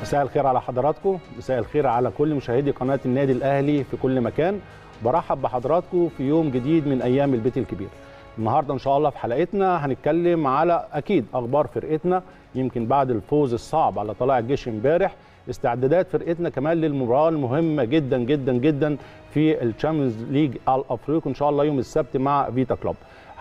مساء الخير على حضراتكم مساء الخير على كل مشاهدي قناه النادي الاهلي في كل مكان برحب بحضراتكم في يوم جديد من ايام البيت الكبير النهارده ان شاء الله في حلقتنا هنتكلم على اكيد اخبار فرقتنا يمكن بعد الفوز الصعب على طلائع الجيش امبارح استعدادات فرقتنا كمان للمباراه المهمه جدا جدا جدا في الشامبيونز ليج الافريقي ان شاء الله يوم السبت مع فيتا كلوب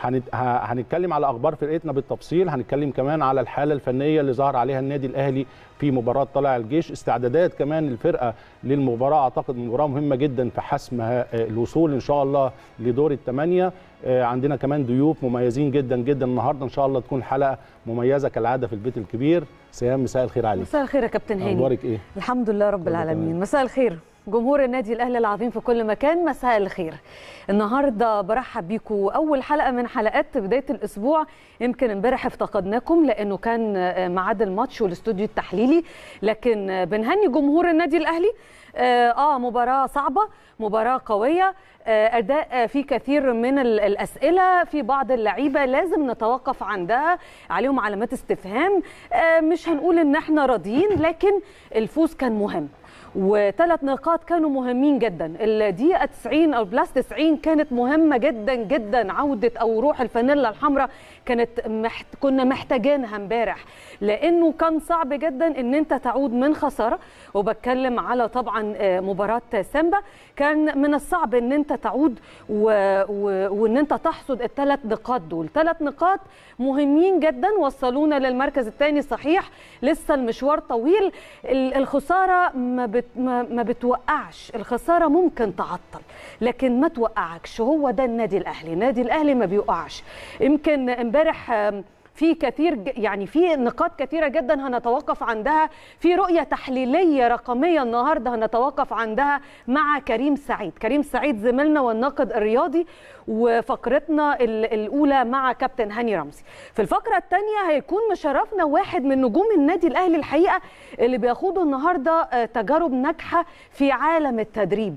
هنتكلم على اخبار فرقتنا بالتفصيل هنتكلم كمان على الحاله الفنيه اللي ظهر عليها النادي الاهلي في مباراه طلائع الجيش استعدادات كمان الفرقه للمباراه اعتقد مباراه مهمه جدا في حسم الوصول ان شاء الله لدور الثمانيه عندنا كمان ضيوف مميزين جدا جدا النهارده ان شاء الله تكون حلقه مميزه كالعاده في البيت الكبير سيام مساء الخير عليك مساء الخير يا كابتن هاني اخبارك ايه الحمد لله رب العالمين مساء الخير جمهور النادي الاهلي العظيم في كل مكان مساء الخير النهارده برحب بيكم اول حلقه من حلقات بدايه الاسبوع يمكن امبارح افتقدناكم لانه كان ميعاد الماتش والاستوديو التحليلي لكن بنهني جمهور النادي الاهلي اه مباراه صعبه مباراه قويه اداء في كثير من الاسئله في بعض اللعيبه لازم نتوقف عندها عليهم علامات استفهام مش هنقول ان احنا راضيين لكن الفوز كان مهم وثلاث نقاط كانوا مهمين جدا الدقيقه 90 او بلس 90 كانت مهمه جدا جدا عوده او روح الفانيلا الحمراء كانت محت... كنا محتاجينها امبارح لانه كان صعب جدا ان انت تعود من خساره وبتكلم على طبعا مباراه سامبا كان من الصعب ان انت تعود و... و... وان انت تحصد الثلاث نقاط دول ثلاث نقاط مهمين جدا وصلونا للمركز الثاني صحيح لسه المشوار طويل الخساره ما, بت... ما... ما بتوقعش الخساره ممكن تعطل لكن ما توقعكش هو ده النادي الاهلي النادي الاهلي ما بيوقعش يمكن امبارح في كثير يعني في نقاط كثيره جدا هنتوقف عندها في رؤيه تحليليه رقميه النهارده هنتوقف عندها مع كريم سعيد كريم سعيد زميلنا والناقد الرياضي وفقرتنا الاولى مع كابتن هاني رمزي في الفقره الثانيه هيكون مشرفنا واحد من نجوم النادي الاهلي الحقيقه اللي بيخوضوا النهارده تجارب ناجحه في عالم التدريب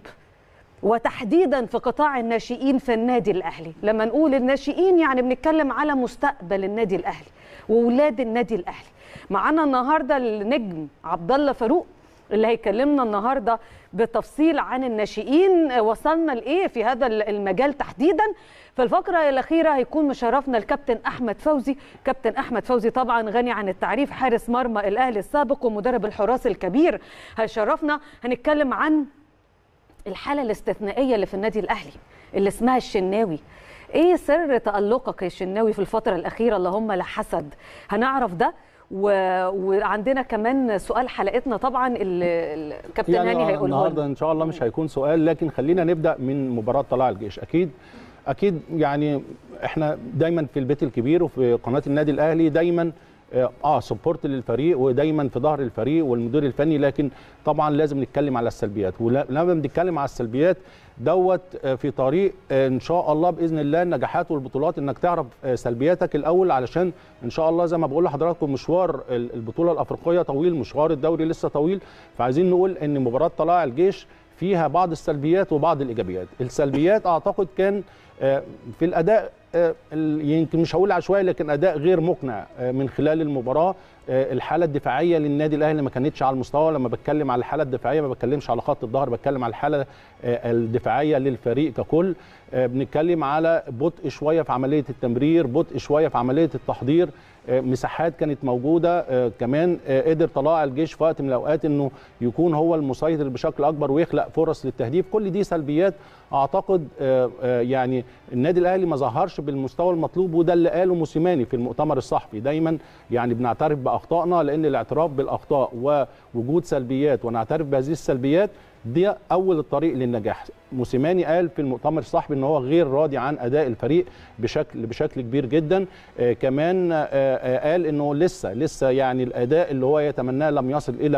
وتحديدا في قطاع الناشئين في النادي الاهلي لما نقول الناشئين يعني بنتكلم على مستقبل النادي الاهلي واولاد النادي الاهلي معانا النهارده النجم عبد الله فاروق اللي هيكلمنا النهارده بتفصيل عن الناشئين وصلنا لايه في هذا المجال تحديدا في الفقره الاخيره هيكون مشرفنا الكابتن احمد فوزي كابتن احمد فوزي طبعا غني عن التعريف حارس مرمى الاهلي السابق ومدرب الحراس الكبير هيشرفنا هنتكلم عن الحاله الاستثنائيه اللي في النادي الاهلي اللي اسمها الشناوي ايه سر تالقك يا شناوي في الفتره الاخيره اللهم لا حسد هنعرف ده و... وعندنا كمان سؤال حلقتنا طبعا الكابتن يعني هاني هيقوله النهارده ان شاء الله مش هيكون سؤال لكن خلينا نبدا من مباراه طلائع الجيش اكيد اكيد يعني احنا دايما في البيت الكبير وفي قناه النادي الاهلي دايما اه سبورت للفريق ودايما في ظهر الفريق والمدير الفني لكن طبعا لازم نتكلم على السلبيات ولما بنتكلم على السلبيات دوت في طريق ان شاء الله باذن الله النجاحات والبطولات انك تعرف سلبياتك الاول علشان ان شاء الله زي ما بقول لحضراتكم مشوار البطوله الافريقيه طويل مشوار الدوري لسه طويل فعايزين نقول ان مباراه طلائع الجيش فيها بعض السلبيات وبعض الايجابيات السلبيات اعتقد كان في الاداء يمكن مش هقول عشوائي لكن اداء غير مقنع من خلال المباراه الحاله الدفاعيه للنادي الاهلي ما كانتش على المستوى لما بتكلم على الحاله الدفاعيه ما بتكلمش على خط الظهر بتكلم على الحاله الدفاعيه للفريق ككل بنتكلم على بطء شويه في عمليه التمرير بطء شويه في عمليه التحضير مساحات كانت موجوده كمان قدر طلائع الجيش في وقت من الاوقات انه يكون هو المسيطر بشكل اكبر ويخلق فرص للتهديف كل دي سلبيات اعتقد يعني النادي الاهلي ما ظهرش بالمستوى المطلوب وده اللي قاله موسيماني في المؤتمر الصحفي دايما يعني بنعترف باخطائنا لان الاعتراف بالاخطاء ووجود سلبيات ونعترف بهذه السلبيات دي اول الطريق للنجاح موسيماني قال في المؤتمر الصحفي ان هو غير راضي عن اداء الفريق بشكل بشكل كبير جدا آه كمان آه آه قال انه لسه لسه يعني الاداء اللي هو يتمناه لم يصل الى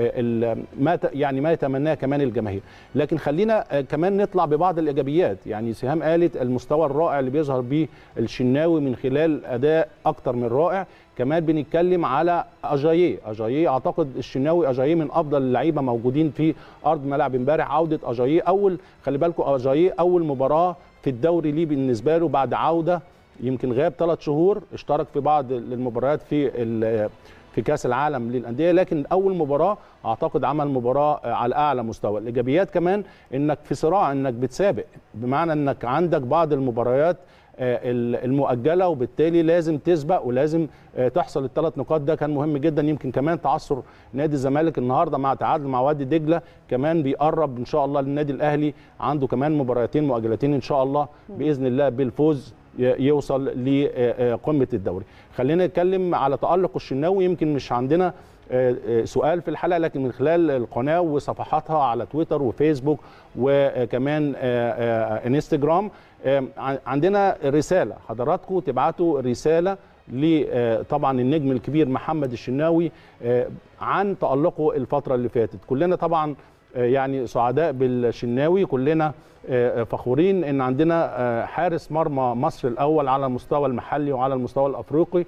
آه ما يعني ما يتمناه كمان الجماهير لكن خلينا آه كمان نطلع ببعض الايجابيات يعني سهام قالت المستوى الرائع اللي بيظهر به الشناوي من خلال اداء اكتر من رائع كمان بنتكلم على اجاييه اجاييه اعتقد الشناوي اجاييه من افضل اللعيبه موجودين في ارض ملعب امبارح عوده اجاييه اول خلي بالكم اجاييه اول مباراه في الدوري ليه بالنسبه له بعد عوده يمكن غاب ثلاث شهور اشترك في بعض المباريات في في كاس العالم للانديه لكن اول مباراه اعتقد عمل مباراه على اعلى مستوى الايجابيات كمان انك في صراع انك بتسابق بمعنى انك عندك بعض المباريات المؤجله وبالتالي لازم تسبق ولازم تحصل الثلاث نقاط ده كان مهم جدا يمكن كمان تعثر نادي الزمالك النهارده مع تعادل مع وادي دجله كمان بيقرب ان شاء الله للنادي الاهلي عنده كمان مباراتين مؤجلتين ان شاء الله باذن الله بالفوز يوصل لقمه الدوري خلينا نتكلم على تالق الشناوي يمكن مش عندنا سؤال في الحلقه لكن من خلال القناه وصفحاتها على تويتر وفيسبوك وكمان انستجرام عندنا رساله حضراتكم تبعتوا رساله طبعا النجم الكبير محمد الشناوي عن تالقه الفتره اللي فاتت كلنا طبعا يعني سعداء بالشناوي كلنا فخورين ان عندنا حارس مرمى مصر الاول على المستوى المحلي وعلى المستوى الافريقي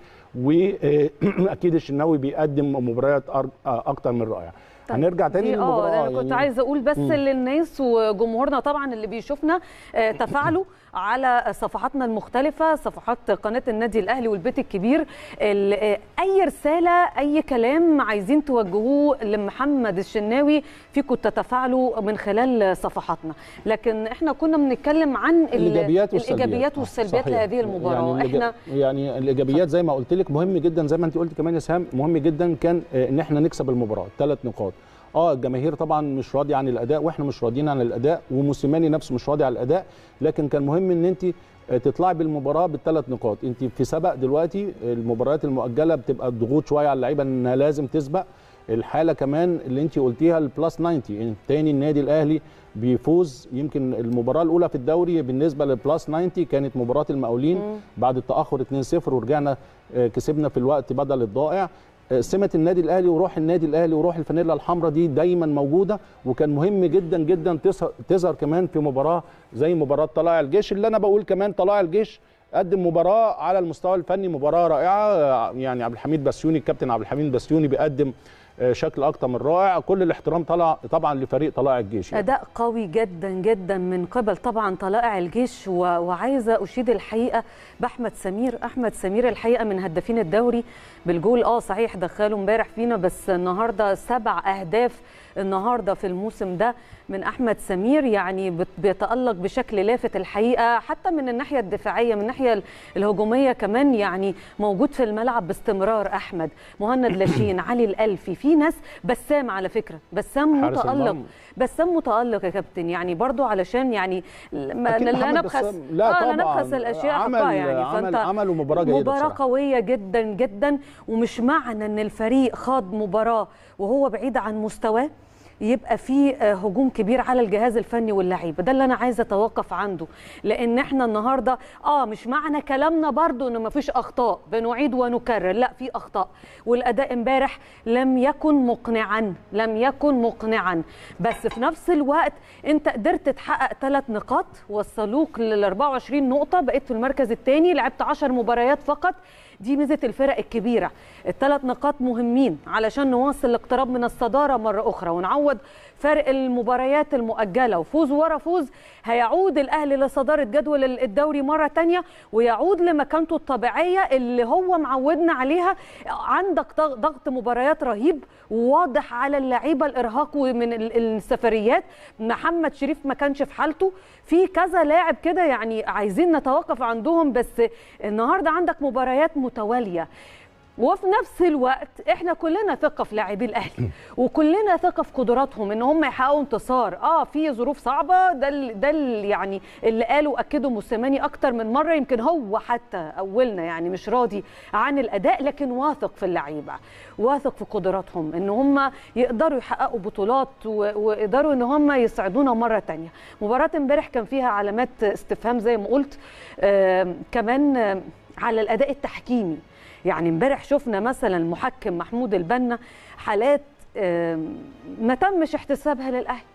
واكيد الشناوي بيقدم مباريات اكتر من رائعه طيب هنرجع تاني للمباراه اه انا كنت يعني عايزه اقول بس مم. للناس وجمهورنا طبعا اللي بيشوفنا تفاعلوا على صفحاتنا المختلفة صفحات قناة النادي الأهلي والبيت الكبير أي رسالة أي كلام عايزين توجهوه لمحمد الشناوي فيكم تتفاعلوا من خلال صفحاتنا لكن احنا كنا بنتكلم عن الإيجابيات والسلبيات, الإيجابيات والسلبيات لهذه المباراة يعني احنا يعني الإيجابيات زي ما قلت لك مهم جدا زي ما أنت قلت كمان يا سهام مهم جدا كان إن احنا نكسب المباراة ثلاث نقاط اه الجماهير طبعا مش راضيه عن الاداء واحنا مش راضيين عن الاداء وموسيماني نفسه مش راضي عن الاداء لكن كان مهم ان انت تطلعي بالمباراه بالثلاث نقاط انت في سبق دلوقتي المباريات المؤجله بتبقى الضغوط شويه على اللعيبه انها لازم تسبق الحاله كمان اللي انت قلتيها البلس 90 تاني النادي الاهلي بيفوز يمكن المباراه الاولى في الدوري بالنسبه للبلس 90 كانت مباراه المقاولين مم. بعد التاخر 2-0 ورجعنا كسبنا في الوقت بدل الضائع سمه النادي الاهلي وروح النادي الاهلي وروح الفانيلا الحمراء دي دايما موجوده وكان مهم جدا جدا تظهر كمان في مباراه زي مباراه طلائع الجيش اللي انا بقول كمان طلائع الجيش قدم مباراه على المستوى الفني مباراه رائعه يعني عبد الحميد بسيوني الكابتن عبد الحميد بسيوني بيقدم شكل اكتر من رائع كل الاحترام طلع طبعا لفريق طلائع الجيش يعني. اداء قوي جدا جدا من قبل طبعا طلائع الجيش و... وعايزه اشيد الحقيقه باحمد سمير احمد سمير الحقيقه من هدافين الدوري بالجول اه صحيح دخله امبارح فينا بس النهارده سبع اهداف النهارده في الموسم ده من احمد سمير يعني بيتالق بشكل لافت الحقيقه حتى من الناحيه الدفاعيه من الناحيه الهجوميه كمان يعني موجود في الملعب باستمرار احمد مهند لاشين علي الالفي في ناس بسام على فكره بسام متالق بسام متالق يا كابتن يعني برضو علشان يعني لا نبخس لا آه طبعا لا نبخس الاشياء عمل حقها يعني عمل عملوا مباراه جيده مباراه بصراحة. قويه جدا جدا ومش معنى ان الفريق خاض مباراه وهو بعيد عن مستواه يبقى في هجوم كبير على الجهاز الفني واللعيبه ده اللي انا عايزه اتوقف عنده لان احنا النهارده اه مش معنى كلامنا برضو ان مفيش اخطاء بنعيد ونكرر لا في اخطاء والاداء امبارح لم يكن مقنعا لم يكن مقنعا بس في نفس الوقت انت قدرت تحقق ثلاث نقاط وصلوك لل 24 نقطه بقيت في المركز الثاني لعبت 10 مباريات فقط دي ميزه الفرق الكبيره الثلاث نقاط مهمين علشان نواصل الاقتراب من الصداره مره اخرى ونعوض فرق المباريات المؤجله وفوز ورا فوز هيعود الاهلي لصداره جدول الدوري مره تانية ويعود لمكانته الطبيعيه اللي هو معودنا عليها عندك ضغط مباريات رهيب وواضح على اللعيبه الارهاق من السفريات محمد شريف ما كانش في حالته في كذا لاعب كده يعني عايزين نتوقف عندهم بس النهارده عندك مباريات متواليه وفي نفس الوقت احنا كلنا ثقه في لاعبي الاهلي وكلنا ثقه في قدراتهم ان هم يحققوا انتصار اه في ظروف صعبه ده ال ده ال يعني اللي قالوا اكدوا موسيماني اكتر من مره يمكن هو حتى اولنا يعني مش راضي عن الاداء لكن واثق في اللعيبه واثق في قدراتهم ان هم يقدروا يحققوا بطولات ويقدروا ان هم يسعدونا مره تانية مباراه امبارح كان فيها علامات استفهام زي ما قلت آه كمان آه على الاداء التحكيمي يعني امبارح شفنا مثلا المحكم محمود البنا حالات ما تمش احتسابها للاهلي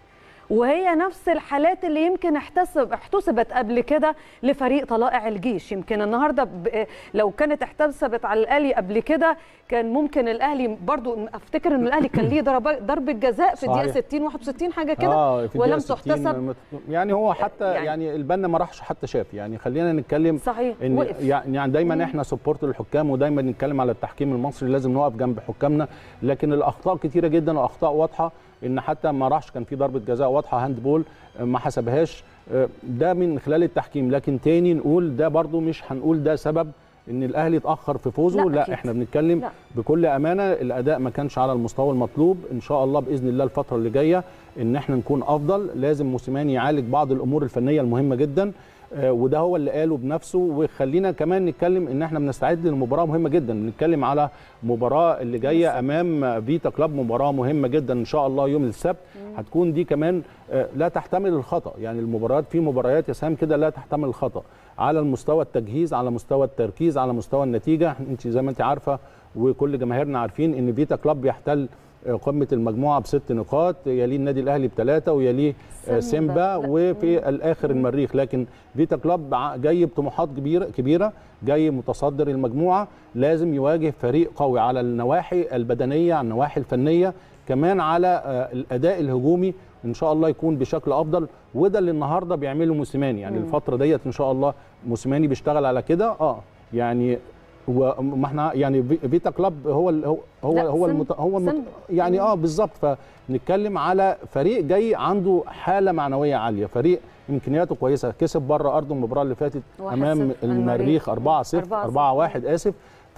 وهي نفس الحالات اللي يمكن احتسب احتسبت قبل كده لفريق طلائع الجيش يمكن النهارده ب... لو كانت احتسبت على الاهلي قبل كده كان ممكن الاهلي برضو افتكر ان الاهلي كان ليه ضربه ضربه جزاء في الدقيقه 60 61 حاجه كده آه في ولم الدقيقة 60 تحتسب يعني هو حتى يعني- يعني, يعني البنا ما راحش حتى شاف يعني خلينا نتكلم صحيح ان وقف يعني يعني دايما احنا سبورت للحكام ودايما نتكلم على التحكيم المصري لازم نقف جنب حكامنا لكن الاخطاء كتيره جدا واخطاء واضحه ان حتى ما راحش كان في ضربه جزاء واضحه هاند بول آه، ما حسبهاش آه، ده من خلال التحكيم لكن تاني نقول ده برضو مش هنقول ده سبب ان الاهلي اتاخر في فوزه لا لا, أكيد. احنا بنتكلم لا. بكل امانه الاداء ما كانش على المستوى المطلوب ان شاء الله باذن الله الفتره اللي جايه ان احنا نكون افضل لازم موسيماني يعالج بعض الامور الفنيه المهمه جدا آه، وده هو اللي قاله بنفسه وخلينا كمان نتكلم ان احنا بنستعد لمباراه مهمه جدا بنتكلم على مباراه اللي جايه امام فيتا كلاب مباراه مهمه جدا ان شاء الله يوم السبت هتكون دي كمان آه، لا تحتمل الخطا يعني المباريات في مباريات يا سام كده لا تحتمل الخطا على المستوى التجهيز على مستوى التركيز على مستوى النتيجه انت زي ما انت عارفه وكل جماهيرنا عارفين ان فيتا كلاب بيحتل آه، قمه المجموعه بست نقاط يليه النادي الاهلي بثلاثه ويليه آه، سيمبا. سيمبا لا. وفي الاخر المريخ لكن فيتا كلاب ع- جاي بطموحات كبيره كبيره جاي متصدر المجموعه لازم يواجه فريق قوي على النواحي البدنيه على النواحي الفنيه كمان على آه، الاداء الهجومي ان شاء الله يكون بشكل افضل وده اللي النهارده بيعمله موسيماني يعني مم. الفتره ديت ان شاء الله موسيماني بيشتغل على كده اه يعني وما احنا يعني في- فيتا كلاب هو ال- هو هو لا، هو سن- المت... هو المت... سن- يعني اه بالظبط فنتكلم على فريق جاي عنده حاله معنويه عاليه فريق امكانياته كويسه كسب بره ارضه المباراه اللي فاتت واحد امام صفر. المريخ 4 0 أربعة 4 صفر. 1 اسف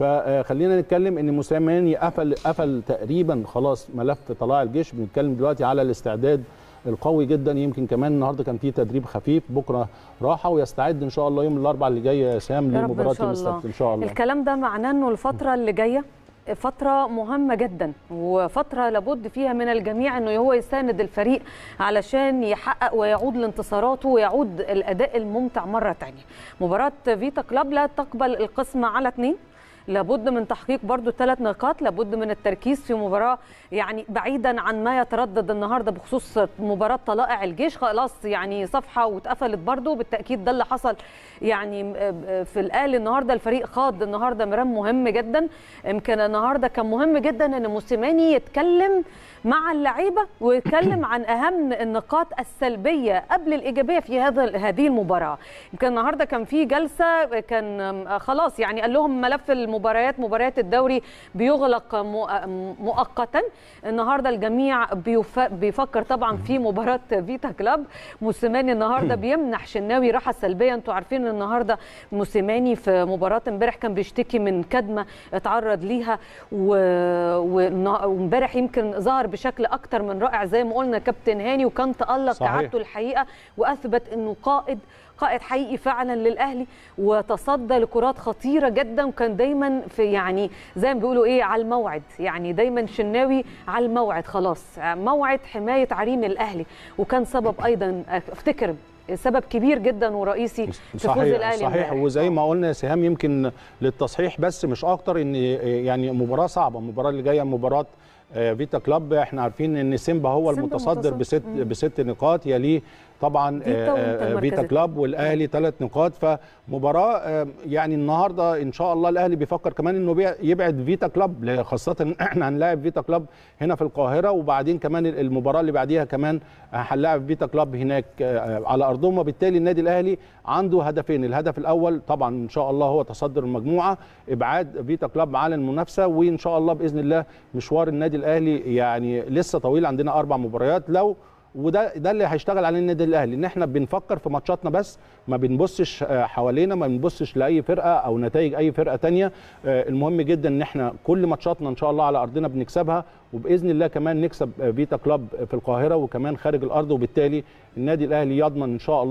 فخلينا نتكلم ان موسيماني قفل قفل تقريبا خلاص ملف طلائع الجيش بنتكلم دلوقتي على الاستعداد القوي جدا يمكن كمان النهارده كان في تدريب خفيف بكره راحه ويستعد ان شاء الله يوم الاربعاء اللي جاي يا سام يا رب إن لمباراه شاء يوم الله. السبت ان شاء الله الكلام ده معناه انه الفتره اللي جايه فترة مهمة جدا وفترة لابد فيها من الجميع انه هو يساند الفريق علشان يحقق ويعود لانتصاراته ويعود الاداء الممتع مرة تانية. مباراة فيتا كلاب لا تقبل القسمة على اثنين لابد من تحقيق برضو ثلاث نقاط لابد من التركيز في مباراة يعني بعيدا عن ما يتردد النهاردة بخصوص مباراة طلائع الجيش خلاص يعني صفحة واتقفلت برضو بالتأكيد ده اللي حصل يعني في الأهلي النهاردة الفريق خاض النهاردة مرام مهم جدا يمكن النهاردة كان مهم جدا ان موسيماني يتكلم مع اللعيبة ويتكلم عن أهم النقاط السلبية قبل الإيجابية في هذا هذه المباراة يمكن النهاردة كان في جلسة كان خلاص يعني قال لهم ملف المباريات مباريات الدوري بيغلق مؤقتا النهاردة الجميع بيف- بيفكر طبعا في مباراة فيتا كلاب موسيماني النهاردة بيمنح شناوي راحة سلبية انتوا عارفين ان النهاردة موسيماني في مباراة امبارح كان بيشتكي من كدمة اتعرض ليها و- والنا- وامبارح يمكن ظهر بشكل اكتر من رائع زي ما قلنا كابتن هاني وكان تألق صحيح. كعادته الحقيقة واثبت انه قائد قائد حقيقي فعلا للاهلي وتصدى لكرات خطيره جدا وكان دايما في يعني زي ما بيقولوا ايه على الموعد يعني دايما شناوي على الموعد خلاص موعد حمايه عرين الاهلي وكان سبب ايضا افتكر سبب كبير جدا ورئيسي في فوز صحيح الاهلي صحيح امبارح. وزي ما قلنا يا سهام يمكن للتصحيح بس مش اكتر ان يعني مباراه صعبه المباراه اللي جايه مباراه آه، فيتا كلاب احنا عارفين ان سيمبا هو سيمبا المتصدر متصدر. بست مم. بست نقاط يليه طبعا فيتا آه، وإنتر آه، المركز فيتا الثاني. كلاب والاهلي ثلاث نقاط فمباراه آه، يعني النهارده ان شاء الله الاهلي بيفكر كمان انه بيع- يبعد فيتا كلاب خاصه إن احنا هنلاعب فيتا كلاب هنا في القاهره وبعدين كمان المباراه اللي بعديها كمان هنلاعب فيتا كلاب هناك آه، على ارضهم وبالتالي النادي الاهلي عنده هدفين الهدف الاول طبعا ان شاء الله هو تصدر المجموعه ابعاد فيتا كلاب عن المنافسه وان شاء الله باذن الله مشوار النادي الاهلي يعني لسه طويل عندنا اربع مباريات لو وده ده اللي هيشتغل عليه النادي الاهلي ان احنا بنفكر في ماتشاتنا بس ما بنبصش آه، حوالينا ما بنبصش لاي فرقه او نتائج اي فرقه تانية آه، المهم جدا ان احنا كل ماتشاتنا ان شاء الله على ارضنا بنكسبها وباذن الله كمان نكسب آه، فيتا كلاب في القاهره وكمان خارج الارض وبالتالي النادي الاهلي يضمن ان شاء الله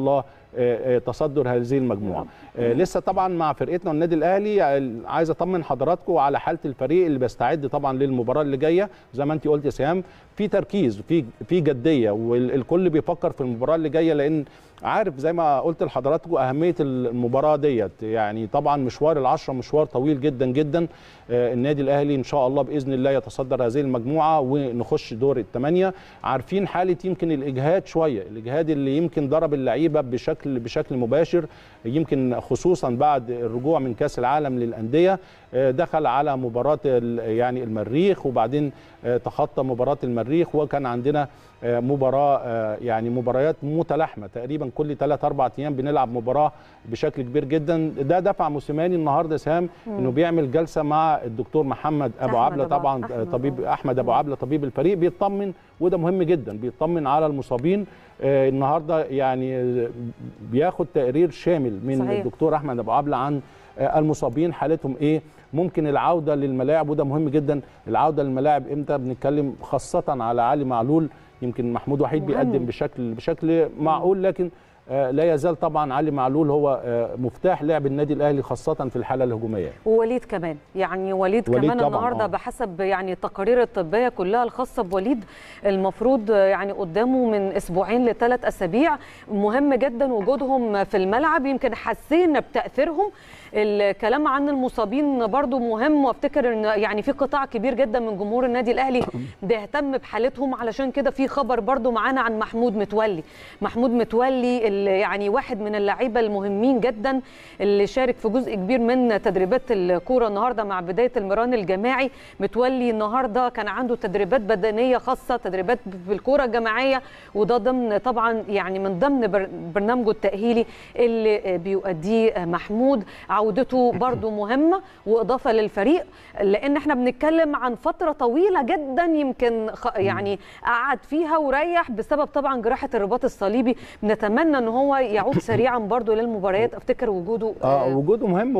تصدر هذه المجموعه لسه طبعا مع فرقتنا والنادي الاهلي عايز اطمن حضراتكم على حاله الفريق اللي بيستعد طبعا للمباراه اللي جايه زي ما انت قلت يا سهام في تركيز في في جديه والكل بيفكر في المباراه اللي جايه لان عارف زي ما قلت لحضراتكم اهميه المباراه ديت يعني طبعا مشوار العشره مشوار طويل جدا جدا النادي الاهلي ان شاء الله باذن الله يتصدر هذه المجموعه ونخش دور الثمانيه عارفين حاله يمكن الاجهاد شويه الاجهاد اللي يمكن ضرب اللعيبه بشكل بشكل مباشر يمكن خصوصا بعد الرجوع من كاس العالم للانديه دخل على مباراه يعني المريخ وبعدين تخطى مباراه المريخ وكان عندنا مباراه يعني مباريات متلاحمه تقريبا كل 3 4 ايام بنلعب مباراه بشكل كبير جدا ده دفع موسيماني النهارده سام انه بيعمل جلسه مع الدكتور محمد ابو عبله طبعا أحمد طبيب احمد ابو عبله طبيب الفريق بيطمن وده مهم جدا بيطمن على المصابين النهارده يعني بياخد تقرير شامل من صحيح. الدكتور احمد ابو عبله عن المصابين حالتهم ايه ممكن العوده للملاعب وده مهم جدا العوده للملاعب امتى بنتكلم خاصه على علي معلول يمكن محمود وحيد بيقدم بشكل بشكل معقول لكن لا يزال طبعا علي معلول هو مفتاح لعب النادي الاهلي خاصه في الحاله الهجوميه ووليد كمان يعني وليد, وليد كمان النهارده بحسب يعني التقارير الطبيه كلها الخاصه بوليد المفروض يعني قدامه من اسبوعين لثلاث اسابيع مهم جدا وجودهم في الملعب يمكن حسينا بتاثيرهم الكلام عن المصابين برضو مهم وافتكر ان يعني في قطاع كبير جدا من جمهور النادي الاهلي بيهتم بحالتهم علشان كده في خبر برضو معانا عن محمود متولي محمود متولي اللي يعني واحد من اللعيبه المهمين جدا اللي شارك في جزء كبير من تدريبات الكوره النهارده مع بدايه المران الجماعي متولي النهارده كان عنده تدريبات بدنيه خاصه تدريبات بالكوره الجماعيه وده ضمن طبعا يعني من ضمن برنامجه التاهيلي اللي بيؤديه محمود عودته برضو مهمه واضافه للفريق لان احنا بنتكلم عن فتره طويله جدا يمكن يعني قعد فيها وريح بسبب طبعا جراحه الرباط الصليبي بنتمنى ان هو يعود سريعا برضو للمباريات افتكر وجوده اه وجوده مهم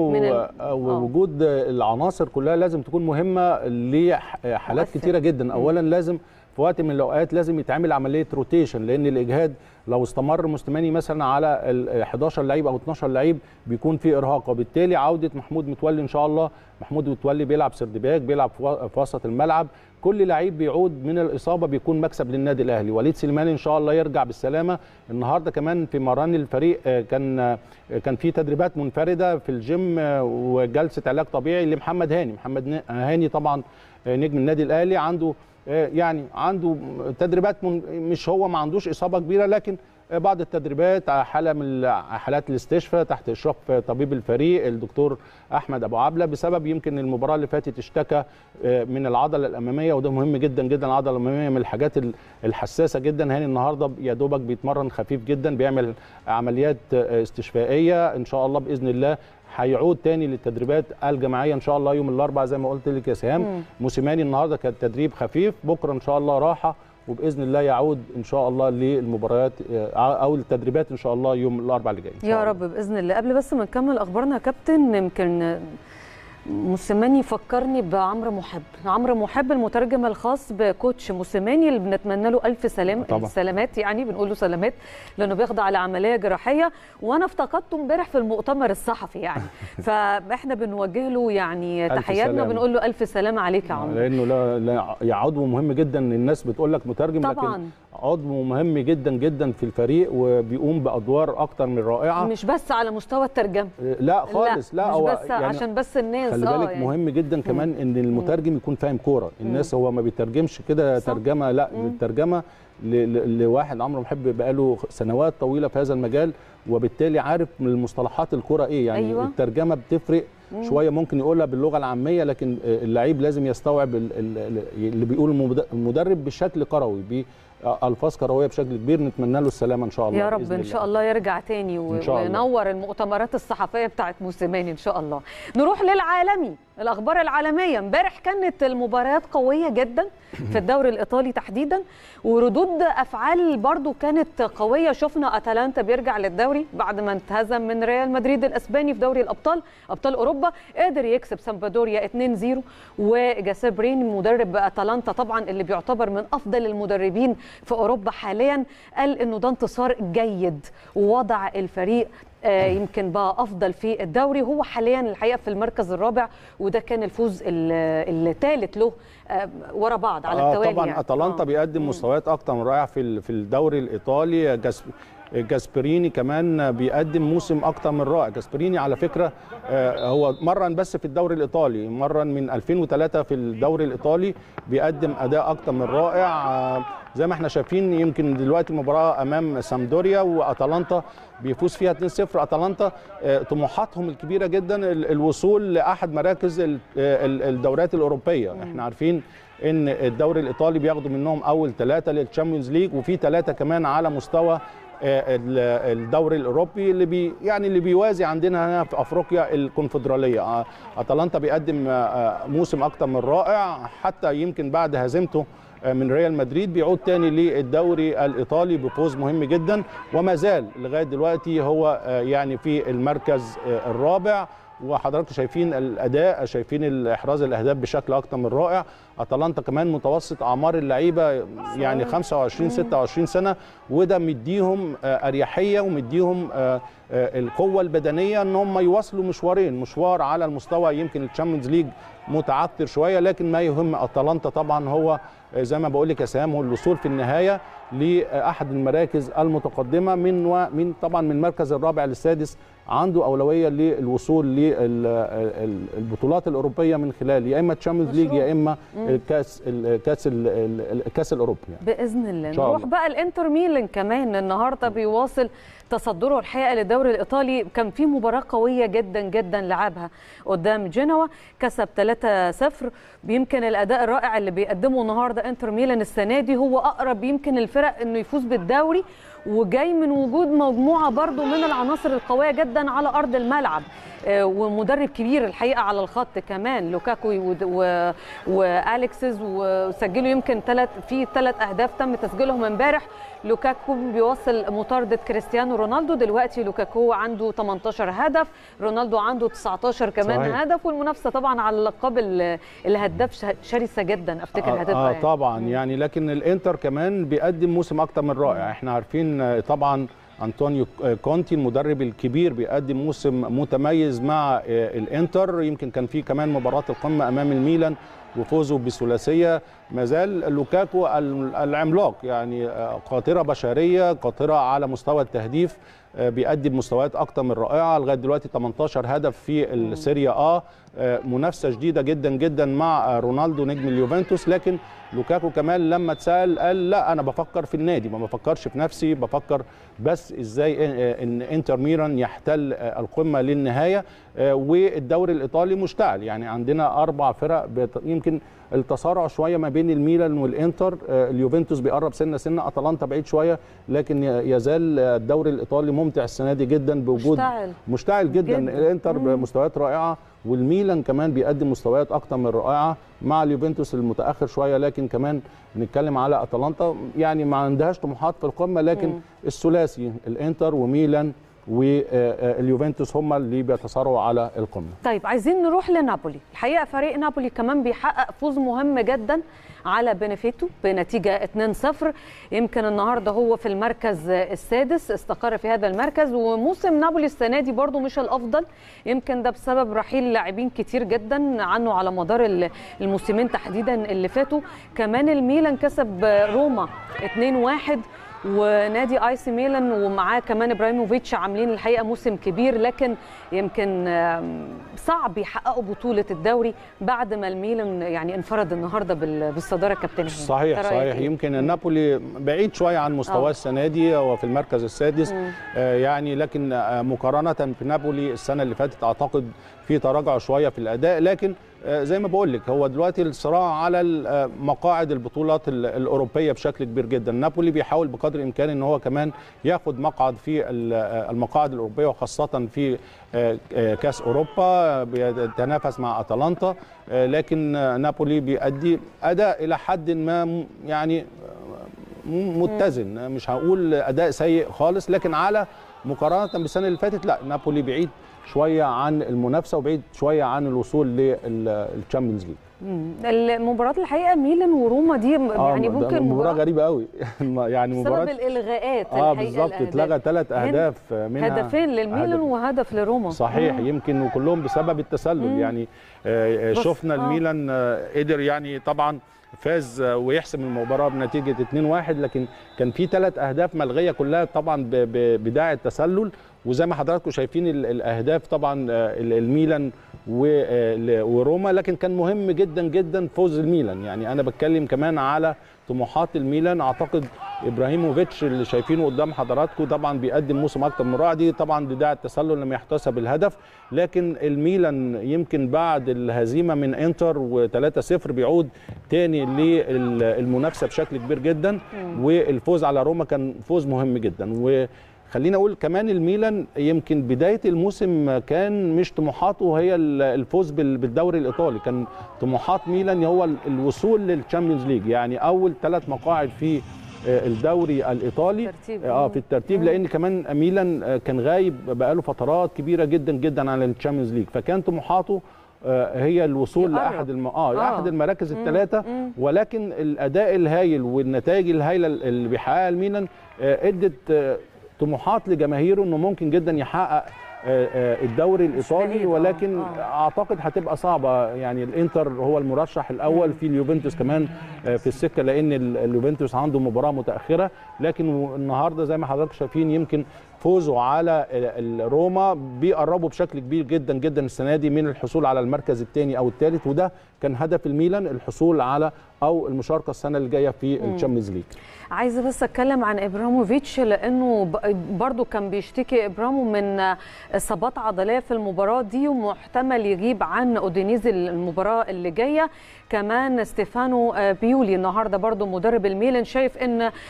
ووجود العناصر كلها لازم تكون مهمه لحالات كتيره جدا اولا لازم في وقت من الاوقات لازم يتعمل عمليه روتيشن لان الاجهاد لو استمر موسيماني مثلا على ال 11 لعيب او 12 لعيب بيكون في ارهاق وبالتالي عوده محمود متولي ان شاء الله محمود متولي بيلعب سردباك بيلعب في وسط الملعب كل لعيب بيعود من الاصابه بيكون مكسب للنادي الاهلي وليد سليماني ان شاء الله يرجع بالسلامه النهارده كمان في مران الفريق كان كان في تدريبات منفرده في الجيم وجلسه علاج طبيعي لمحمد هاني محمد هاني طبعا نجم النادي الاهلي عنده يعني عنده تدريبات مش هو ما عندوش اصابه كبيره لكن بعض التدريبات حاله من حالات الاستشفاء تحت اشراف طبيب الفريق الدكتور احمد ابو عبله بسبب يمكن المباراه اللي فاتت اشتكى من العضله الاماميه وده مهم جدا جدا العضله الاماميه من الحاجات الحساسه جدا هاني النهارده يا دوبك بيتمرن خفيف جدا بيعمل عمليات استشفائيه ان شاء الله باذن الله هيعود تاني للتدريبات الجماعيه ان شاء الله يوم الاربعاء زي ما قلت لك يا سهام موسيماني النهارده كان تدريب خفيف بكره ان شاء الله راحه وباذن الله يعود ان شاء الله للمباريات او التدريبات ان شاء الله يوم الاربعاء اللي جاي يا رب باذن الله قبل بس ما نكمل اخبارنا يا كابتن يمكن موسيماني فكرني بعمرو محب عمرو محب المترجم الخاص بكوتش موسيماني اللي بنتمنى له الف سلام طبعا. سلامات يعني بنقول له سلامات لانه بيخضع لعمليه جراحيه وانا افتقدته امبارح في المؤتمر الصحفي يعني فاحنا بنوجه له يعني تحياتنا وبنقول له الف سلام عليك يا عمرو لانه لا, لا عضو مهم جدا الناس بتقول لك مترجم طبعا. لكن عضو مهم جدا جدا في الفريق وبيقوم بادوار اكتر من رائعه مش بس على مستوى الترجمه لا خالص لا, لا مش بس يعني عشان بس الناس خلي بالك يعني. مهم جدا كمان ان المترجم يكون فاهم كوره الناس هو ما بيترجمش كده ترجمه لا الترجمه لواحد عمرو محب بقاله سنوات طويله في هذا المجال وبالتالي عارف من المصطلحات الكوره ايه يعني أيوة. الترجمه بتفرق شويه ممكن يقولها باللغه العاميه لكن اللعيب لازم يستوعب اللي بيقوله المدرب بشكل كروي الفاظ كرويه بشكل كبير نتمنى له السلامه ان شاء الله يا رب ان شاء الله يرجع تاني وينور المؤتمرات الصحفيه بتاعت موسيماني ان شاء الله نروح للعالمي الاخبار العالميه امبارح كانت المباريات قويه جدا في الدوري الايطالي تحديدا وردود افعال برضو كانت قويه شفنا اتلانتا بيرجع للدوري بعد ما انتهزم من ريال مدريد الاسباني في دوري الابطال ابطال اوروبا قدر يكسب سامبادوريا 2-0 وجاسبرين مدرب اتلانتا طبعا اللي بيعتبر من افضل المدربين في اوروبا حاليا قال انه ده انتصار جيد ووضع الفريق آه، يمكن بقى افضل في الدوري هو حاليا الحقيقه في المركز الرابع وده كان الفوز الثالث له آه، ورا بعض على آه التوالي طبعا يعني. اتلانتا آه. بيقدم مستويات اكتر من رائعه في ال- في الدوري الايطالي جاس جاسبريني كمان بيقدم موسم اكتر من رائع جاسبريني على فكره آه، هو مرن بس في الدوري الايطالي مرن من 2003 في الدوري الايطالي بيقدم اداء اكتر من رائع آه، زي ما احنا شايفين يمكن دلوقتي المباراه امام سامدوريا واتلانتا بيفوز فيها 2-0 اتلانتا آه، طموحاتهم الكبيره جدا ال- الوصول لاحد مراكز ال- ال- الدوريات الاوروبيه احنا عارفين ان الدوري الايطالي بياخدوا منهم اول ثلاثه للتشامبيونز ليج وفي ثلاثه كمان على مستوى آه، ال- الدوري الاوروبي اللي بي يعني اللي بيوازي عندنا هنا في افريقيا الكونفدراليه آه، اتلانتا بيقدم آه، آه، موسم اكتر من رائع حتى يمكن بعد هزيمته آه، من ريال مدريد بيعود تاني للدوري الايطالي بفوز مهم جدا وما زال لغايه دلوقتي هو آه، يعني في المركز آه، الرابع وحضراتكم شايفين الاداء شايفين احراز الاهداف بشكل اكتر من رائع اتلانتا كمان متوسط اعمار اللعيبه يعني 25 26 سنه وده مديهم آه، اريحيه ومديهم آه، آه، القوه البدنيه ان هم يواصلوا مشوارين مشوار على المستوى يمكن الشامبيونز ليج متعثر شويه لكن ما يهم اتلانتا طبعا هو آه، زي ما بقول لك يا سهام هو الوصول في النهايه لاحد المراكز المتقدمه من و من طبعا من المركز الرابع للسادس عنده اولويه للوصول للبطولات الاوروبيه من خلال يا اما تشامبيونز ليج يا اما الكاس الكاس ال- ال- الكاس الاوروبي يعني. باذن الله إن شاء نروح الله. بقى الانتر ميلان كمان النهارده بيواصل تصدره الحقيقه للدوري الايطالي كان في مباراه قويه جدا جدا لعبها قدام جنوا كسب 3-0 بيمكن الاداء الرائع اللي بيقدمه النهارده انتر ميلان السنه دي هو اقرب يمكن الفرق انه يفوز بالدوري وجاي من وجود مجموعه برضو من العناصر القويه جدا على ارض الملعب آه، ومدرب كبير الحقيقه على الخط كمان لوكاكو و- و- واليكسز وسجلوا يمكن ثلاث في ثلاث اهداف تم تسجيلهم امبارح لوكاكو بيواصل مطارده كريستيانو رونالدو دلوقتي لوكاكو عنده 18 هدف رونالدو عنده 19 كمان صحيح. هدف والمنافسه طبعا على اللقب ال- الهداف ش- شرسه جدا افتكر آه, هتبقى آه يعني. طبعا يعني لكن الانتر كمان بيقدم موسم اكتر من رائع احنا عارفين آه، طبعا انطونيو آه، كونتي المدرب الكبير بيقدم موسم متميز مع آه، الانتر يمكن كان في كمان مباراه القمه امام الميلان وفوزه بثلاثيه ما زال لوكاكو ال- العملاق يعني آه، قاطره بشريه قاطره على مستوى التهديف آه، بيقدم مستويات اكتر من رائعه لغايه دلوقتي 18 هدف في السيريا اه آه، منافسه شديده جدا جدا مع آه، رونالدو نجم اليوفنتوس لكن لوكاكو كمان لما اتسال قال لا انا بفكر في النادي ما بفكرش في نفسي بفكر بس ازاي إن- ان انتر ميلان يحتل آه، القمه للنهايه آه، والدوري الايطالي مشتعل يعني عندنا اربع فرق بت- يمكن التصارع شويه ما بين الميلان والانتر آه، اليوفنتوس بيقرب سنه سنه اتلانتا بعيد شويه لكن ي- يزال آه، الدوري الايطالي ممتع السنه دي جدا بوجود مشتعل. مشتعل جدا, جداً. جداً. الانتر بمستويات رائعه والميلان كمان بيقدم مستويات اكتر من رائعه مع اليوفنتوس المتاخر شويه لكن كمان بنتكلم على اتلانتا يعني ما عندهاش طموحات في القمه لكن الثلاثي الانتر وميلان واليوفنتوس هم اللي بيتصارعوا على القمه طيب عايزين نروح لنابولي الحقيقه فريق نابولي كمان بيحقق فوز مهم جدا على بنفيتو بنتيجه 2-0 يمكن النهارده هو في المركز السادس استقر في هذا المركز وموسم نابولي السنه دي برضو مش الافضل يمكن ده بسبب رحيل لاعبين كتير جدا عنه على مدار ال- الموسمين تحديدا اللي فاتوا كمان الميلان كسب روما 2-1 ونادي اي سي ميلان ومعاه كمان ابراهيموفيتش عاملين الحقيقه موسم كبير لكن يمكن آم، صعب يحققوا بطوله الدوري بعد ما الميلان يعني انفرد النهارده بال- بالصداره الكابتنيه صحيح أنت رأيك صحيح إيه؟ يمكن نابولي بعيد شويه عن مستواه آه. السنه دي هو في المركز السادس مم. آه يعني لكن آه مقارنه بنابولي السنه اللي فاتت اعتقد في تراجع شويه في الاداء لكن آه زي ما بقول لك هو دلوقتي الصراع على ال- آه، مقاعد البطولات ال- الاوروبيه بشكل كبير جدا نابولي بيحاول بقدر الامكان ان هو كمان ياخد مقعد في ال- آه، المقاعد الاوروبيه وخاصه في آه، آه، كاس اوروبا آه، بيتنافس مع اتلانتا آه، لكن آه، نابولي بيأدي اداء الى حد ما م- يعني م- متزن مش هقول اداء سيء خالص لكن على مقارنه بالسنه اللي فاتت لا نابولي بعيد شويه عن المنافسه وبعيد شويه عن الوصول للتشامبيونز ليج مم. المباراه الحقيقه ميلان وروما دي م- يعني ده ممكن مباراه غريبه قوي يعني بسبب مباراه الالغاءات اه الحقيقة بالظبط الأهداف. اتلغى ثلاث هنا اهداف منها هدفين للميلان هدف. وهدف لروما صحيح يمكن وكلهم بسبب التسلل يعني آه، آه، بص، شفنا آه. الميلان آه، قدر يعني طبعا فاز آه، ويحسم المباراه بنتيجه 2-1 لكن كان في ثلاث اهداف ملغيه كلها طبعا ب- ب- بداعي التسلل وزي ما حضراتكم شايفين ال- الاهداف طبعا آه، ال- الميلان و- آه، ل- وروما لكن كان مهم جدا جدا فوز الميلان يعني انا بتكلم كمان على طموحات الميلان اعتقد ابراهيموفيتش اللي شايفينه قدام حضراتكم طبعا بيقدم موسم اكتر من رائع دي طبعا بدايه التسلل لم يحتسب الهدف لكن الميلان يمكن بعد الهزيمه من انتر و3-0 بيعود تاني للمنافسه بشكل كبير جدا والفوز على روما كان فوز مهم جدا و خلينا اقول كمان الميلان يمكن بدايه الموسم كان مش طموحاته هي ال- الفوز بال- بالدوري الايطالي كان طموحات ميلان هو ال- الوصول للتشامبيونز ليج يعني اول ثلاث مقاعد في آه، الدوري الايطالي ترتيب. اه في الترتيب لان كمان ميلان آه، كان غايب بقاله فترات كبيره جدا جدا عن التشامبيونز ليج فكان طموحاته آه، هي الوصول يقرب. لاحد الم... اه آه. لاحد المراكز الثلاثه ولكن الاداء الهايل والنتائج الهائله اللي بيحققها الميلان آه، ادت آه، طموحات لجماهيره انه ممكن جدا يحقق آه، آه، الدوري بعيد، الايطالي آه، ولكن آه. اعتقد هتبقى صعبه يعني الانتر هو المرشح الاول في اليوفنتوس كمان آه، في السكه لان ال- اليوفنتوس عنده مباراه متاخره لكن النهارده زي ما حضراتكم شايفين يمكن فوزه على ال- ال- روما بيقربوا بشكل كبير جدا جدا السنه دي من الحصول على المركز الثاني او الثالث وده كان هدف الميلان الحصول على او المشاركه السنه اللي جايه في الشامبيونز ليج عايزه بس اتكلم عن ابراموفيتش لانه ب- برضو كان بيشتكي ابرامو من اصابات عضليه في المباراه دي ومحتمل يغيب عن اودينيزي المباراه اللي جايه كمان ستيفانو آه، بيولي النهارده برضو مدرب الميلان شايف ان آه،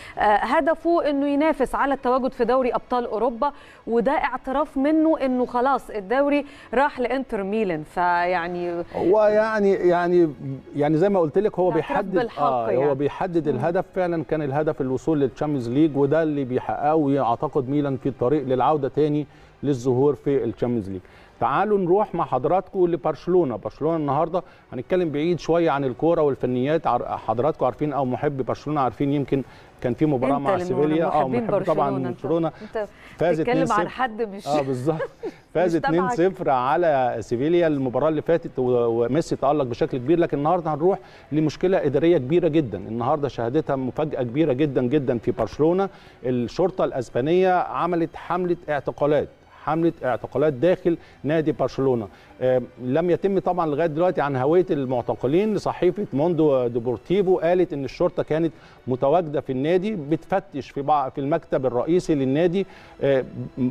هدفه انه ينافس على التواجد في دوري ابطال اوروبا وده اعتراف منه انه خلاص الدوري راح لانتر ميلان فيعني هو يعني يعني يعني زي ما قلت لك هو الاعتراف بيحدد بالحق اه يعني. هو بيحدد الهدف فعلا كان الهدف الوصول للتشامبيونز ليج وده اللي بيحققه واعتقد ميلان في الطريق للعوده تاني للظهور في التشامبيونز ليج تعالوا نروح مع حضراتكم لبرشلونه برشلونه النهارده هنتكلم بعيد شويه عن الكوره والفنيات عر- حضراتكم عارفين او محبي برشلونه عارفين يمكن كان في مباراه انت مع اللي من سيفيليا محبين محب طبعا برشلونة. انت- برشلونه انت فاز بتتكلم 2-0. عن حد مش اه بالظبط فاز مش تبعك. 2-0 على سيفيليا المباراه اللي فاتت و- وميسي تالق بشكل كبير لكن النهارده هنروح لمشكله اداريه كبيره جدا النهارده شهدتها مفاجاه كبيره جدا جدا في برشلونه الشرطه الاسبانيه عملت حمله اعتقالات حمله اعتقالات داخل نادي برشلونه آه، لم يتم طبعا لغايه دلوقتي عن هويه المعتقلين صحيفه موندو ديبورتيفو قالت ان الشرطه كانت متواجده في النادي بتفتش في بعض في المكتب الرئيسي للنادي آه،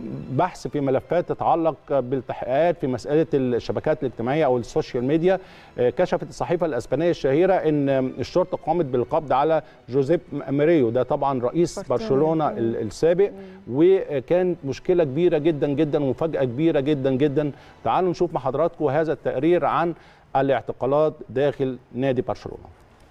بحث في ملفات تتعلق بالتحقيقات في مساله الشبكات الاجتماعيه او السوشيال ميديا آه، كشفت الصحيفه الاسبانيه الشهيره ان الشرطه قامت بالقبض على جوزيب ماريو ده طبعا رئيس برشلونه ال- السابق وكانت مشكله كبيره جدا جدا ومفاجاه كبيره جدا جدا تعالوا نشوف مع حضراتكم هذا التقرير عن الاعتقالات داخل نادي برشلونه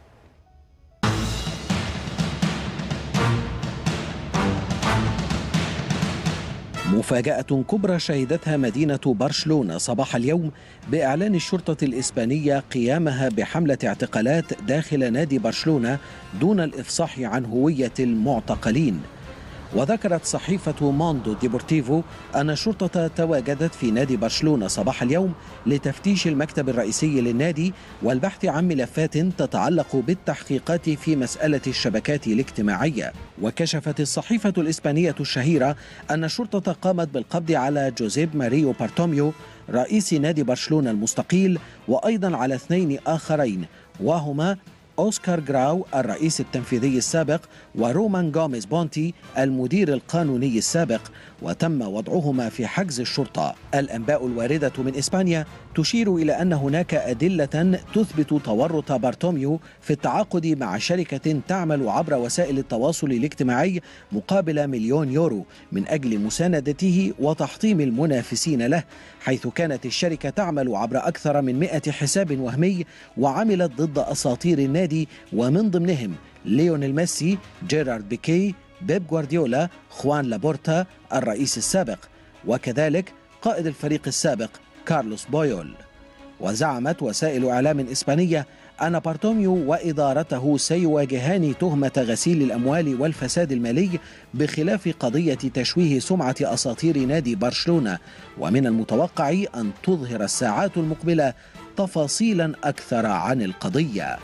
مفاجأة كبرى شهدتها مدينة برشلونة صباح اليوم بإعلان الشرطة الإسبانية قيامها بحملة اعتقالات داخل نادي برشلونة دون الإفصاح عن هوية المعتقلين وذكرت صحيفة موندو ديبورتيفو أن الشرطة تواجدت في نادي برشلونة صباح اليوم لتفتيش المكتب الرئيسي للنادي والبحث عن ملفات تتعلق بالتحقيقات في مسألة الشبكات الاجتماعية وكشفت الصحيفة الإسبانية الشهيرة أن الشرطة قامت بالقبض على جوزيب ماريو بارتوميو رئيس نادي برشلونة المستقيل وأيضا على اثنين آخرين وهما أوسكار جراو الرئيس التنفيذي السابق ورومان غوميز بونتي المدير القانوني السابق وتم وضعهما في حجز الشرطة الأنباء الواردة من إسبانيا تشير إلى أن هناك أدلة تثبت تورط بارتوميو في التعاقد مع شركة تعمل عبر وسائل التواصل الاجتماعي مقابل مليون يورو من أجل مساندته وتحطيم المنافسين له حيث كانت الشركة تعمل عبر أكثر من 100 حساب وهمي وعملت ضد أساطير النادي النادي ومن ضمنهم ليونيل ميسي جيرارد بيكي بيب جوارديولا خوان لابورتا الرئيس السابق وكذلك قائد الفريق السابق كارلوس بويول وزعمت وسائل إعلام إسبانية أن بارتوميو وإدارته سيواجهان تهمة غسيل الأموال والفساد المالي بخلاف قضية تشويه سمعة أساطير نادي برشلونة ومن المتوقع أن تظهر الساعات المقبلة تفاصيلا أكثر عن القضية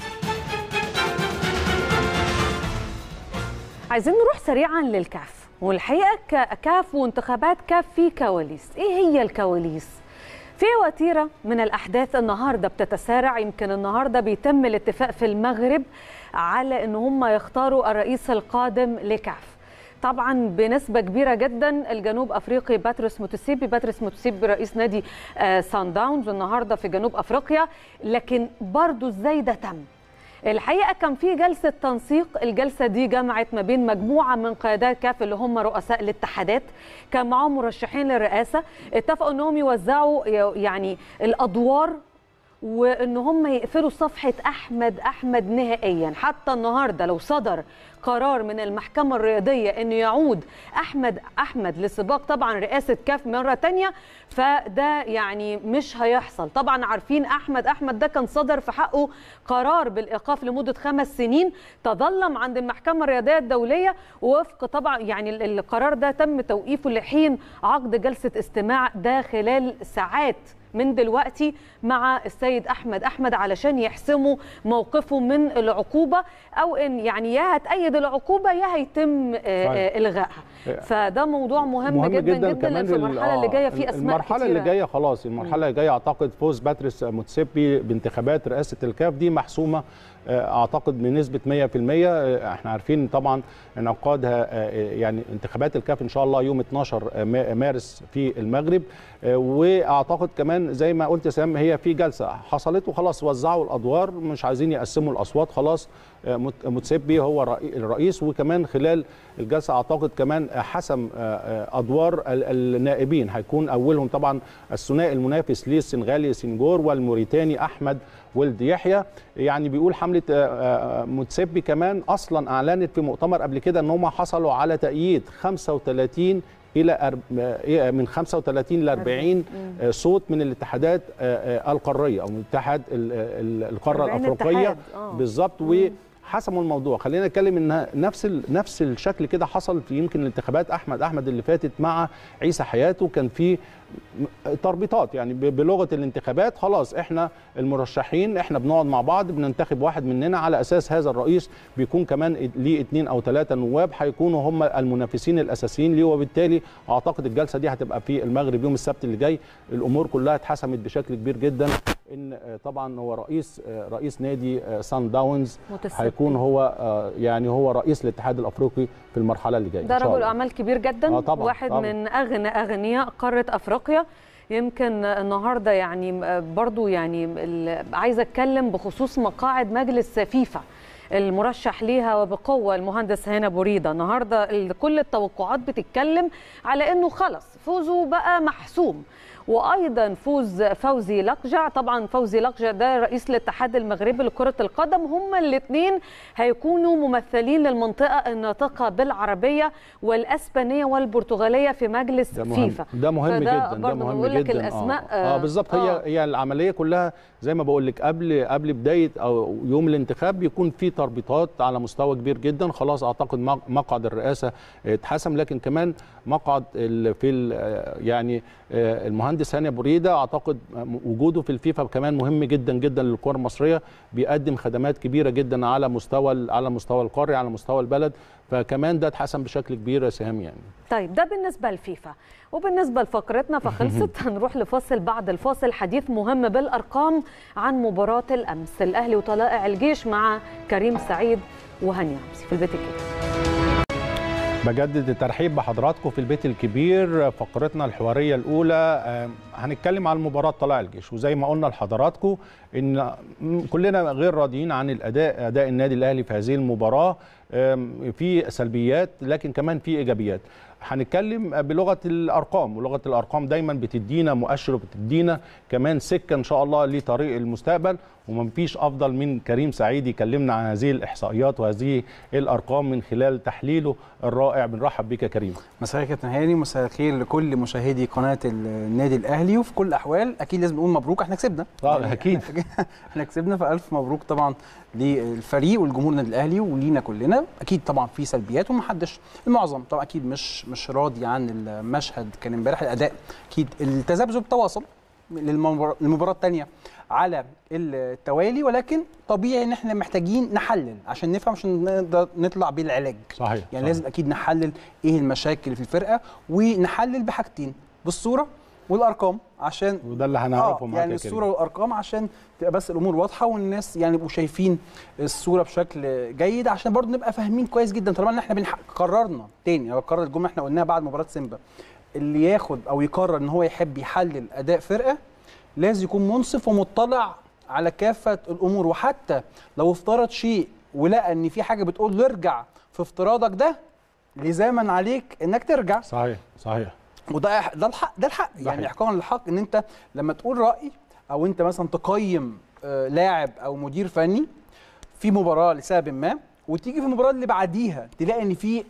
عايزين نروح سريعا للكاف والحقيقه كاف وانتخابات كاف في كواليس ايه هي الكواليس في وتيره من الاحداث النهارده بتتسارع يمكن النهارده بيتم الاتفاق في المغرب على ان هم يختاروا الرئيس القادم لكاف طبعا بنسبه كبيره جدا الجنوب افريقي باتريس موتسيبي باتريس موتسيبي رئيس نادي سان داونز النهارده في جنوب افريقيا لكن برضو ازاي ده تم الحقيقه كان في جلسه تنسيق الجلسه دي جمعت ما بين مجموعه من قيادات كاف اللي هم رؤساء الاتحادات كان معاهم مرشحين للرئاسه اتفقوا انهم يوزعوا يعني الادوار وان هم يقفلوا صفحه احمد احمد نهائيا حتى النهارده لو صدر قرار من المحكمه الرياضيه انه يعود احمد احمد لسباق طبعا رئاسه كاف مره تانية فده يعني مش هيحصل طبعا عارفين احمد احمد ده كان صدر في حقه قرار بالايقاف لمده خمس سنين تظلم عند المحكمه الرياضيه الدوليه ووفق طبعا يعني القرار ده تم توقيفه لحين عقد جلسه استماع ده خلال ساعات من دلوقتي مع السيد احمد احمد علشان يحسموا موقفه من العقوبه او ان يعني يا هتأيد العقوبه يا هيتم الغائها فده موضوع مهم, مهم جدا جدا, جداً في المرحله اللي جايه في اسماء المرحله كتيرة. اللي جايه خلاص المرحله اللي جايه اعتقد فوز باتريس موتسيبي بانتخابات رئاسه الكاف دي محسومه اعتقد بنسبه 100% احنا عارفين طبعا انعقادها يعني انتخابات الكاف ان شاء الله يوم 12 مارس في المغرب واعتقد كمان زي ما قلت يا سام هي في جلسه حصلت وخلاص وزعوا الادوار مش عايزين يقسموا الاصوات خلاص متسبي هو الرئيس وكمان خلال الجلسه اعتقد كمان حسم ادوار النائبين هيكون اولهم طبعا الثنائي المنافس ليه السنغالي سنجور والموريتاني احمد ولد يحيى يعني بيقول حمله متسبي كمان اصلا اعلنت في مؤتمر قبل كده ان هم حصلوا على تأييد 35 الى من 35 ل 40 صوت من الاتحادات القاريه او من اتحاد القاره الافريقيه بالظبط وحسموا الموضوع خلينا نتكلم ان نفس نفس الشكل كده حصل في يمكن الانتخابات احمد احمد اللي فاتت مع عيسى حياته كان في تربيطات يعني بلغه الانتخابات خلاص احنا المرشحين احنا بنقعد مع بعض بننتخب واحد مننا على اساس هذا الرئيس بيكون كمان ليه اثنين او ثلاثه نواب هيكونوا هم المنافسين الاساسيين ليه وبالتالي اعتقد الجلسه دي هتبقى في المغرب يوم السبت اللي جاي الامور كلها اتحسمت بشكل كبير جدا ان طبعا هو رئيس رئيس نادي سان داونز هيكون هو يعني هو رئيس الاتحاد الافريقي في المرحله اللي جايه ده رجل اعمال كبير جدا آه طبعًا واحد طبعًا. من اغنى اغنياء قاره افريقيا يمكن النهارده يعني برضو يعني عايزه اتكلم بخصوص مقاعد مجلس فيفا المرشح ليها وبقوه المهندس هنا بوريده النهارده كل التوقعات بتتكلم على انه خلص فوزه بقى محسوم وايضا فوز فوزي لقجع طبعا فوزي لقجع ده رئيس الاتحاد المغربي لكره القدم هما الاثنين هيكونوا ممثلين للمنطقه الناطقه بالعربيه والاسبانيه والبرتغاليه في مجلس ده مهم. فيفا ده مهم جدا ده مهم بقول لك جدا الاسماء اه, آه بالظبط هي هي العمليه كلها زي ما بقول لك قبل قبل بدايه او يوم الانتخاب بيكون في تربيطات على مستوى كبير جدا خلاص اعتقد مقعد الرئاسه اتحسم لكن كمان مقعد في يعني المهندس هاني بريده اعتقد وجوده في الفيفا كمان مهم جدا جدا للكره المصريه بيقدم خدمات كبيره جدا على مستوى على مستوى القريه على مستوى البلد فكمان ده اتحسن بشكل كبير يا سهام يعني طيب ده بالنسبه للفيفا وبالنسبه لفقرتنا فخلصت هنروح لفاصل بعد الفاصل حديث مهم بالارقام عن مباراه الامس الاهلي وطلائع الجيش مع كريم سعيد وهاني عمسي في البيت الكبير بجدد الترحيب بحضراتكم في البيت الكبير فقرتنا الحواريه الاولى هنتكلم عن مباراه طلائع الجيش وزي ما قلنا لحضراتكم ان كلنا غير راضيين عن الاداء اداء النادي الاهلي في هذه المباراه آم، في سلبيات لكن كمان في ايجابيات هنتكلم بلغه الارقام ولغه الارقام دايما بتدينا مؤشر وبتدينا كمان سكه ان شاء الله لطريق المستقبل ومفيش افضل من كريم سعيد يكلمنا عن هذه الاحصائيات وهذه الارقام من خلال تحليله الرائع بنرحب بيك يا كريم مساء الخير يا كابتن هاني مساء الخير لكل مشاهدي قناه النادي الاهلي وفي كل الاحوال اكيد لازم نقول مبروك احنا كسبنا آه، أكيد. احنا- احنا كسبنا فالف مبروك طبعا للفريق والجمهور النادي الاهلي ولينا كلنا اكيد طبعا في سلبيات ومحدش المعظم طبعا اكيد مش مش راضي عن المشهد كان امبارح الاداء اكيد التذبذب تواصل للمبار- للمباراه الثانيه على التوالي ولكن طبيعي ان احنا محتاجين نحلل عشان نفهم عشان نقدر نطلع بالعلاج صحيح يعني صحيح. لازم اكيد نحلل ايه المشاكل اللي في الفرقه ونحلل بحاجتين بالصوره والارقام عشان وده اللي هنعرفه معاك يعني يا الصوره كريم والارقام عشان تبقى بس الامور واضحه والناس يعني يبقوا شايفين الصوره بشكل جيد عشان برضو نبقى فاهمين كويس جدا طالما ان احنا بنح... قررنا تاني انا بكرر الجمله احنا قلناها بعد مباراه سيمبا اللي ياخد او يقرر ان هو يحب يحلل اداء فرقه لازم يكون منصف ومطلع على كافه الامور وحتى لو افترض شيء ولقى ان في حاجه بتقول له ارجع في افتراضك ده لزاما عليك انك ترجع صحيح صحيح وده ده الحق ده الحق يعني صحيح. احقاقا للحق ان انت لما تقول راي او انت مثلا تقيم آه، لاعب او مدير فني في مباراه لسبب ما وتيجي في المباراه اللي بعديها تلاقي ان في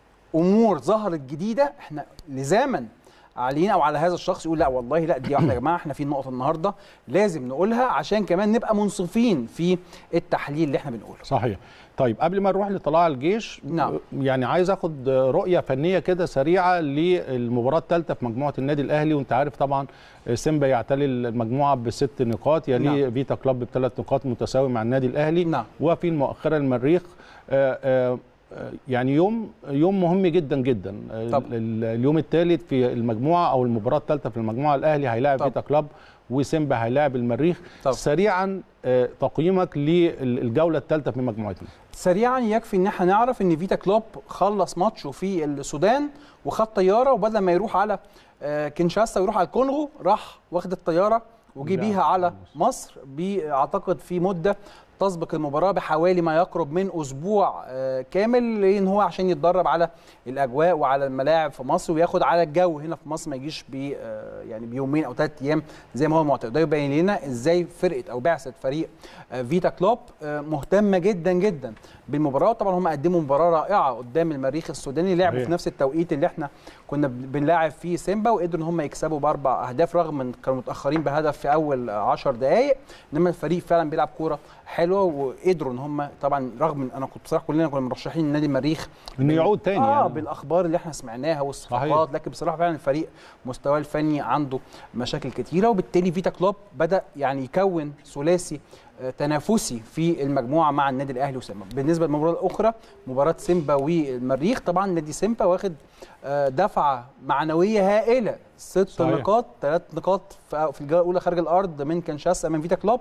امور ظهرت جديده احنا لزاما علينا او على هذا الشخص يقول لا والله لا دي واحده يا جماعه احنا في نقطه النهارده لازم نقولها عشان كمان نبقى منصفين في التحليل اللي احنا بنقوله صحيح طيب قبل ما نروح لطلائع الجيش نعم. يعني عايز اخد رؤيه فنيه كده سريعه للمباراه الثالثه في مجموعه النادي الاهلي وانت عارف طبعا سيمبا يعتلي المجموعه بست نقاط يليه نعم. فيتا كلوب بثلاث نقاط متساوي مع النادي الاهلي نعم. وفي المؤخره المريخ آه، آه، آه، يعني يوم يوم مهم جدا جدا آه، طبعا. ال- اليوم الثالث في المجموعه او المباراه الثالثه في المجموعه الاهلي هيلاعب طبعا. فيتا كلوب وسيمبا هيلاعب المريخ طبعا. سريعا آه، تقييمك للجوله الثالثه في مجموعتنا سريعا يكفي ان احنا نعرف ان فيتا كلوب خلص ماتشه في السودان وخد طياره وبدل ما يروح على آه، كينشاسا ويروح على الكونغو راح واخد الطياره وجي لا، بيها على خلاص. مصر بي- اعتقد في مده تسبق المباراه بحوالي ما يقرب من اسبوع آه، كامل لان هو عشان يتدرب على الاجواء وعلى الملاعب في مصر وياخد على الجو هنا في مصر ما يجيش ب آه، يعني بيومين او ثلاث ايام زي ما هو معتاد ده يبين لنا ازاي فرقه او بعثه فريق آه، فيتا كلوب آه، مهتمه جدا جدا بالمباراه طبعا هم قدموا مباراه رائعه قدام المريخ السوداني لعبوا صحيح. في نفس التوقيت اللي احنا كنا بن- بنلاعب فيه سيمبا وقدروا ان هم يكسبوا باربع اهداف رغم ان كانوا متاخرين بهدف في اول 10 دقائق انما الفريق فعلا بيلعب كوره حلوه وقدروا ان هم طبعا رغم ان انا كنت بصراحه كلنا كنا مرشحين نادي المريخ انه يعود تاني اه يعني. بالاخبار اللي احنا سمعناها والصفقات صحيح. لكن بصراحه فعلا الفريق مستواه الفني عنده مشاكل كتيره وبالتالي فيتا كلوب بدا يعني يكون ثلاثي آه، تنافسي في المجموعه مع النادي الاهلي وسيمبا بالنسبه للمباراه الاخرى مباراه سيمبا والمريخ طبعا نادي سيمبا واخد آه، دفعه معنويه هائله ست صحيح. نقاط ثلاث نقاط في في الجوله الاولى خارج الارض من كنشاسا من فيتا كلوب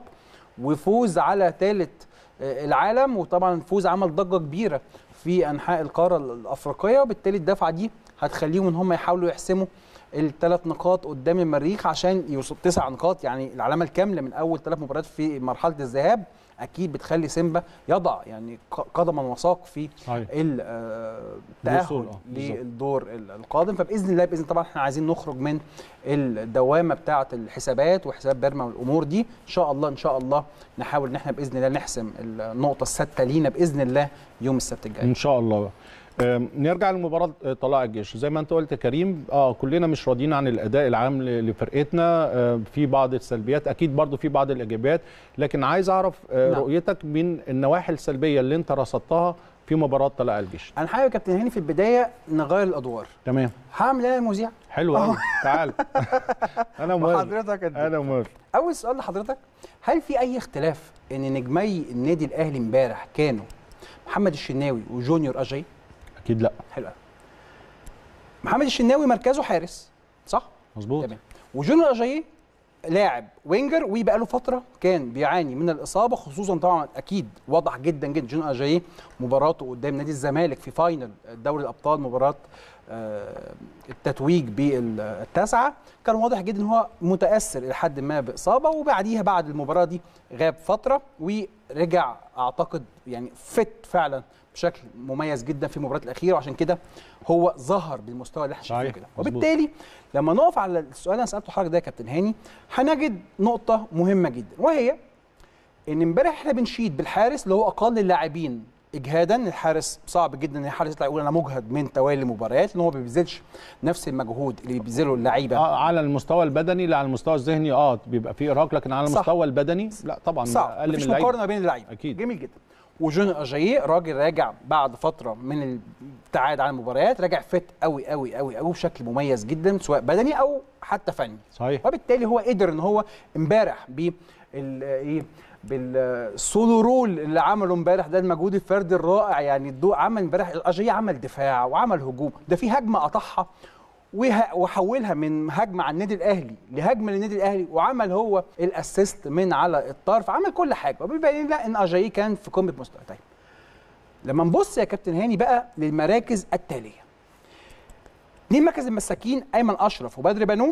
وفوز على ثالث العالم وطبعا فوز عمل ضجه كبيره في انحاء القاره الافريقيه وبالتالي الدفعه دي هتخليهم ان هم يحاولوا يحسموا الثلاث نقاط قدام المريخ عشان يوصل تسع نقاط يعني العلامه الكامله من اول ثلاث مباريات في مرحله الذهاب اكيد بتخلي سيمبا يضع يعني ق- قدما وساق في صحيح ال- آه، الوصول، التاهل آه، بالظبط. للدور ال- القادم فباذن الله باذن طبعا احنا عايزين نخرج من الدوامه بتاعه الحسابات وحساب بيرما والامور دي ان شاء الله ان شاء الله نحاول ان احنا باذن الله نحسم النقطه السادسه لينا باذن الله يوم السبت الجاي ان شاء الله أم، نرجع لمباراه آه، طلائع الجيش زي ما انت قلت يا كريم اه كلنا مش راضيين عن الاداء العام ل- لفرقتنا آه، في بعض السلبيات اكيد برضو في بعض الايجابيات لكن عايز اعرف آه، نعم. رؤيتك من النواحي السلبيه اللي انت رصدتها في مباراه طلائع الجيش انا حابب يا كابتن هاني في البدايه نغير الادوار تمام هعمل انا المذيع حلو قوي تعال انا موافق وحضرتك قد انا موافق اول سؤال لحضرتك هل في اي اختلاف ان نجمي النادي الاهلي امبارح كانوا محمد الشناوي وجونيور اجاي اكيد لا حلو قوي محمد الشناوي مركزه حارس صح مظبوط تمام وجونيور اجاي لاعب وينجر وبقى له فتره كان بيعاني من الاصابه خصوصا طبعا اكيد واضح جدا جدا جونيور اجاي مباراته قدام نادي الزمالك في فاينل دوري الابطال مباراه آه، التتويج بالتاسعه كان واضح جدا ان هو متاثر الى حد ما باصابه وبعديها بعد المباراه دي غاب فتره ورجع اعتقد يعني فت فعلا بشكل مميز جدا في المباراه الاخيره وعشان كده هو ظهر بالمستوى اللي احنا شايفينه صحيح، كده مظبوط. وبالتالي لما نقف على السؤال اللي انا سالته حضرتك ده يا كابتن هاني هنجد نقطه مهمه جدا وهي ان امبارح احنا بنشيد بالحارس اللي هو اقل اللاعبين اجهادا الحارس صعب جدا ان الحارس يطلع يقول انا مجهد من توالي مباريات لان هو ما بيبذلش نفس المجهود اللي بيبذله اللعيبه آه على المستوى البدني لا على المستوى الذهني اه بيبقى فيه ارهاق لكن على صح. المستوى البدني لا طبعا صعب اقل من مفيش اللعيبة. مقارنه بين اللعيبه أكيد. جميل جدا وجون اجاييه راجل راجع بعد فتره من الابتعاد عن المباريات راجع فت قوي قوي قوي قوي بشكل مميز جدا سواء بدني او حتى فني صحيح وبالتالي هو قدر ان هو امبارح ب ايه بالسولو رول اللي عمله امبارح ده المجهود الفردي الرائع يعني الضوء عمل امبارح الاجاييه عمل دفاع وعمل هجوم ده في هجمه قطعها وه- وحولها من هجمه على النادي الاهلي لهجمه للنادي الاهلي وعمل هو الاسيست من على الطرف عمل كل حاجه وبيبين لنا ان اجاييه كان في قمه مستوى طيب لما نبص يا كابتن هاني بقى للمراكز التاليه اثنين مركز المساكين ايمن اشرف وبدر بنون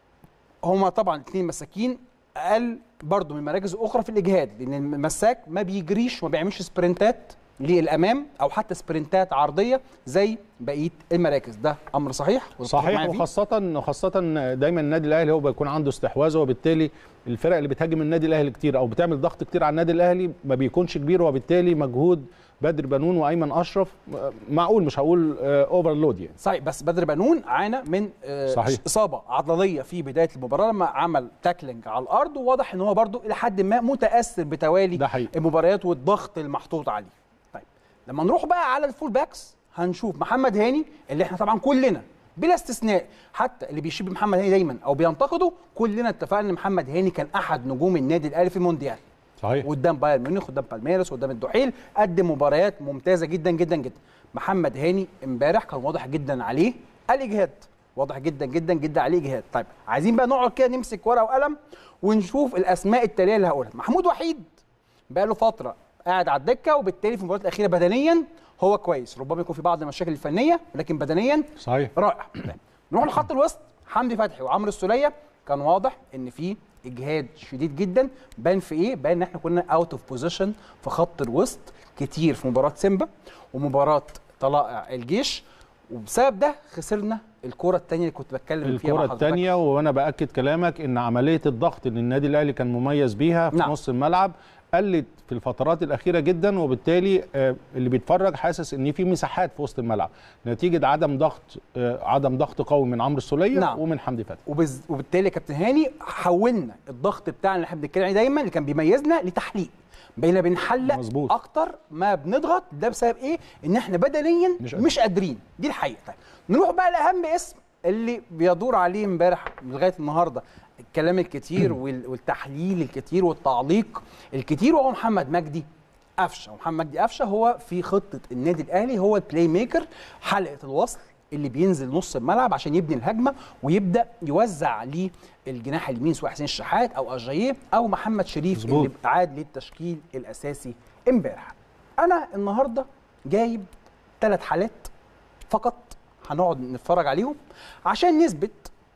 هما طبعا اثنين مساكين اقل برضه من مراكز اخرى في الاجهاد لان المساك ما بيجريش وما بيعملش سبرنتات للامام او حتى سبرنتات عرضيه زي بقيه المراكز ده امر صحيح وتتفق صحيح معايا فيه؟ وخاصة خاصة دايما النادي الاهلي هو بيكون عنده استحواذ وبالتالي الفرق اللي بتهاجم النادي الاهلي كتير او بتعمل ضغط كتير على النادي الاهلي ما بيكونش كبير وبالتالي مجهود بدر بنون وايمن اشرف آه، معقول مش هقول اوفرلود يعني صحيح بس بدر بنون عانى من آه، صحيح. اصابه عضليه في بدايه المباراه لما عمل تاكلينج على الارض وواضح ان هو برضو الى حد ما متاثر بتوالي ده حقيقي. المباريات والضغط المحطوط عليه طيب لما نروح بقى على الفول باكس هنشوف محمد هاني اللي احنا طبعا كلنا بلا استثناء حتى اللي بيشيب محمد هاني دايما او بينتقده كلنا اتفقنا ان محمد هاني كان احد نجوم النادي الاهلي في المونديال صحيح قدام بايرن ميونخ قدام بالميراس قدام الدحيل قدم مباريات ممتازه جدا جدا جدا محمد هاني امبارح كان واضح جدا عليه الاجهاد واضح جدا جدا جدا عليه اجهاد طيب عايزين بقى نقعد كده نمسك ورقه وقلم ونشوف الاسماء التاليه اللي هقولها محمود وحيد بقى له فتره قاعد على الدكه وبالتالي في المباريات الاخيره بدنيا هو كويس ربما يكون في بعض المشاكل الفنيه لكن بدنيا صحيح رائع طيب. نروح لخط الوسط حمدي فتحي وعمرو السوليه كان واضح ان في اجهاد شديد جدا بان في ايه بان ان احنا كنا اوت اوف بوزيشن في خط الوسط كتير في مباراه سيمبا ومباراه طلائع الجيش وبسبب ده خسرنا الكره الثانيه اللي كنت بتكلم فيها مع الكرة حضرتك. الثانية وانا باكد كلامك ان عملية الضغط اللي النادي الاهلي كان مميز بيها في نعم. نص الملعب قلت في الفترات الاخيره جدا وبالتالي آه، اللي بيتفرج حاسس ان في مساحات في وسط الملعب نتيجه عدم ضغط آه، عدم ضغط قوي من عمرو السوليه نعم. ومن حمدي فتحي وبز... وبالتالي يا كابتن هاني حولنا الضغط بتاعنا اللي احنا بنتكلم عليه دايما اللي كان بيميزنا لتحليق بقينا بنحلق مظبوط. اكتر ما بنضغط ده بسبب ايه ان احنا بدنيا مش مش, قادرين. مش قادرين دي الحقيقه طيب نروح بقى لاهم اسم اللي بيدور عليه امبارح لغايه النهارده الكلام الكتير وال- والتحليل الكتير والتعليق الكتير وهو محمد مجدي قفشه ومحمد مجدي قفشه هو في خطه النادي الاهلي هو البلاي ميكر حلقه الوصل اللي بينزل نص الملعب عشان يبني الهجمه ويبدا يوزع للجناح اليمين سواء حسين الشحات او اجاييه او محمد شريف مظبوط. اللي عاد للتشكيل الاساسي امبارح انا النهارده جايب ثلاث حالات فقط هنقعد نتفرج عليهم عشان نثبت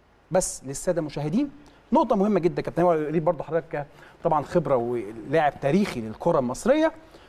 بس للساده المشاهدين نقطة مهمة جدا كابتن وليد برضه حضرتك طبعا خبرة ولاعب تاريخي للكرة المصرية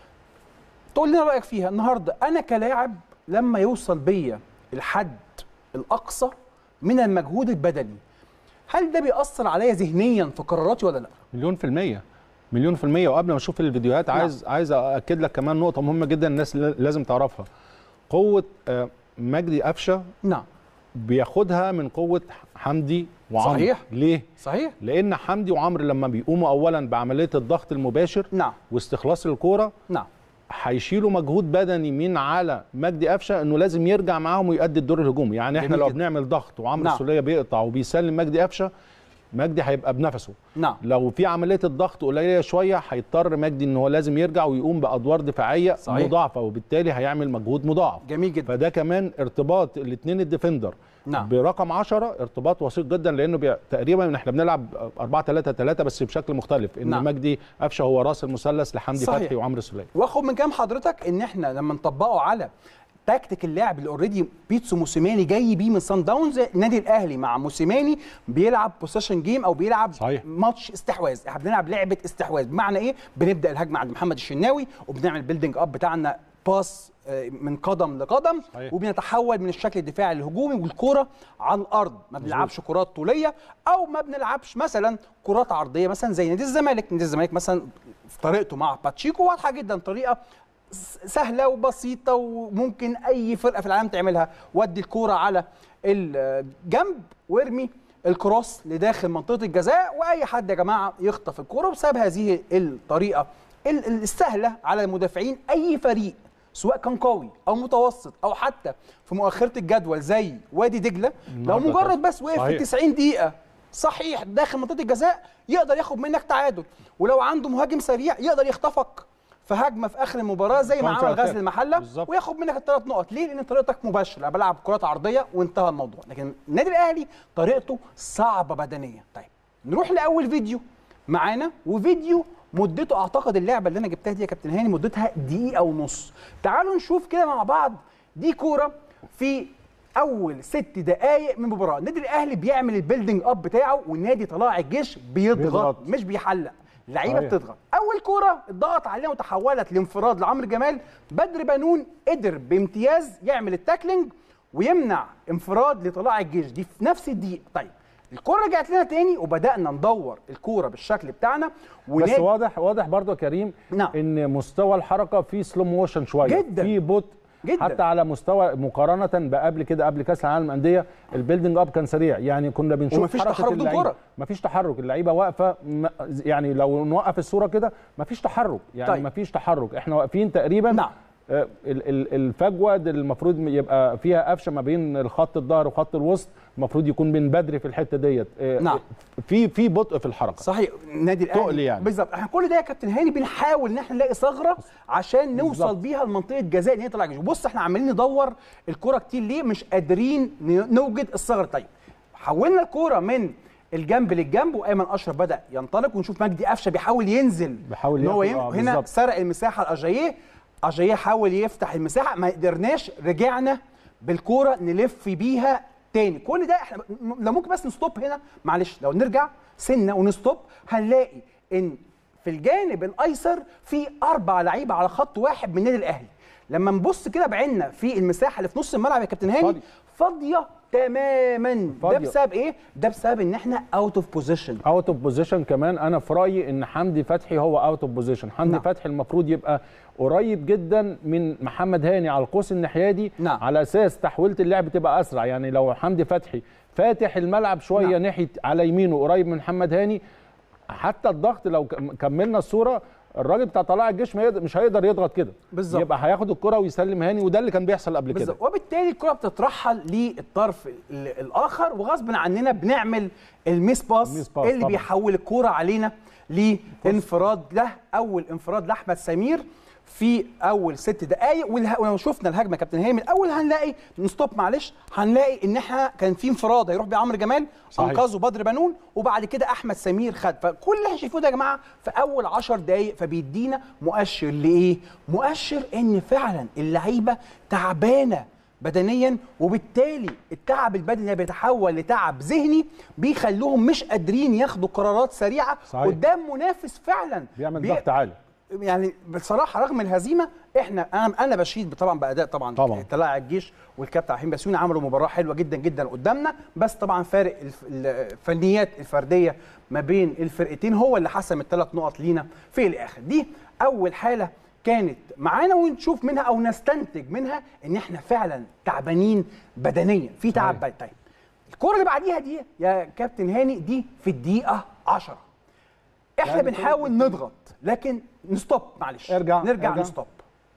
تقول لنا رأيك فيها النهاردة أنا كلاعب لما يوصل بيا الحد الأقصى من المجهود البدني هل ده بيأثر عليا ذهنيا في قراراتي ولا لا؟ مليون في المية مليون في المية وقبل ما اشوف الفيديوهات نعم. عايز عايز اكد لك كمان نقطة مهمة جدا الناس ل- لازم تعرفها قوة آه، مجدي قفشة نعم بياخدها من قوة حمدي وعمرو صحيح. ليه؟ صحيح؟ لان حمدي وعمرو لما بيقوموا اولا بعمليه الضغط المباشر نعم واستخلاص الكوره نعم هيشيلوا مجهود بدني من على مجدي قفشه انه لازم يرجع معاهم ويؤدي الدور الهجومي يعني احنا جميل لو جدا. بنعمل ضغط وعمرو نعم. السوليه بيقطع وبيسلم مجدي قفشه مجدي هيبقى بنفسه نعم لو في عمليه الضغط قليله شويه هيضطر مجدي ان هو لازم يرجع ويقوم بادوار دفاعيه صحيح. مضاعفه وبالتالي هيعمل مجهود مضاعف جميل جدا فده كمان ارتباط الاثنين الديفندر نعم. برقم 10 ارتباط وثيق جدا لانه بي... تقريبا احنا بنلعب 4 3 3 بس بشكل مختلف ان نعم. مجدي قفشه هو راس المثلث لحمدي صحيح. فتحي وعمرو السوليه واخد من كلام حضرتك ان احنا لما نطبقه على تكتيك اللاعب اللي اوريدي بيتسو موسيماني جاي بيه من سان داونز النادي الاهلي مع موسيماني بيلعب بوسيشن جيم او بيلعب صحيح. ماتش استحواذ احنا بنلعب لعبه استحواذ بمعنى ايه بنبدا الهجمه عند محمد الشناوي وبنعمل بيلدينج اب بتاعنا باس آه، من قدم لقدم صحيح. وبنتحول من الشكل الدفاعي للهجومي والكوره على الارض ما بنلعبش كرات طوليه او ما بنلعبش مثلا كرات عرضيه مثلا زي نادي الزمالك نادي الزمالك مثلا في طريقته مع باتشيكو واضحه جدا طريقه س- سهله وبسيطه وممكن اي فرقه في العالم تعملها ودي الكوره على الجنب وارمي الكروس لداخل منطقه الجزاء واي حد يا جماعه يخطف الكوره بسبب هذه الطريقه ال- ال- السهله على المدافعين اي فريق سواء كان قوي او متوسط او حتى في مؤخره الجدول زي وادي دجله لو النهاردة مجرد كان- بس وقف في صحيح. 90 دقيقه صحيح داخل منطقه الجزاء يقدر ياخد منك تعادل ولو عنده مهاجم سريع يقدر يخطفك في هجمه في اخر المباراه زي ما Counter عمل attack. غزل المحله بالظبط. وياخد منك الثلاث نقط ليه لان طريقتك مباشره أنا بلعب كرات عرضيه وانتهى الموضوع لكن النادي الاهلي طريقته صعبه بدنيا طيب نروح لاول فيديو معانا وفيديو مدته اعتقد اللعبه اللي انا جبتها دي يا كابتن هاني مدتها دقيقه ونص تعالوا نشوف كده مع بعض دي كوره في اول ست دقائق من المباراه النادي الاهلي بيعمل البيلدينج اب بتاعه والنادي طلائع الجيش بيضغط, بيضغط. مش بيحلق اللعيبه صحيح. بتضغط اول كوره اتضغط عليها وتحولت لانفراد لعمرو جمال بدر بنون قدر بامتياز يعمل التاكلينج ويمنع انفراد لطلائع الجيش دي في نفس الدقيقه طيب الكوره رجعت لنا تاني وبدانا ندور الكوره بالشكل بتاعنا بس ونادي- واضح واضح برضو يا كريم نعم. ان مستوى الحركه فيه سلو موشن شويه جداً. في بطء جداً. حتى على مستوى مقارنه بقبل كده قبل كاس العالم للانديه البيلدينج اب كان سريع يعني كنا بنشوف ومفيش حركة تحرك بدون اللعيبة. كرة. مفيش تحرك اللعيبه واقفه م- يعني لو نوقف الصوره كده مفيش تحرك يعني طيب. مفيش تحرك احنا واقفين تقريبا نعم. آه، ال- ال- الفجوه دي المفروض يبقى فيها قفشه ما بين الخط الظهر وخط الوسط المفروض يكون بين بدري في الحته ديت آه، نعم. في في بطء في الحركه صحيح النادي الاهلي تقل يعني. بالظبط احنا كل ده يا كابتن هاني بنحاول ان احنا نلاقي ثغره عشان نوصل بالظبط. بيها لمنطقه جزاء ان هي طلع جيش بص احنا عمالين ندور الكره كتير ليه مش قادرين ن- نوجد الثغره طيب حولنا الكوره من الجنب للجنب وايمن اشرف بدا ينطلق ونشوف مجدي قفشه بيحاول ينزل بيحاول ان هو ياخد- ين... آه، هنا بالظبط. سرق المساحه لاجاييه اجاييه حاول يفتح المساحه ما قدرناش رجعنا بالكوره نلف بيها تاني كل ده احنا م- لو ممكن بس نستوب هنا معلش لو نرجع سنه ونستوب هنلاقي ان في الجانب الايسر في اربع لعيبه على خط واحد من النادي الاهلي لما نبص كده بعيننا في المساحه اللي في نص الملعب يا كابتن هاني فاضي. فاضيه تماما ده فاضية. بسبب ايه ده بسبب ان احنا اوت اوف بوزيشن اوت اوف بوزيشن كمان انا في رايي ان حمدي فتحي هو اوت اوف بوزيشن حمدي نعم. فتحي المفروض يبقى قريب جدا من محمد هاني على القوس الناحيه دي نعم. على اساس تحويله اللعب تبقى اسرع يعني لو حمدي فتحي فاتح الملعب شويه نعم. ناحيه على يمينه قريب من محمد هاني حتى الضغط لو كم- كملنا الصوره الراجل بتاع طلائع الجيش ما يقدر مش هيقدر يضغط كده بالظبط. يبقى هياخد الكره ويسلم هاني وده اللي كان بيحصل قبل كده بالظبط وبالتالي الكره بتترحل للطرف ال- الاخر وغصب عننا بنعمل الميس باس الميس باس اللي طبعاً. بيحول الكوره علينا لانفراد له اول انفراد لاحمد سمير في اول ست دقائق والها- ولو شفنا الهجمه يا كابتن هاني من الاول هنلاقي نستوب معلش هنلاقي ان احنا كان في انفراد هيروح بيه عمرو جمال صحيح. انقذه بدر بنون وبعد كده احمد سمير خد فكل اللي احنا شايفوه ده يا جماعه في اول 10 دقائق فبيدينا مؤشر لايه؟ مؤشر ان فعلا اللعيبه تعبانه بدنيا وبالتالي التعب البدني اللي بيتحول لتعب ذهني بيخلوهم مش قادرين ياخدوا قرارات سريعه صحيح. قدام منافس فعلا بيعمل بي- ضغط عالي يعني بصراحه رغم الهزيمه احنا انا انا بشيد طبعا باداء طبعا طبعاً. طلائع الجيش والكابتن عبد بسيوني عملوا مباراه حلوه جدا جدا قدامنا بس طبعا فارق الف- الفنيات الفرديه ما بين الفرقتين هو اللي حسم الثلاث نقط لينا في الاخر دي اول حاله كانت معانا ونشوف منها او نستنتج منها ان احنا فعلا تعبانين بدنيا في تعب صحيح. بدني طيب الكره اللي بعديها دي يا كابتن هاني دي في الدقيقه 10 احنا يعني بنحاول نضغط لكن نستوب معلش ارجع، نرجع ارجع. نستوب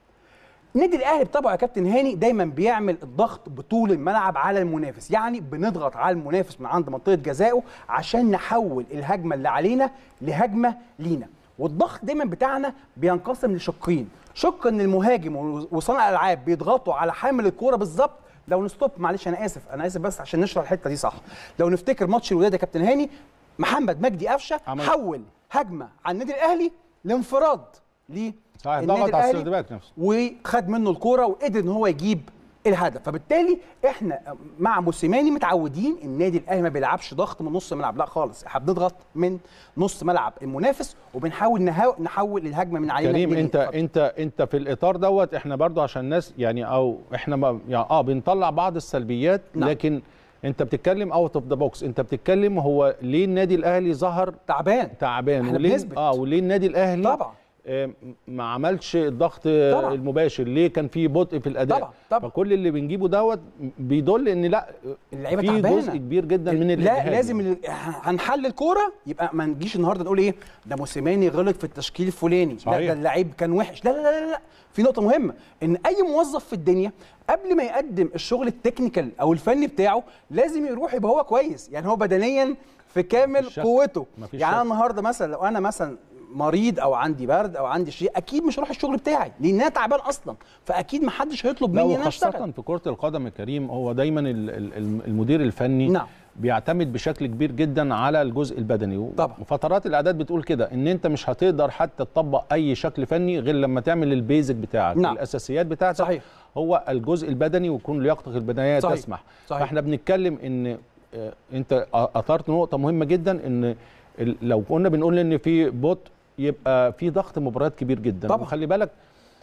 النادي الاهلي بطبعه يا كابتن هاني دايما بيعمل الضغط بطول الملعب على المنافس يعني بنضغط على المنافس من عند منطقه جزائه عشان نحول الهجمه اللي علينا لهجمه لينا والضغط دايما بتاعنا بينقسم لشقين شق ان المهاجم وصانع الالعاب بيضغطوا على حامل الكوره بالظبط لو نستوب معلش انا اسف انا اسف بس عشان نشرح الحته دي صح لو نفتكر ماتش الوداد يا كابتن هاني محمد مجدي قفشه عمل- حول هجمه على النادي الاهلي لانفراد ليه صحيح النادي ضغط على الأهلي السيرد باك نفسه وخد منه الكوره وقدر ان هو يجيب الهدف فبالتالي احنا مع موسيماني متعودين النادي الاهلي ما بيلعبش ضغط من نص ملعب لا خالص احنا بنضغط من نص ملعب المنافس وبنحاول نهو... نحول الهجمه من علينا كريم ليه؟ انت اتفضل. انت انت في الاطار دوت احنا برضو عشان الناس يعني او احنا ما يعني اه بنطلع بعض السلبيات نعم. لكن انت بتتكلم اوت اوف ذا بوكس انت بتتكلم هو ليه النادي الاهلي ظهر تعبان تعبان احنا وليه بنثبت. اه وليه النادي الاهلي طبعا آه، ما عملش الضغط طبعا. المباشر ليه كان في بطء في الاداء طبعا، طبعا. فكل اللي بنجيبه دوت بيدل ان لا اللعيبه في تعبانه جزء كبير جدا من لا الاجهاد لازم ال- هنحلل كوره يبقى ما نجيش النهارده نقول ايه ده موسيماني غلط في التشكيل الفلاني لا صحيح. ده اللعيب كان وحش لا لا لا لا, لا. في نقطه مهمه ان اي موظف في الدنيا قبل ما يقدم الشغل التكنيكال او الفني بتاعه لازم يروح يبقى هو كويس يعني هو بدنيا في كامل مفيش شك. قوته مفيش يعني انا شك. النهارده مثلا لو انا مثلا مريض او عندي برد او عندي شيء اكيد مش هروح الشغل بتاعي لان انا تعبان اصلا فاكيد ما حدش هيطلب لا مني ان انا اشتغل وخاصة في كرة القدم يا كريم هو دايما ال- ال- الم- المدير الفني نعم. بيعتمد بشكل كبير جدا على الجزء البدني و- طبعا. وفترات الاعداد بتقول كده ان انت مش هتقدر حتى تطبق اي شكل فني غير لما تعمل البيزك بتاعك نعم. الاساسيات بتاعتك صحيح. هو الجزء البدني ويكون لياقتك البدنيه صحيح. تسمح صحيح. فاحنا بنتكلم ان آه، انت اثرت نقطه مهمه جدا ان ال- لو كنا بنقول ان في بطء يبقى في ضغط مباريات كبير جدا طبعا. وخلي بالك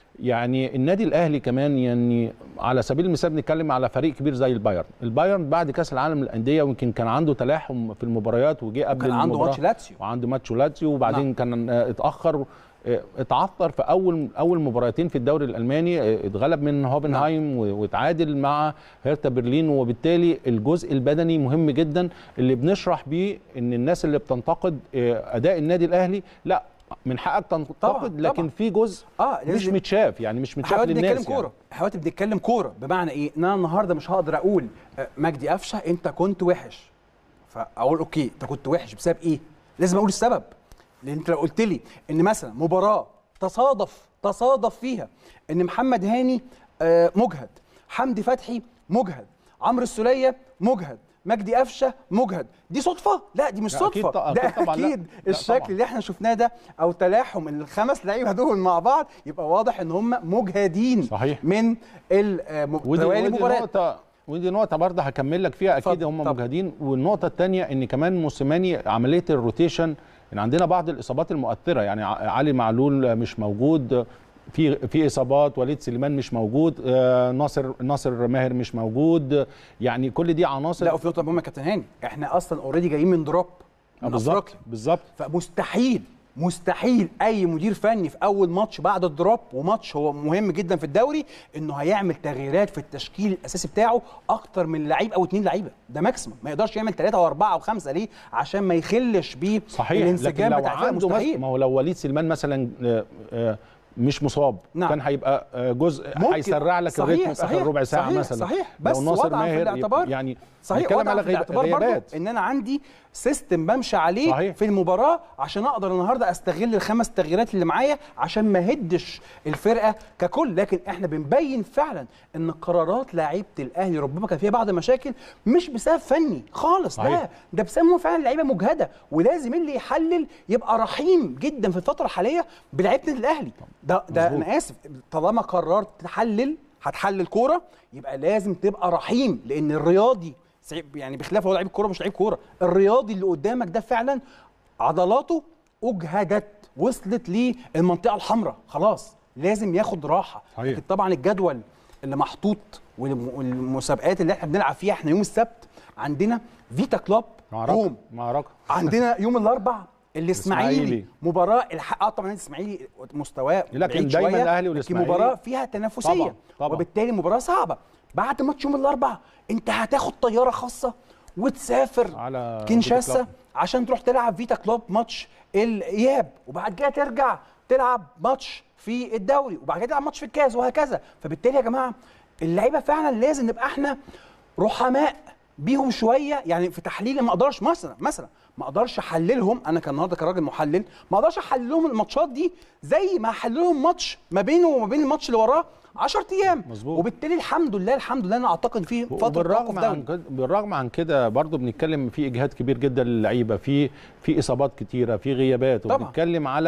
يعني النادي الاهلي كمان يعني على سبيل المثال بنتكلم على فريق كبير زي البايرن البايرن بعد كاس العالم للانديه ويمكن كان عنده تلاحم في المباريات وجه قبل كان عنده المباراة ماتش لاتسيو وعنده ماتش لاتسيو وبعدين نعم. كان آه، اتاخر آه، اتعثر في اول اول مباراتين في الدوري الالماني آه، اتغلب من هوفنهايم و- واتعادل مع هيرتا برلين وبالتالي الجزء البدني مهم جدا اللي بنشرح بيه ان الناس اللي بتنتقد آه، اداء النادي الاهلي لا من حقك تنتقد طبعاً، لكن طبعاً. في جزء اه مش لازم- متشاف يعني مش متشاف حاولت للناس بنتكلم يعني. كوره حاولت بنتكلم كوره بمعنى ايه ان انا النهارده مش هقدر اقول آه، مجدي قفشه انت كنت وحش فاقول اوكي انت كنت وحش بسبب ايه لازم اقول السبب لان انت لو قلت لي ان مثلا مباراه تصادف تصادف فيها ان محمد هاني آه، مجهد حمدي فتحي مجهد عمرو السوليه مجهد مجدي قفشه مجهد دي صدفه لا دي مش لا، أكيد صدفه طبعاً، ده أكيد طبعاً، لا. اكيد لا، الشكل طبعاً. اللي احنا شفناه ده او تلاحم الخمس لعيبه دول مع بعض يبقى واضح ان هم مجهدين صحيح. من ودي, التوالي ودي مباريات نقطة ودي نقطة برضه هكمل لك فيها أكيد اتفضل، هم اتفضل. مجهدين والنقطة الثانية إن كمان موسيماني عملية الروتيشن إن عندنا بعض الإصابات المؤثرة يعني ع- علي معلول مش موجود في في اصابات وليد سليمان مش موجود آه، ناصر ناصر ماهر مش موجود يعني كل دي عناصر لا وفي نقطه مهمه يا كابتن هاني احنا اصلا اوريدي جايين من دروب آه، من بالظبط أفريقيا. بالظبط فمستحيل مستحيل اي مدير فني في اول ماتش بعد الدروب وماتش هو مهم جدا في الدوري انه هيعمل تغييرات في التشكيل الاساسي بتاعه اكتر من لعيب او اتنين لعيبه ده ماكسيمم ما يقدرش يعمل ثلاثه او اربعه او خمسه ليه عشان ما يخلش بيه صحيح لكن الانسجام لو بتاع الفرقة عنده مثلا مستحيل ما هو لو وليد سليمان مثلا آه، آه، مش مصاب نعم. كان هيبقى آه، جزء ممكن. هيسرع لك صحيح، الريتم في صحيح، اخر ربع ساعه صحيح، مثلا صحيح. لو بس ناصر وضعاً في ماهر الاعتبار- يعني صحيح بنتكلم وضع على في غيب- الاعتبار برضو غيابات ان انا عندي سيستم بمشي عليه صحيح. في المباراه عشان اقدر النهارده استغل الخمس تغييرات اللي معايا عشان ما هدش الفرقه ككل لكن احنا بنبين فعلا ان قرارات لعيبه الاهلي ربما كان فيها بعض المشاكل مش بسبب فني خالص صحيح. لا ده بسبب إن هو فعلا لعيبه مجهده ولازم اللي يحلل يبقى رحيم جدا في الفتره الحاليه بلعيبه النادي الاهلي ده ده مظبوط. انا اسف طالما قررت تحلل هتحلل كوره يبقى لازم تبقى رحيم لان الرياضي سعيد- يعني بخلاف هو لعيب كوره مش لعيب كوره الرياضي اللي قدامك ده فعلا عضلاته اجهدت وصلت للمنطقه الحمراء خلاص لازم ياخد راحه صحيح. لكن طبعا الجدول اللي محطوط والم- والمسابقات اللي احنا بنلعب فيها احنا يوم السبت عندنا فيتا كلوب معركه روم معركه عندنا يوم الاربع الاسماعيلي الإسماعيلي. مباراه الحق اه طبعا الاسماعيلي مستواه لكن بعيد دايماً شوية، الأهلي لكن والإسماعيلي مباراه فيها تنافسيه طبعاً، طبعاً. وبالتالي مباراه صعبه بعد ماتش يوم الاربع انت هتاخد طياره خاصه وتسافر على فيتا كينشاسا كلوب. عشان تروح تلعب فيتا كلوب ماتش الاياب وبعد كده ترجع تلعب ماتش في الدوري وبعد كده تلعب ماتش في الكاس وهكذا فبالتالي يا جماعه اللعيبه فعلا لازم نبقى احنا رحماء بيهم شويه يعني في تحليل ما اقدرش مثلا مثلا ما اقدرش احللهم انا كان النهارده كراجل محلل ما اقدرش احللهم الماتشات دي زي ما احللهم ماتش ما بينه وما بين الماتش اللي وراه 10 ايام مظبوط. وبالتالي الحمد لله الحمد لله انا اعتقد في فتره توقف وبالرغم دوري عن كده بالرغم عن كده برضه بنتكلم في اجهاد كبير جدا للعيبه في في اصابات كتيره في غيابات طبعاً. وبنتكلم على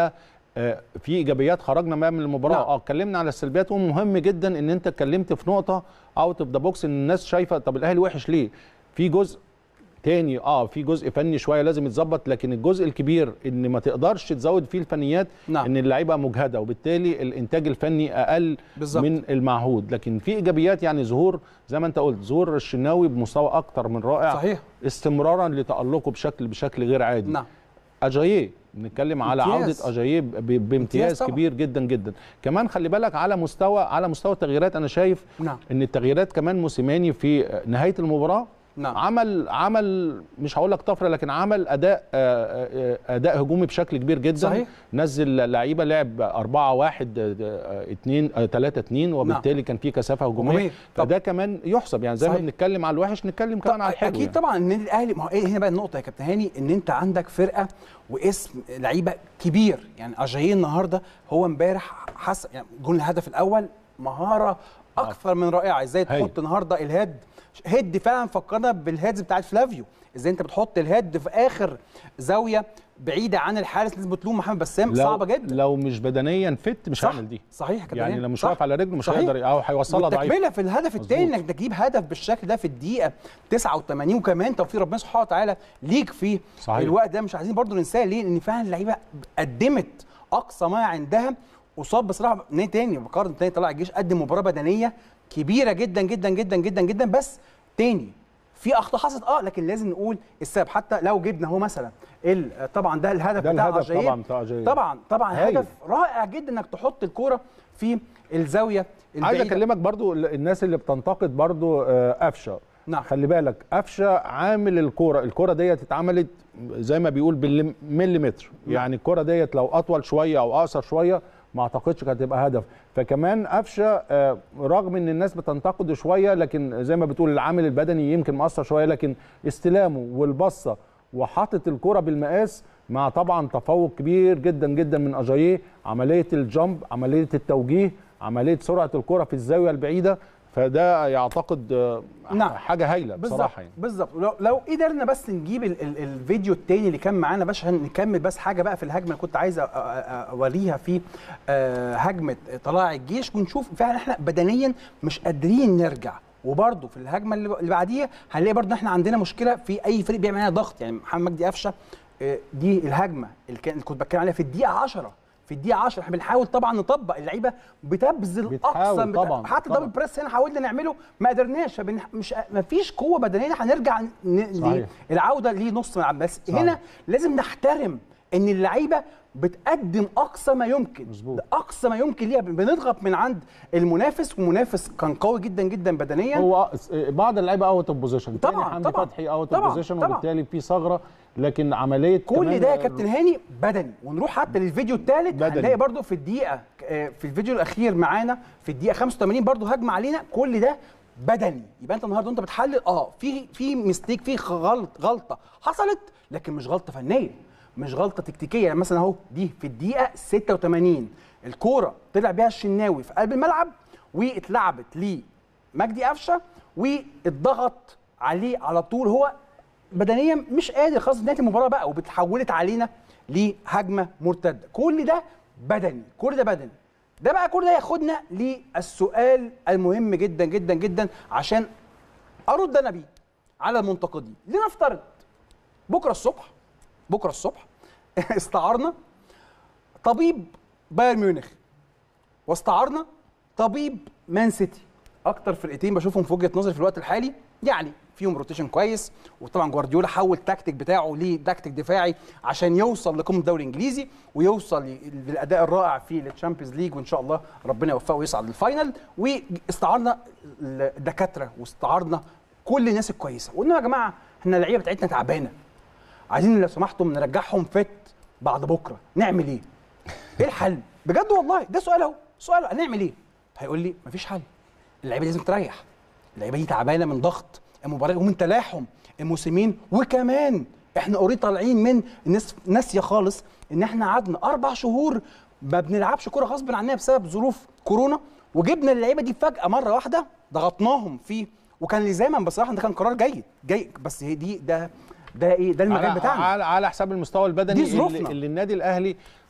آه، في ايجابيات خرجنا بقى من المباراه نعم. اه اتكلمنا على السلبيات ومهم جدا ان انت اتكلمت في نقطه اوت اوف ذا بوكس ان الناس شايفه طب الاهلي وحش ليه في جزء تاني اه في جزء فني شويه لازم يتظبط لكن الجزء الكبير ان ما تقدرش تزود فيه الفنيات نعم. ان اللعيبه مجهده وبالتالي الانتاج الفني اقل بالظبط. من المعهود لكن في ايجابيات يعني ظهور زي ما انت قلت ظهور الشناوي بمستوى اكتر من رائع صحيح. استمرارا لتالقه بشكل بشكل غير عادي نعم اجاييه بنتكلم على امتياز. عوده اجاييه ب- ب- بامتياز طبعا. كبير جدا جدا كمان خلي بالك على مستوى على مستوى التغييرات انا شايف نعم. ان التغييرات كمان موسيماني في نهايه المباراه نعم. عمل عمل مش هقول لك طفره لكن عمل اداء آه، آه، اداء هجومي بشكل كبير جدا صحيح. نزل لعيبه لعب 4 1 2 3 2 وبالتالي كان في كثافه هجوميه هجومية. طب. فده كمان يحسب يعني زي ما صحيح. بنتكلم على الوحش نتكلم كمان على الحلو اكيد يعني. طبعا النادي الاهلي ما هو ايه هنا بقى النقطه يا كابتن هاني ان انت عندك فرقه واسم لعيبه كبير يعني اجاييه النهارده هو امبارح حس يعني جون الهدف الاول مهاره اكثر من رائعه ازاي هايل. تحط النهارده الهيد هيد فعلا فكرنا بالهيدز بتاعت فلافيو ازاي انت بتحط الهيد في اخر زاويه بعيده عن الحارس لازم بتلوم محمد بسام لو صعبه جدا لو مش بدنيا فت مش صح هعمل دي صحيح يا كابتن يعني هاني. لو مش صح. واقف على رجله مش صحيح. هيقدر او هيوصلها ضعيف والتكمله في الهدف الثاني مظبوط. انك تجيب هدف بالشكل ده في الدقيقه 89 وكمان توفيق ربنا سبحانه وتعالى ليك في صحيح. الوقت ده مش عايزين برضو ننساه ليه؟ لان فعلا اللعيبه قدمت اقصى ما عندها قصاد بصراحه نادي تاني بقارن تاني طلع الجيش قدم مباراه بدنيه كبيره جدا جدا جدا جدا جدا بس تاني في اخطاء حصلت اه لكن لازم نقول السبب حتى لو جبنا هو مثلا ال- طبعا ده الهدف ده بتاع الهدف أجاييه. طبعا بتاع أجاييه. طبعا طبعا هايل. هدف رائع جدا انك تحط الكوره في الزاويه عايز البعيدة. اكلمك برضو ال- الناس اللي بتنتقد برضو آه، قفشه نعم. خلي بالك قفشه عامل الكوره الكوره ديت اتعملت زي ما بيقول بالمليمتر يعني الكوره ديت لو اطول شويه او اقصر شويه ما اعتقدش كانت هتبقى هدف فكمان قفشه آه، رغم ان الناس بتنتقده شويه لكن زي ما بتقول العامل البدني يمكن مؤثر شويه لكن استلامه والبصه وحاطط الكرة بالمقاس مع طبعا تفوق كبير جدا جدا من اجاييه عمليه الجامب عمليه التوجيه عمليه سرعه الكرة في الزاويه البعيده فده يعتقد آه، نعم. حاجه هايله بالظبط بصراحه يعني بالظبط لو, لو قدرنا بس نجيب ال ال الفيديو التاني اللي كان معانا باش عشان نكمل بس حاجه بقى في الهجمه اللي كنت عايز أ- أ- أ- اوريها في آه، هجمه طلائع الجيش ونشوف فعلا احنا بدنيا مش قادرين نرجع وبرده في الهجمه اللي اللي بعديها هنلاقي برده احنا عندنا مشكله في اي فريق بيعمل علينا ضغط يعني محمد مجدي قفشه آه، دي الهجمه اللي, كان اللي كنت بتكلم عليها في الدقيقه 10 في الدقيقه 10 احنا بنحاول طبعا نطبق اللعيبه بتبذل بتحاول اقصى طبعاً، حتى طبعاً. دبل بريس هنا حاولنا نعمله ما قدرناش فبن... مش ما فيش قوه بدنيه هنرجع ن... صحيح. العوده لنص ملعب بس صحيح. هنا لازم نحترم ان اللعيبه بتقدم اقصى ما يمكن مظبوط. ده اقصى ما يمكن ليها بنضغط من عند المنافس والمنافس كان قوي جدا جدا بدنيا هو بعض اللعيبه اوت اوف بوزيشن طبعاً، حمدي طبعاً. فتحي اوت اوف طبعاً، بوزيشن طبعاً. وبالتالي في ثغره لكن عمليه كل كمان ده يا كابتن هاني بدني ونروح حتى للفيديو الثالث بدني. هنلاقي برضو في الدقيقه آه، في الفيديو الاخير معانا في الدقيقه 85 برضو هجمه علينا كل ده بدني يبقى انت النهارده انت بتحلل اه في في ميستيك في غلط غلطه حصلت لكن مش غلطه فنيه مش غلطه تكتيكيه يعني مثلا اهو دي في الدقيقه 86 الكوره طلع بيها الشناوي في قلب الملعب واتلعبت لمجدي قفشه واتضغط عليه على طول هو بدنيا مش قادر خلاص نهايه المباراه بقى وبتحولت علينا لهجمه مرتده كل ده بدني كل ده بدني ده بقى كل ده ياخدنا للسؤال المهم جدا جدا جدا عشان ارد انا بيه على المنتقدين لنفترض بكره الصبح بكره الصبح استعرنا طبيب بايرن ميونخ واستعرنا طبيب مان سيتي اكتر فرقتين بشوفهم في وجهه نظري في الوقت الحالي يعني فيهم روتيشن كويس وطبعا جوارديولا حول التكتيك بتاعه لتكتيك دفاعي عشان يوصل لقمه الدوري الانجليزي ويوصل للاداء الرائع في الشامبيونز ليج وان شاء الله ربنا يوفقه ويصعد للفاينل واستعرنا الدكاتره واستعرنا كل الناس الكويسه وقلنا يا جماعه احنا اللعيبه بتاعتنا تعبانه عايزين لو سمحتم نرجعهم فت بعد بكره نعمل ايه؟ ايه الحل؟ بجد والله ده سؤال اهو سؤال هنعمل ايه؟ هيقول لي مفيش حل اللعيبه دي لازم تريح اللعيبه دي تعبانه من ضغط المباراه ومن تلاحم الموسمين وكمان احنا اوريدي طالعين من الناس ناسيه خالص ان احنا قعدنا اربع شهور ما بنلعبش كوره غصب عننا بسبب ظروف كورونا وجبنا اللعيبه دي فجاه مره واحده ضغطناهم فيه وكان لزاما بصراحه ده كان قرار جيد جيد بس هي دي ده ده ايه ده المجال على, بتاعنا على, على حساب المستوى البدني دي ظروفنا. اللي, اللي النادي الاهلي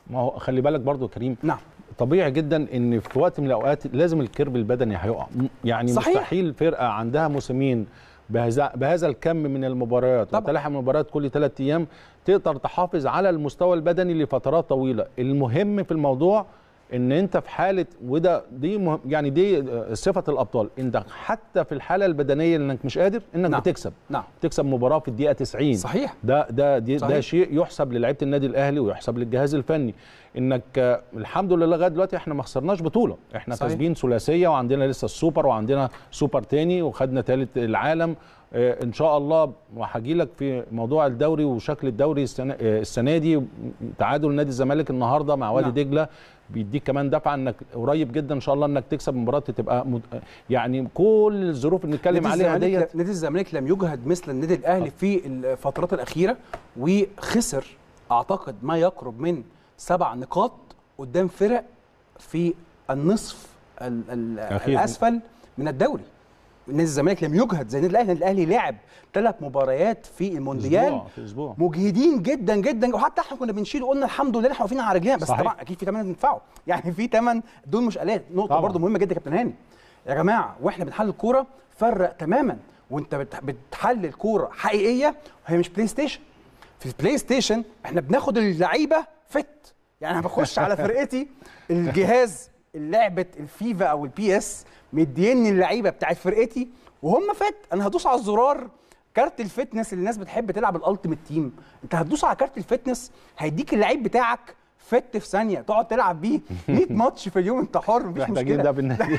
ما هو خلي بالك برضو يا كريم نعم طبيعي جدا ان في وقت من الاوقات لازم الكيرف البدني هيقع م- يعني صحيح. مستحيل فرقه عندها موسمين بهذا بهذا الكم من المباريات طبعا. وتلاحم مباريات كل ثلاث ايام تقدر تحافظ على المستوى البدني لفترات طويله المهم في الموضوع ان انت في حاله وده دي مهم يعني دي آه، صفه الابطال انت حتى في الحاله البدنيه انك مش قادر انك نعم. بتكسب نعم تكسب مباراه في الدقيقه 90 صحيح ده ده دي ده صحيح. شيء يحسب للعيبه النادي الاهلي ويحسب للجهاز الفني انك آه، الحمد لله لغايه دلوقتي احنا ما خسرناش بطوله احنا صحيح. كاسبين ثلاثيه وعندنا لسه السوبر وعندنا سوبر تاني وخدنا ثالث العالم آه، ان شاء الله وهجي لك في موضوع الدوري وشكل الدوري السنه آه، السنه دي تعادل نادي الزمالك النهارده مع وادي نعم. دجله بيديك كمان دفعه انك قريب جدا ان شاء الله انك تكسب مباراه تبقى مد... يعني كل الظروف اللي نتكلم نادي عليها الزمالك ديت نادي الزمالك لم يجهد مثل النادي الاهلي في الفترات الاخيره وخسر اعتقد ما يقرب من سبع نقاط قدام فرق في النصف ال ال أخير. الاسفل من الدوري نادي الزمالك لم يجهد زي النادي الاهلي النادي الاهلي لعب ثلاث مباريات في المونديال أسبوع في اسبوع مجهدين جدا جدا وحتى احنا كنا بنشيل وقلنا الحمد لله احنا واقفين على رجلينا بس صحيح. طبعا اكيد في ثمن ندفعه يعني في ثمن دول مش قلال نقطه طبعا. برضو مهمه جدا يا كابتن هاني يا جماعه واحنا بنحلل الكوره فرق تماما وانت بت- بتحلل كوره حقيقيه وهي مش بلاي ستيشن في البلاي ستيشن احنا بناخد اللعيبه فت يعني انا بخش على فرقتي الجهاز لعبه الفيفا او البي اس مديني اللعيبه بتاعت فرقتي وهم فت انا هدوس على الزرار كارت الفتنس اللي الناس بتحب تلعب الالتيميت تيم انت هتدوس على كارت الفتنس هيديك اللعيب بتاعك فت في ثانيه تقعد تلعب بيه 100 ماتش في اليوم انت حر مفيش محتاجين مشكله ده بالنادي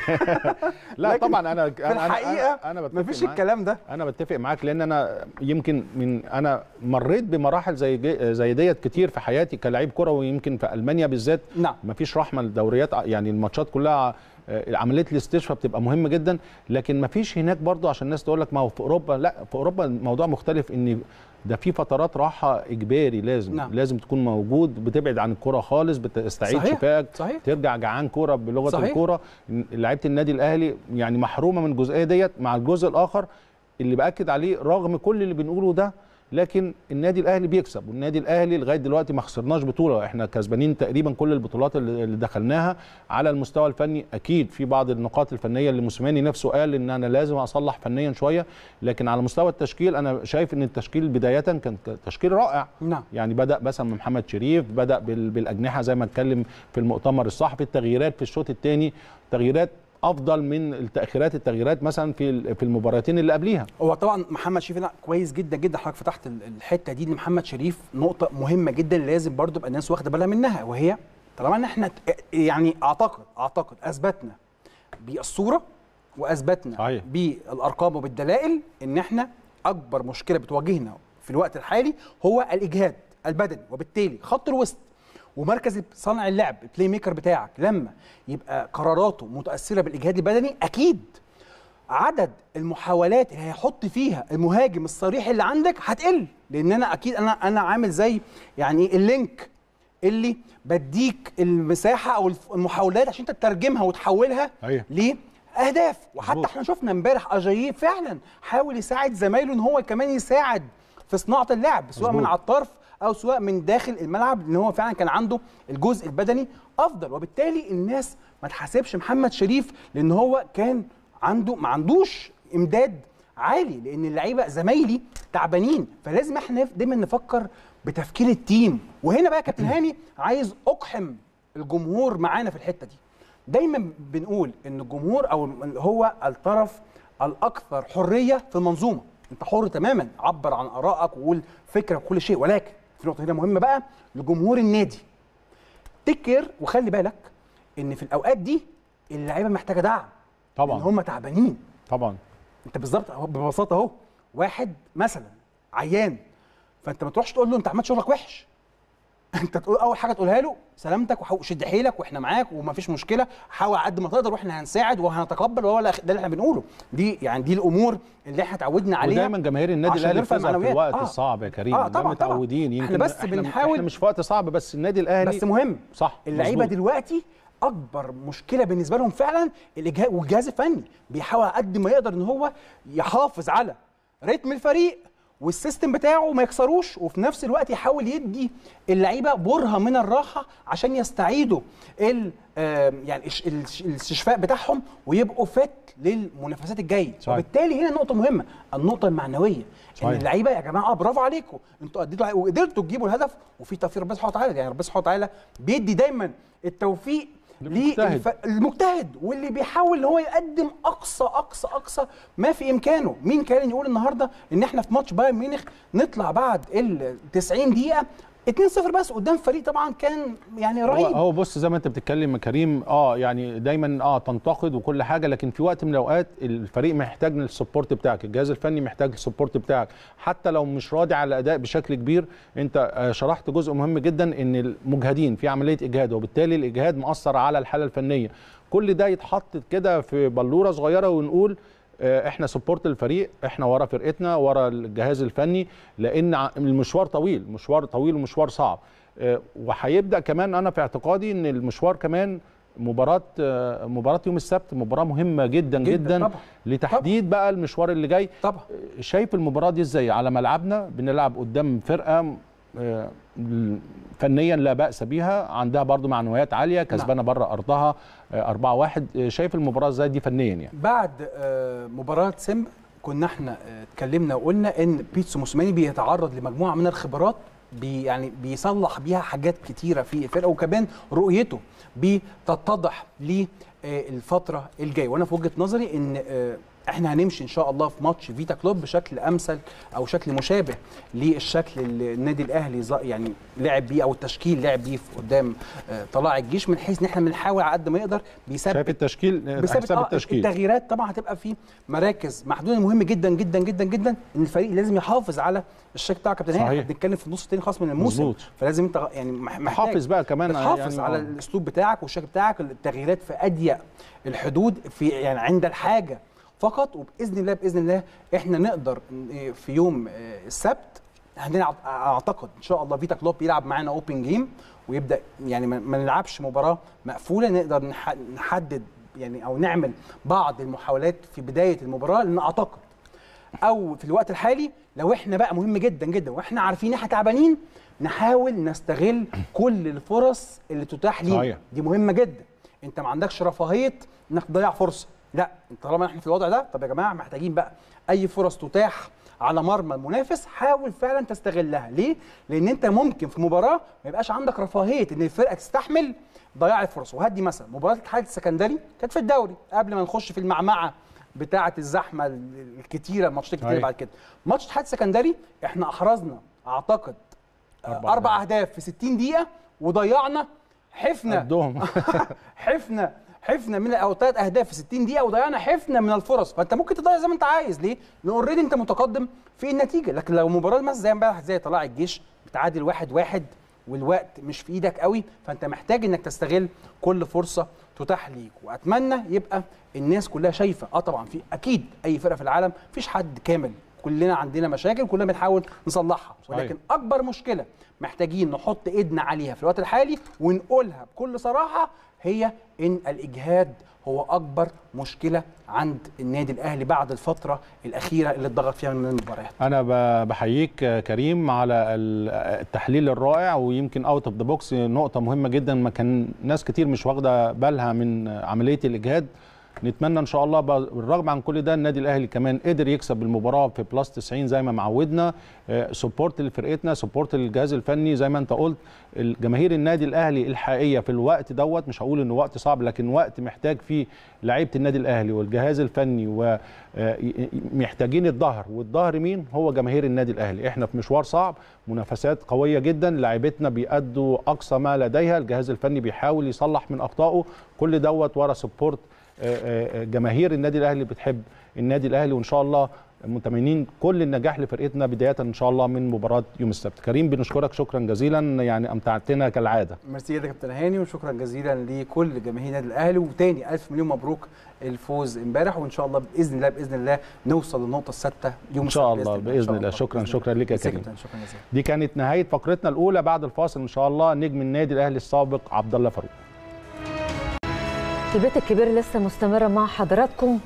لا لكن طبعا انا في الحقيقه انا, أنا بتفق مفيش معاك. الكلام ده انا بتفق معاك لان انا يمكن من انا مريت بمراحل زي جي- زي ديت كتير في حياتي كلاعب كره ويمكن في المانيا بالذات نعم مفيش رحمه للدوريات يعني الماتشات كلها آه، عمليه الاستشفاء بتبقى مهمه جدا لكن مفيش هناك برضو عشان الناس تقول لك ما هو في اوروبا لا في اوروبا الموضوع مختلف ان ده في فترات راحه اجباري لازم نعم. لازم تكون موجود بتبعد عن الكره خالص بتستعيد صحيح. شفاك صحيح ترجع جعان كوره بلغه صحيح. الكوره لعيبه النادي الاهلي يعني محرومه من الجزئيه ديت مع الجزء الاخر اللي باكد عليه رغم كل اللي بنقوله ده لكن النادي الاهلي بيكسب والنادي الاهلي لغايه دلوقتي ما خسرناش بطوله احنا كسبانين تقريبا كل البطولات اللي اللي دخلناها على المستوى الفني اكيد في بعض النقاط الفنيه اللي موسيماني نفسه قال ان انا لازم اصلح فنيا شويه لكن على مستوى التشكيل انا شايف ان التشكيل بدايه كان تشكيل رائع نعم يعني بدا مثلا محمد شريف بدا بال- بالاجنحه زي ما اتكلم في المؤتمر الصحفي التغييرات في الشوط الثاني تغييرات افضل من التاخيرات التغييرات مثلا في ال- في المباراتين اللي قبليها هو طبعا محمد شريف لا كويس جدا جدا حضرتك فتحت ال- الحته دي ان محمد شريف نقطه مهمه جدا لازم برضو يبقى الناس واخده بالها منها وهي طالما ان احنا ت- يعني اعتقد اعتقد اثبتنا بالصوره واثبتنا صحيح. بالارقام وبالدلائل ان احنا اكبر مشكله بتواجهنا في الوقت الحالي هو الاجهاد البدني وبالتالي خط الوسط ومركز صانع اللعب البلاي ميكر بتاعك لما يبقى قراراته متاثره بالاجهاد البدني اكيد عدد المحاولات اللي هيحط فيها المهاجم الصريح اللي عندك هتقل لان انا اكيد انا انا عامل زي يعني إيه اللينك اللي بديك المساحه او الف- المحاولات عشان انت تترجمها وتحولها أيوة. لاهداف وحتى مظبوط. احنا شفنا امبارح اجاييه فعلا حاول يساعد زمايله ان هو كمان يساعد في صناعه اللعب سواء مظبوط. من على الطرف او سواء من داخل الملعب ان هو فعلا كان عنده الجزء البدني افضل وبالتالي الناس ما تحاسبش محمد شريف لان هو كان عنده ما عندوش امداد عالي لان اللعيبه زمايلي تعبانين فلازم احنا دايما نفكر بتفكير التيم وهنا بقى يا كابتن هاني عايز اقحم الجمهور معانا في الحته دي دايما بنقول ان الجمهور او هو الطرف الاكثر حريه في المنظومه انت حر تماما عبر عن ارائك وقول فكرك وكل شيء ولكن في نقطه هنا مهمه بقى لجمهور النادي تكر وخلي بالك ان في الاوقات دي اللعيبه محتاجه دعم طبعا ان هم تعبانين طبعا انت بالظبط أهو ببساطه اهو واحد مثلا عيان فانت ما تروحش تقول له انت عملت شغلك وحش انت تقول اول حاجه تقولها له سلامتك وشد حيلك واحنا معاك ومفيش مشكله حاول على قد ما تقدر واحنا هنساعد وهنتقبل وهو ده اللي احنا بنقوله دي يعني دي الامور اللي احنا اتعودنا عليها ودايما جماهير النادي عشان الاهلي نرفع بتظهر في المعنويات. الوقت آه. الصعب يا كريم آه، ده طبعاً، طبعاً. متعودين إحنا يمكن بس احنا بنحاول- احنا مش في وقت صعب بس النادي الاهلي بس مهم صح اللعيبه مظبوط. دلوقتي اكبر مشكله بالنسبه لهم فعلا الإجهاد والجهاز الفني بيحاول على قد ما يقدر ان هو يحافظ على رتم الفريق والسيستم بتاعه ما يكسروش وفي نفس الوقت يحاول يدي اللعيبه برهه من الراحه عشان يستعيدوا ال آه، يعني الش- الش- الاستشفاء بتاعهم ويبقوا فت للمنافسات الجايه صحيح. وبالتالي هنا نقطه مهمه النقطه المعنويه ان صحيح. اللعيبه يا جماعه برافو عليكم انتوا اديتوا وقدرتوا تجيبوا الهدف وفي توفيق ربنا سبحانه وتعالى يعني ربنا سبحانه وتعالى بيدي دايما التوفيق للمجتهد. للف- المجتهد واللي بيحاول ان هو يقدم اقصى اقصى اقصى ما في امكانه مين كان يقول النهارده ان احنا في ماتش بايرن ميونخ نطلع بعد ال 90 دقيقه 2-0 بس قدام فريق طبعا كان يعني هو رهيب هو بص زي ما انت بتتكلم يا كريم اه يعني دايما اه تنتقد وكل حاجه لكن في وقت من الاوقات الفريق محتاج للسبورت بتاعك الجهاز الفني محتاج للسبورت بتاعك حتى لو مش راضي على الاداء بشكل كبير انت آه شرحت جزء مهم جدا ان المجهدين في عمليه اجهاد وبالتالي الاجهاد مؤثر على الحاله الفنيه كل ده يتحط كده في بلوره صغيره ونقول آه، احنا سبورت الفريق احنا ورا فرقتنا ورا الجهاز الفني لان ع- المشوار طويل مشوار طويل ومشوار صعب آه، وهيبدا كمان انا في اعتقادي ان المشوار كمان مباراه آه، مباراه يوم السبت مباراه مهمه جدا جداً جدا, طبعاً. لتحديد بقى المشوار اللي جاي طبعا شايف المباراه دي ازاي على ملعبنا بنلعب قدام فرقه آه، فنيا لا باس بيها عندها برضو معنويات عاليه كسبانه بره ارضها 4 1 شايف المباراه ازاي دي فنيا يعني بعد آه، مباراه سيمبا كنا احنا آه، اتكلمنا وقلنا ان بيتسو موسيماني بيتعرض لمجموعه من الخبرات بي يعني بيصلح بيها حاجات كتيره في الفرقه وكمان رؤيته بتتضح للفتره الجايه وانا في وجهه نظري ان آه، احنا هنمشي ان شاء الله في ماتش فيتا كلوب بشكل امثل او شكل مشابه للشكل اللي النادي الاهلي ز- يعني لعب بيه او التشكيل لعب بيه في قدام آه، طلائع الجيش من حيث ان احنا بنحاول على قد ما يقدر بيثبت شايف التشكيل آه، بسبب حساب آه التشكيل التغييرات طبعا هتبقى في مراكز محدوده مهم جدا جدا جدا جدا ان الفريق لازم يحافظ على الشكل بتاع كابتن هاني صحيح. احنا بنتكلم في النص الثاني خلاص من الموسم مظبوط. فلازم انت يعني مح- محتاج حافظ بقى كمان تحافظ يعني على آه. الاسلوب بتاعك والشكل بتاعك التغييرات في اضيق الحدود في يعني عند الحاجه فقط وباذن الله باذن الله احنا نقدر ن- في يوم آه، السبت هنلعب اعتقد ان شاء الله فيتا كلوب يلعب معانا اوبن جيم ويبدا يعني ما ما نلعبش مباراه مقفوله نقدر نح- نحدد يعني او نعمل بعض المحاولات في بدايه المباراه لان اعتقد او في الوقت الحالي لو احنا بقى مهم جدا جدا واحنا عارفين ان احنا تعبانين نحاول نستغل كل الفرص اللي تتاح لينا صحيح. دي مهمه جدا انت ما عندكش رفاهيه انك تضيع فرصه لا انت طالما احنا في الوضع ده طب يا جماعه محتاجين بقى اي فرص تتاح على مرمى المنافس حاول فعلا تستغلها ليه لان انت ممكن في مباراه ما يبقاش عندك رفاهيه ان الفرقه تستحمل ضياع الفرص وهدي مثلا مباراه الاتحاد السكندري كانت في الدوري قبل ما نخش في المعمعه بتاعه الزحمه الكتيره الماتشات الكتيره أيوة. بعد كده ماتش الاتحاد السكندري احنا احرزنا اعتقد أربع اربع اهداف في 60 دقيقه وضيعنا حفنه قدهم حفنه حفنه من او ثلاث اهداف في 60 دقيقه وضيعنا حفنه من الفرص فانت ممكن تضيع زي ما انت عايز ليه؟ لان اوريدي انت متقدم في النتيجه لكن لو مباراه مثلا زي امبارح زي طلائع الجيش بتعادل واحد واحد والوقت مش في ايدك قوي فانت محتاج انك تستغل كل فرصه تتاح ليك واتمنى يبقى الناس كلها شايفه اه طبعا في اكيد اي فرقه في العالم مفيش حد كامل كلنا عندنا مشاكل كلنا بنحاول نصلحها صحيح. ولكن اكبر مشكله محتاجين نحط ايدنا عليها في الوقت الحالي ونقولها بكل صراحه هي ان الاجهاد هو اكبر مشكله عند النادي الاهلي بعد الفتره الاخيره اللي اتضغط فيها من المباريات انا ب- بحييك آه، كريم على ال- التحليل الرائع ويمكن اوت اوف ذا بوكس نقطه مهمه جدا ما كان ناس كتير مش واخده بالها من عمليه الاجهاد نتمنى ان شاء الله ب- بالرغم عن كل ده النادي الاهلي كمان قدر يكسب المباراه في بلس 90 زي ما معودنا سبورت لفرقتنا سبورت للجهاز الفني زي ما انت قلت الجماهير النادي الاهلي الحقيقيه في الوقت دوت مش هقول انه وقت صعب لكن وقت محتاج فيه لعيبه النادي الاهلي والجهاز الفني ومحتاجين الظهر والظهر مين هو جماهير النادي الاهلي احنا في مشوار صعب منافسات قويه جدا لاعيبتنا بيأدوا اقصى ما لديها الجهاز الفني بيحاول يصلح من اخطائه كل دوت ورا سبورت آه، آه، جماهير النادي الاهلي بتحب النادي الاهلي وان شاء الله متمنين كل النجاح لفرقتنا بدايه ان شاء الله من مباراه يوم السبت كريم بنشكرك شكرا جزيلا يعني امتعتنا كالعاده ميرسي جدا يا كابتن هاني وشكرا جزيلا لكل جماهير النادي الاهلي وتاني الف مليون مبروك الفوز امبارح وان شاء الله باذن الله باذن الله نوصل للنقطه السادسه يوم ان شاء السبت الله إن باذن الله شكرا بإذن شكرا الله. لك يا ميرسي كريم كابتن، شكرا جزيلا دي كانت نهايه فقرتنا الاولى بعد الفاصل ان شاء الله نجم النادي الاهلي السابق عبد الله فاروق البيت الكبير لسه مستمرة مع حضراتكم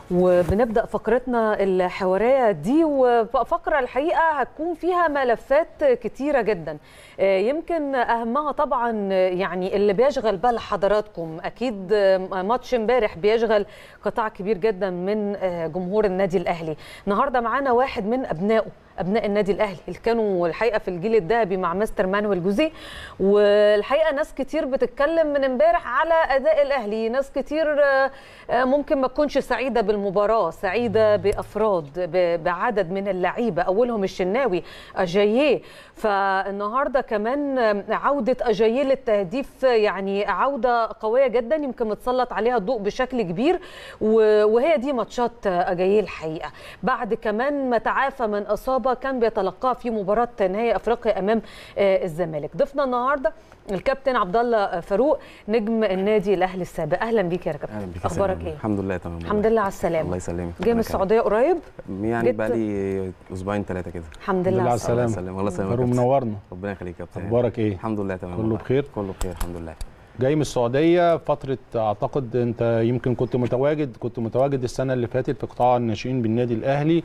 وبنبدا فقرتنا الحواريه دي وفقره الحقيقه هتكون فيها ملفات كتيره جدا يمكن اهمها طبعا يعني اللي بيشغل بال حضراتكم اكيد ماتش امبارح بيشغل قطاع كبير جدا من جمهور النادي الاهلي النهارده معانا واحد من ابنائه ابناء النادي الاهلي اللي كانوا الحقيقه في الجيل الذهبي مع مستر مانويل جوزي والحقيقه ناس كتير بتتكلم من امبارح على اداء الاهلي ناس كتير ممكن ما تكونش سعيده بالمباراه سعيده بافراد بعدد من اللعيبه اولهم الشناوي اجاييه فالنهارده كمان عوده اجاييه للتهديف يعني عوده قويه جدا يمكن متسلط عليها الضوء بشكل كبير وهي دي ماتشات اجاييه الحقيقه بعد كمان ما تعافى من اصابه كان بيتلقاها في مباراه نهائي افريقيا امام الزمالك ضفنا النهارده الكابتن عبد الله فاروق نجم النادي الاهلي السابق اهلا بيك يا كابتن اهلا بيك اخبارك ايه الحمد لله تمام الحمد لله على السلامه الله يسلمك جاي من السعوديه قريب يعني بقى لي اسبوعين ثلاثه كده الحمد لله على على السلامه السلامه الله يسلمك فاروق منورنا ربنا يخليك يا كابتن اخبارك ايه الحمد لله تمام كله بخير كله بخير الحمد لله جاي من السعوديه فتره اعتقد انت يمكن كنت متواجد كنت متواجد السنه اللي فاتت في قطاع الناشئين بالنادي الاهلي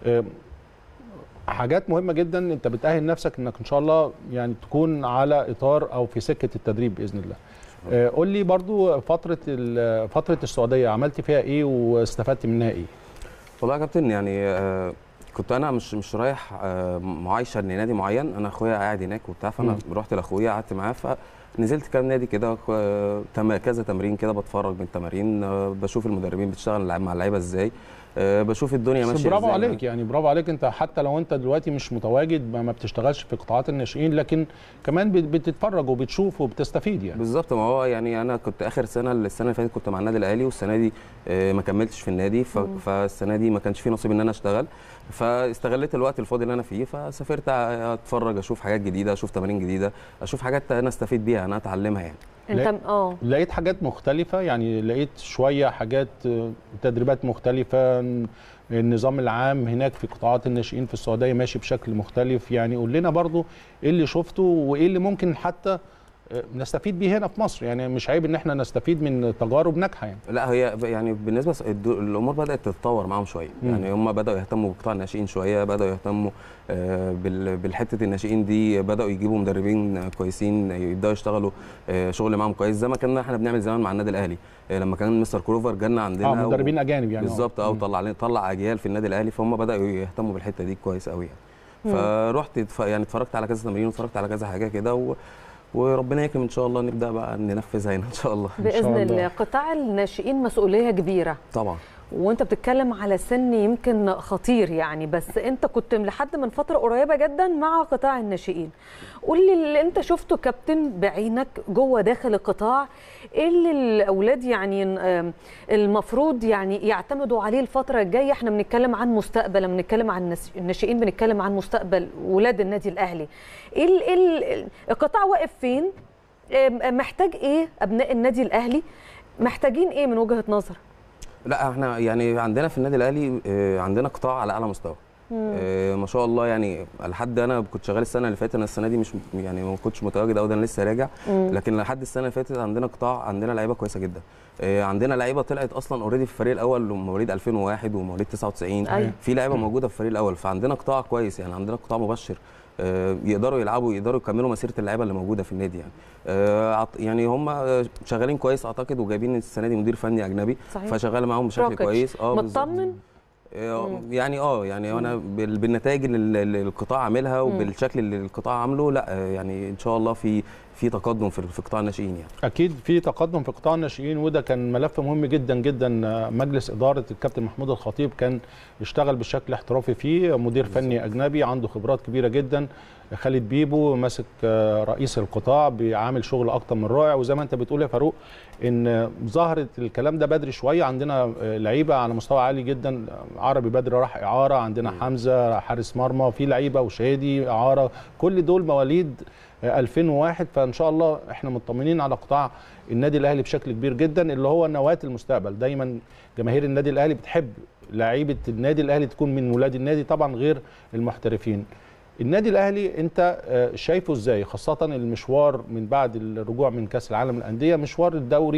حاجات مهمه جدا انت بتاهل نفسك انك ان شاء الله يعني تكون على اطار او في سكه التدريب باذن الله قول لي برضو فتره فتره السعوديه عملت فيها ايه واستفدت منها ايه والله يا كابتن يعني آه كنت انا مش مش رايح آه معايشه لنادي معين انا اخويا قاعد هناك وبتاع فانا م. رحت لاخويا قعدت معاه فنزلت كام نادي كده كذا تمرين كده بتفرج من التمارين آه بشوف المدربين بتشتغل مع اللعيبه ازاي أه بشوف الدنيا ماشيه برافو عليك يعني برافو عليك انت حتى لو انت دلوقتي مش متواجد ما بتشتغلش في قطاعات الناشئين لكن كمان بتتفرج وبتشوف وبتستفيد يعني بالظبط ما هو يعني انا كنت اخر سنه السنه اللي فاتت كنت مع النادي الاهلي والسنه دي أه ما كملتش في النادي فالسنه دي ما كانش في نصيب ان انا اشتغل فاستغليت الوقت الفاضي اللي انا فيه فسافرت اتفرج اشوف حاجات جديده اشوف تمارين جديده اشوف حاجات انا استفيد بيها انا اتعلمها يعني انت اه لقيت حاجات مختلفه يعني لقيت شويه حاجات تدريبات مختلفه النظام العام هناك في قطاعات الناشئين في السعوديه ماشي بشكل مختلف يعني قول لنا برضو ايه اللي شفته وايه اللي ممكن حتى نستفيد بيه هنا في مصر يعني مش عيب ان احنا نستفيد من تجارب ناجحه يعني لا هي يعني بالنسبه الامور بدات تتطور معاهم شويه مم. يعني هم بداوا يهتموا بقطاع الناشئين شويه بداوا يهتموا بالحته الناشئين دي بداوا يجيبوا مدربين كويسين يبداوا يشتغلوا شغل معاهم كويس زي ما كنا احنا بنعمل زمان مع النادي الاهلي لما كان مستر كروفر جالنا عندنا اه مدربين اجانب يعني بالظبط اه وطلع طلع اجيال في النادي الاهلي فهم بداوا يهتموا بالحته دي كويس قوي يعني فرحت يعني اتفرجت على كذا تمرين واتفرجت على كذا حاجه كده و... وربنا يكرم ان شاء الله نبدا بقى ننفذها هنا ان شاء الله باذن الله قطاع الناشئين مسؤوليه كبيره طبعا وانت بتتكلم على سن يمكن خطير يعني بس انت كنت لحد من فتره قريبه جدا مع قطاع الناشئين قول لي اللي انت شفته كابتن بعينك جوه داخل القطاع ايه اللي الاولاد يعني المفروض يعني يعتمدوا عليه الفتره الجايه احنا بنتكلم عن مستقبل لما بنتكلم عن الناشئين بنتكلم عن مستقبل ولاد النادي الاهلي ايه ايه القطاع واقف فين محتاج ايه ابناء النادي الاهلي محتاجين ايه من وجهه نظر لا احنا يعني عندنا في النادي الاهلي عندنا قطاع على اعلى مستوى آه ما شاء الله يعني لحد انا كنت شغال السنه اللي فاتت انا السنه دي مش يعني ما كنتش متواجد قوي انا لسه راجع مم. لكن لحد السنه اللي فاتت عندنا قطاع عندنا لعيبه كويسه جدا آه عندنا لعيبه طلعت اصلا اوريدي في الفريق الاول مواليد 2001 ومواليد 99 أيوة. في لعيبه موجوده في الفريق الاول فعندنا قطاع كويس يعني عندنا قطاع مبشر آه يقدروا يلعبوا يقدروا يكملوا مسيره اللعيبه اللي موجوده في النادي يعني آه يعني هم شغالين كويس اعتقد وجايبين السنه دي مدير فني اجنبي صحيح. فشغال معاهم بشكل روكيتش. كويس اه بالظبط. مطمن يعني اه يعني انا بال- بالنتائج اللي اللي القطاع عاملها وبالشكل اللي القطاع عامله لا آه، يعني ان شاء الله في في تقدم في في قطاع الناشئين يعني اكيد في تقدم في قطاع الناشئين وده كان ملف مهم جدا جدا مجلس اداره الكابتن محمود الخطيب كان اشتغل بشكل احترافي فيه مدير فني اجنبي عنده خبرات كبيره جدا خالد بيبو ماسك آه، رئيس القطاع بيعامل شغل اكتر من رائع وزي ما انت بتقول يا فاروق ان ظهرت الكلام ده بدري شويه عندنا آه، لعيبه على مستوى عالي جدا عربي بدري راح اعاره عندنا حمزه حارس مرمى في لعيبه وشادي اعاره كل دول مواليد آه، 2001 فان شاء الله احنا مطمنين على قطاع النادي الاهلي بشكل كبير جدا اللي هو نواه المستقبل دايما جماهير النادي الاهلي بتحب لعيبه النادي الاهلي تكون من ولاد النادي طبعا غير المحترفين النادي الاهلي انت آه، شايفه ازاي خاصه المشوار من بعد الرجوع من كاس العالم للانديه مشوار الدوري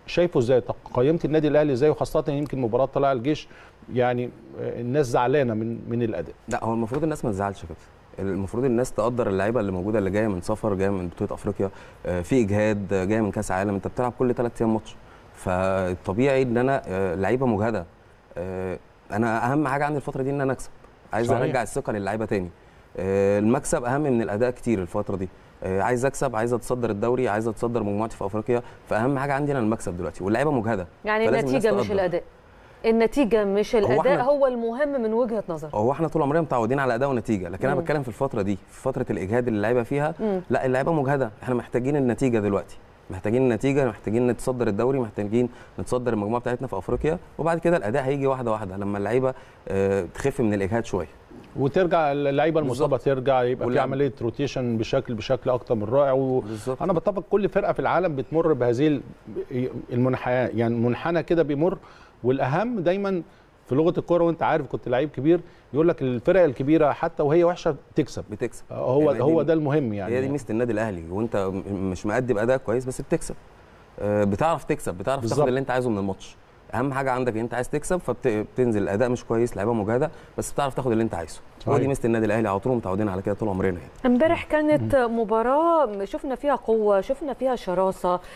شايفه ازاي قيمت النادي الاهلي ازاي وخاصه يمكن مباراه طلائع الجيش يعني آه، الناس زعلانه من من الاداء لا هو المفروض الناس ما تزعلش كده المفروض الناس تقدر اللعيبه اللي موجوده اللي جايه من سفر جايه من بطوله افريقيا آه، في اجهاد آه، جايه من كاس عالم انت بتلعب كل ثلاث ايام ماتش فالطبيعي ان انا آه، لعيبه مجهده آه، انا اهم حاجه عندي الفتره دي ان انا اكسب عايز صحيح. ارجع الثقه للعيبه تاني آه، المكسب اهم من الاداء كتير الفتره دي آه، عايز اكسب عايز اتصدر الدوري عايز اتصدر مجموعتي في افريقيا فاهم حاجه عندي انا المكسب دلوقتي واللعيبه مجهده يعني فلازم الناس النتيجه مش تقدر. الاداء النتيجه مش الاداء إحنا- هو المهم من وجهه نظر هو احنا طول عمرنا متعودين على اداء ونتيجه لكن انا مم. بتكلم في الفتره دي في فتره الاجهاد اللي اللعيبه فيها مم. لا اللعيبه مجهده احنا محتاجين النتيجه دلوقتي محتاجين النتيجه محتاجين نتصدر الدوري محتاجين نتصدر المجموعه بتاعتنا في افريقيا وبعد كده الاداء هيجي واحده واحده لما اللعيبه آه، تخف من الاجهاد شويه وترجع اللعيبه المصابه بالظبط. ترجع يبقى في واللعب. عمليه روتيشن بشكل بشكل اكتر من رائع و... بالظبط انا بتفق كل فرقه في العالم بتمر بهذه ال- المنحنى يعني منحنى كده بيمر والاهم دايما في لغه الكوره وانت عارف كنت لعيب كبير يقول لك الفرق الكبيره حتى وهي وحشه تكسب بتكسب هو يعني دي- هو ده المهم يعني هي دي ميزه النادي الاهلي وانت م- مش مأدي باداء كويس بس بتكسب آه، بتعرف تكسب بتعرف بالظبط. تاخد اللي انت عايزه من الماتش اهم حاجه عندك ان انت عايز تكسب فبتنزل الاداء مش كويس لعيبه مجهده بس بتعرف تاخد اللي انت عايزه هو صحيح. دي ميزه النادي الاهلي على طول متعودين على كده طول عمرنا يعني امبارح كانت مباراة شفنا فيها قوة شفنا فيها شراسة آم،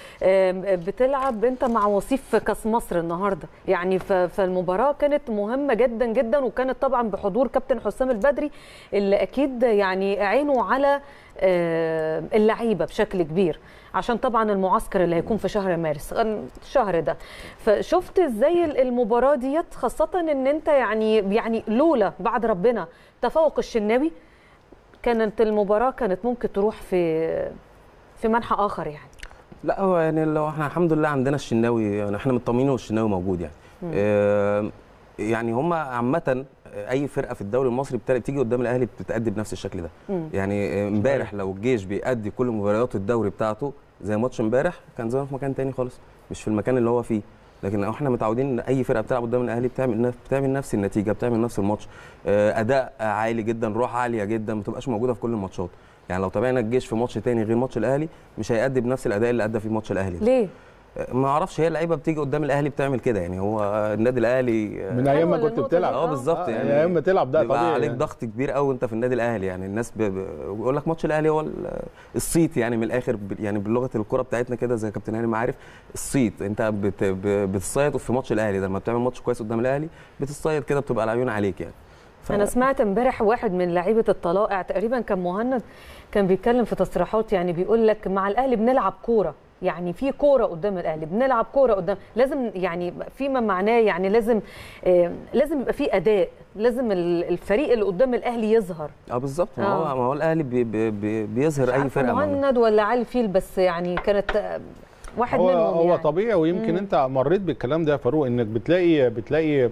بتلعب انت مع وصيف في كاس مصر النهاردة يعني ف- فالمباراة كانت مهمة جدا جدا وكانت طبعا بحضور كابتن حسام البدري اللي اكيد يعني عينه على آم، اللعيبة بشكل كبير عشان طبعا المعسكر اللي هيكون في شهر مارس الشهر ده فشفت ازاي المباراة ديت خاصة ان انت يعني يعني لولا بعد ربنا تفوق الشناوي كانت المباراة كانت ممكن تروح في في منحى آخر يعني لا هو يعني لو احنا الحمد لله عندنا الشناوي يعني احنا مطمنين والشناوي موجود يعني آه يعني هم عامة اي فرقه في الدوري المصري بتلاقي- بتيجي قدام الاهلي بتتأدي بنفس الشكل ده مم. يعني آه، امبارح لو الجيش بيأدي كل مباريات الدوري بتاعته زي ماتش امبارح كان زمان في مكان تاني خالص مش في المكان اللي هو فيه لكن احنا متعودين ان اي فرقه بتلعب قدام الاهلي بتعمل نف- بتعمل نفس النتيجه بتعمل نفس الماتش آه، اداء عالي جدا روح عاليه جدا ما بتبقاش موجوده في كل الماتشات يعني لو تابعنا الجيش في ماتش تاني غير ماتش الاهلي مش هيأدي بنفس الاداء اللي ادى فيه ماتش الاهلي ده. ليه؟ ما اعرفش هي اللعيبه بتيجي قدام الاهلي بتعمل كده يعني هو النادي الاهلي من ايام ما حلوة كنت النقطة دي. بتلعب اه بالظبط آه، يعني ايام ما تلعب ده بيبقى طبيعي عليك يعني. ضغط كبير قوي انت في النادي الاهلي يعني الناس ب- ب- بيقول لك ماتش الاهلي هو ال- الصيت يعني من الاخر ب- يعني بلغه الكره بتاعتنا كده زي كابتن هاني ما عارف الصيت انت بت ب- بتصيد في ماتش الاهلي ده لما بتعمل ماتش كويس قدام الاهلي بتصيد كده بتبقى العيون عليك يعني ف- انا سمعت امبارح واحد من لعيبه الطلائع تقريبا كان مهند كان بيتكلم في تصريحات يعني بيقول لك مع الاهلي بنلعب كوره يعني في كوره قدام الاهلي بنلعب كوره قدام لازم يعني فيما معناه يعني لازم آه لازم يبقى في اداء لازم ال- الفريق اللي قدام الاهلي يظهر اه بالظبط ما آه. هو ما هو الاهلي بي بي بي بيظهر مش اي عارفة فرقه معانا. مهند ولا علي الفيل بس يعني كانت آه، واحد هو منهم هو يعني. طبيعي ويمكن مم. انت مريت بالكلام ده يا فاروق انك بتلاقي بتلاقي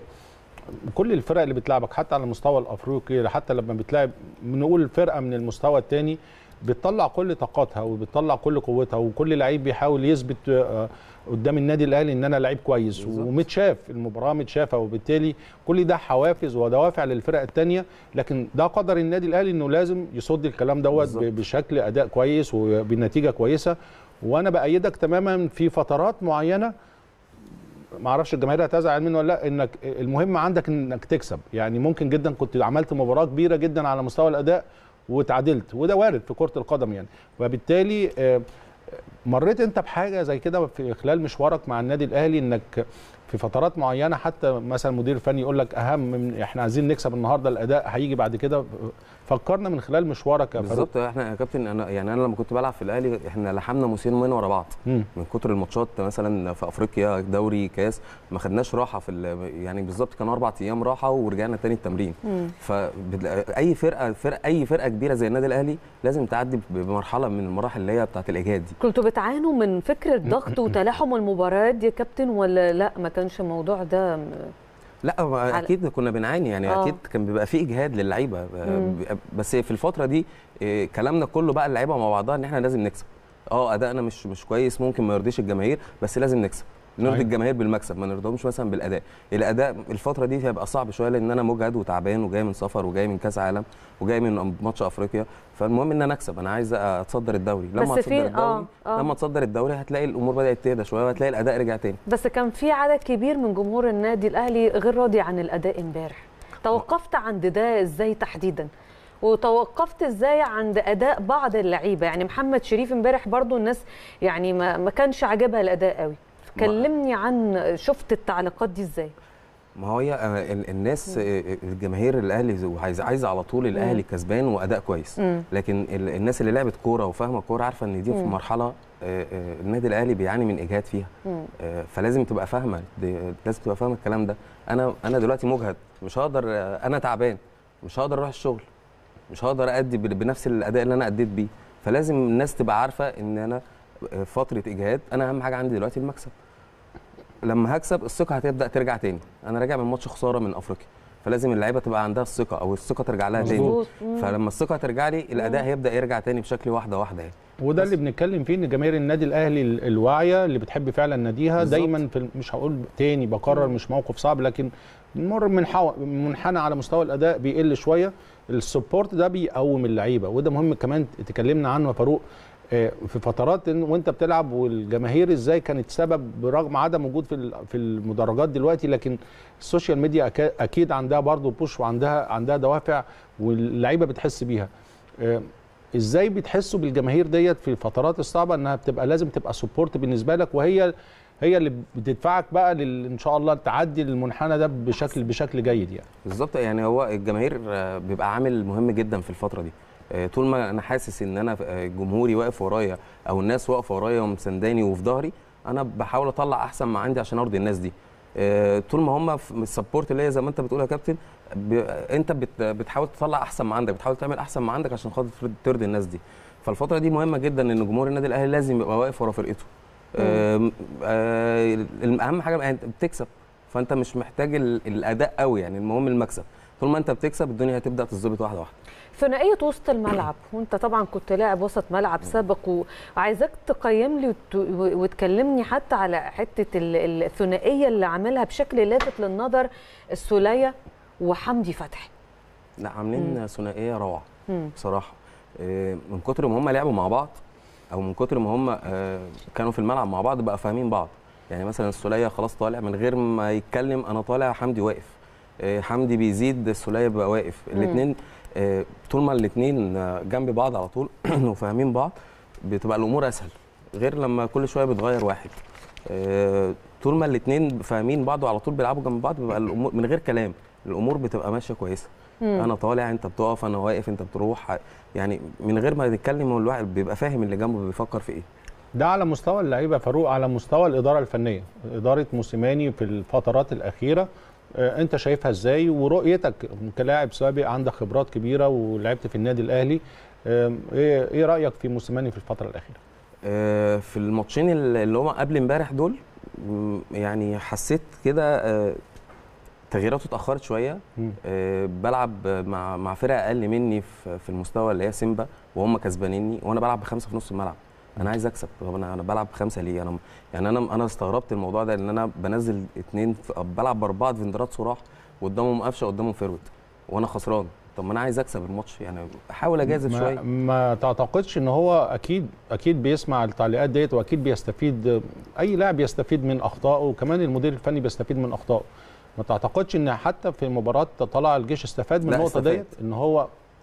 كل الفرق اللي بتلعبك حتى على المستوى الافريقي حتى لما بتلاعب نقول فرقه من المستوى الثاني بتطلع كل طاقاتها وبتطلع كل قوتها وكل لعيب بيحاول يثبت آه، قدام النادي الاهلي ان انا لعيب كويس بالظبط. ومتشاف المباراه متشافه وبالتالي كل ده حوافز ودوافع للفرق الثانيه لكن ده قدر النادي الاهلي انه لازم يصد الكلام دوت بالظبط. ب- بشكل اداء كويس وبنتيجه كويسه وانا بايدك تماما في فترات معينه ما اعرفش الجماهير هتزعل منه ولا لا انك المهم عندك انك تكسب يعني ممكن جدا كنت عملت مباراه كبيره جدا على مستوى الاداء وتعادلت وده وارد في كره القدم يعني وبالتالي آه، مريت انت بحاجه زي كده في خلال مشوارك مع النادي الاهلي انك في فترات معينه حتى مثلا المدير الفني يقول لك اهم من احنا عايزين نكسب النهارده الاداء هيجي بعد كده فكرنا من خلال مشوارك يا فاروق بالظبط احنا يا كابتن انا يعني انا لما كنت بلعب في الاهلي احنا لحمنا موسمين ورا بعض مم. من كتر الماتشات مثلا في افريقيا دوري كاس ما خدناش راحه في ال- يعني بالظبط كان اربع ايام راحه ورجعنا تاني التمرين مم. فاي فرقه فرق اي فرقه كبيره زي النادي الاهلي لازم تعدي بمرحله من المراحل اللي هي بتاعه الاجهاد دي كنتوا بتعانوا من فكره ضغط وتلاحم المباريات دي يا كابتن ولا لا ما كانش الموضوع ده م- لا هو على- اكيد كنا بنعاني يعني آه. اكيد كان بيبقى في اجهاد للعيبه مم. بس في الفتره دي إيه، كلامنا كله بقى اللعيبه مع بعضها ان احنا لازم نكسب اه ادائنا مش مش كويس ممكن ما يرضيش الجماهير بس لازم نكسب نرضي صحيح. الجماهير بالمكسب ما نرضيهمش مثلا بالاداء الاداء الفتره دي هيبقى صعب شويه لان انا مجهد وتعبان وجاي من سفر وجاي من كاس عالم وجاي من ماتش افريقيا فالمهم ان انا اكسب انا عايز اتصدر الدوري لما بس اتصدر في- الدوري آه، آه. لما اتصدر الدوري هتلاقي الامور بدات تهدى شويه وهتلاقي الاداء رجع تاني بس كان في عدد كبير من جمهور النادي الاهلي غير راضي عن الاداء امبارح توقفت عند ده ازاي تحديدا وتوقفت ازاي عند اداء بعض اللعيبه يعني محمد شريف امبارح برضو الناس يعني ما, ما كانش عاجبها الاداء قوي كلمني عن شفت التعليقات دي ازاي ما هي آه، ال- الناس آه، الجماهير الاهلي وعايزه عايزه على طول الاهلي كسبان واداء كويس مم. لكن ال- الناس اللي لعبت كوره وفاهمه كوره عارفه ان دي في مم. مرحله آه، آه، النادي الاهلي بيعاني من اجهاد فيها مم. آه، فلازم تبقى فاهمه دي- لازم تبقى فاهمه الكلام ده انا انا دلوقتي مجهد مش هقدر آه، انا تعبان مش هقدر اروح الشغل مش هقدر ادي ب- بنفس الاداء اللي انا اديت بيه فلازم الناس تبقى عارفه ان انا آه، فتره اجهاد انا اهم حاجه عندي دلوقتي المكسب لما هكسب الثقه هتبدا ترجع تاني انا راجع من ماتش خساره من افريقيا فلازم اللعيبه تبقى عندها الثقه او الثقه ترجع لها تاني مظبوط. مم. فلما الثقه ترجع لي الاداء هيبدا يرجع تاني بشكل واحده واحده يعني وده اللي بنتكلم فيه ان جماهير النادي الاهلي ال- الواعيه اللي بتحب فعلا ناديها بالظبط. دايما في ال- مش هقول تاني بكرر مش موقف صعب لكن بنمر من حو... منحنى على مستوى الاداء بيقل شويه السبورت ده بيقوم اللعيبه وده مهم كمان تكلمنا عنه يا فاروق آه، في فترات إن وانت بتلعب والجماهير ازاي كانت سبب برغم عدم وجود في ال- في المدرجات دلوقتي لكن السوشيال ميديا أكا- اكيد عندها برضو بوش وعندها عندها دوافع واللعيبه بتحس بيها آه، ازاي بتحسوا بالجماهير ديت في الفترات الصعبه انها بتبقى لازم تبقى سبورت بالنسبه لك وهي هي اللي بتدفعك بقى لل- ان شاء الله تعدي المنحنى ده بشكل بشكل جيد يعني بالظبط يعني هو الجماهير آه، بيبقى عامل مهم جدا في الفتره دي آه، طول ما انا حاسس ان انا آه، جمهوري واقف ورايا او الناس واقفه ورايا ومسانداني وفي ظهري انا بحاول اطلع احسن ما عندي عشان ارضي الناس دي آه، طول ما هم في السبورت اللي هي زي ما انت بتقول يا كابتن ب... انت بت... بتحاول تطلع احسن ما عندك بتحاول تعمل احسن ما عندك عشان خاطر ترضي- ترضي الناس دي فالفتره دي مهمه جدا ان جمهور النادي الاهلي لازم يبقى واقف ورا فرقته آم، آه، اهم حاجه يعني انت بتكسب فانت مش محتاج ال- الاداء قوي يعني المهم المكسب طول ما انت بتكسب الدنيا هتبدا تظبط واحده واحده ثنائيه وسط الملعب وانت طبعا كنت لاعب وسط ملعب سابق و- وعايزاك تقيم لي وت- و- وتكلمني حتى على حته ال- الثنائيه اللي عاملها بشكل لافت للنظر السوليه وحمدي فتحي لا عاملين ثنائيه روعه مم. بصراحه آه، من كتر ما هم لعبوا مع بعض او من كتر ما هم آه، كانوا في الملعب مع بعض بقى فاهمين بعض يعني مثلا السوليه خلاص طالع من غير ما يتكلم انا طالع حمدي واقف آه، حمدي بيزيد السوليه بيبقى واقف الاثنين طول ما الاثنين جنب بعض على طول وفاهمين بعض بتبقى الامور اسهل غير لما كل شويه بتغير واحد آه، طول ما الاثنين فاهمين بعض وعلى طول بيلعبوا جنب بعض بيبقى الامور من غير كلام الامور بتبقى ماشيه كويسه انا طالع انت بتقف انا واقف انت بتروح يعني من غير ما تتكلم الواحد بيبقى فاهم اللي جنبه بيفكر في ايه ده على مستوى اللعيبه فاروق على مستوى الاداره الفنيه اداره موسيماني في الفترات الاخيره آه، انت شايفها ازاي ورؤيتك كلاعب سابق عندك خبرات كبيره ولعبت في النادي الاهلي آم، ايه ايه رايك في موسيماني في الفتره الاخيره آه، في الماتشين اللي اللي هم قبل امبارح دول م، يعني حسيت كده آه، تغييراته اتاخرت شويه مم. آه، بلعب مع مع فرقه اقل مني في في المستوى اللي هي سيمبا وهم كسبانيني وانا بلعب بخمسه في نص الملعب انا عايز اكسب طب انا انا بلعب بخمسه ليه انا يعني انا انا استغربت الموضوع ده ان انا بنزل اتنين في- بلعب باربعه ديفندرات صراح وقدامهم قفشه قدامهم فيرود وانا خسران طب ما انا عايز اكسب الماتش يعني احاول اجازف ما, شويه ما تعتقدش ان هو اكيد اكيد بيسمع التعليقات ديت واكيد بيستفيد اي لاعب بيستفيد من اخطائه وكمان المدير الفني بيستفيد من اخطائه ما تعتقدش ان حتى في مباراه طلع الجيش استفاد من لا، النقطه استفاد. ديت ان هو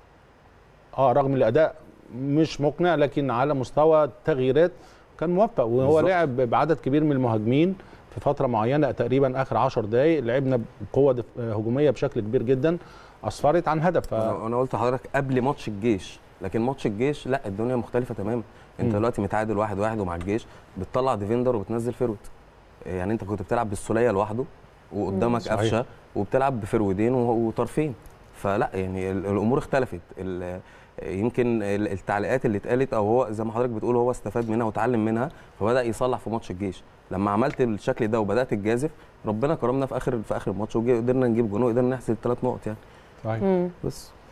اه رغم الاداء مش مقنع لكن على مستوى التغييرات كان موفق وهو بالظبط. لعب بعدد كبير من المهاجمين في فتره معينه تقريبا اخر 10 دقائق لعبنا بقوه دف- هجوميه بشكل كبير جدا اسفرت عن هدف ف... انا أنا قلت لحضرتك قبل ماتش الجيش لكن ماتش الجيش لا الدنيا مختلفه تماما انت مم. دلوقتي متعادل واحد واحد ومع الجيش بتطلع ديفندر وبتنزل فيرود يعني انت كنت بتلعب بالسوليه لوحده وقدامك صحيح. قفشه وبتلعب بفرودين و- وطرفين فلا يعني ال- الامور اختلفت ال- يمكن ال- التعليقات اللي اتقالت او هو زي ما حضرتك بتقول هو استفاد منها وتعلم منها فبدا يصلح في ماتش الجيش لما عملت الشكل ده وبدات تجازف ربنا كرمنا في اخر في اخر الماتش وقدرنا نجيب جون وقدرنا نحسب ثلاث نقط يعني صحيح. مم. بس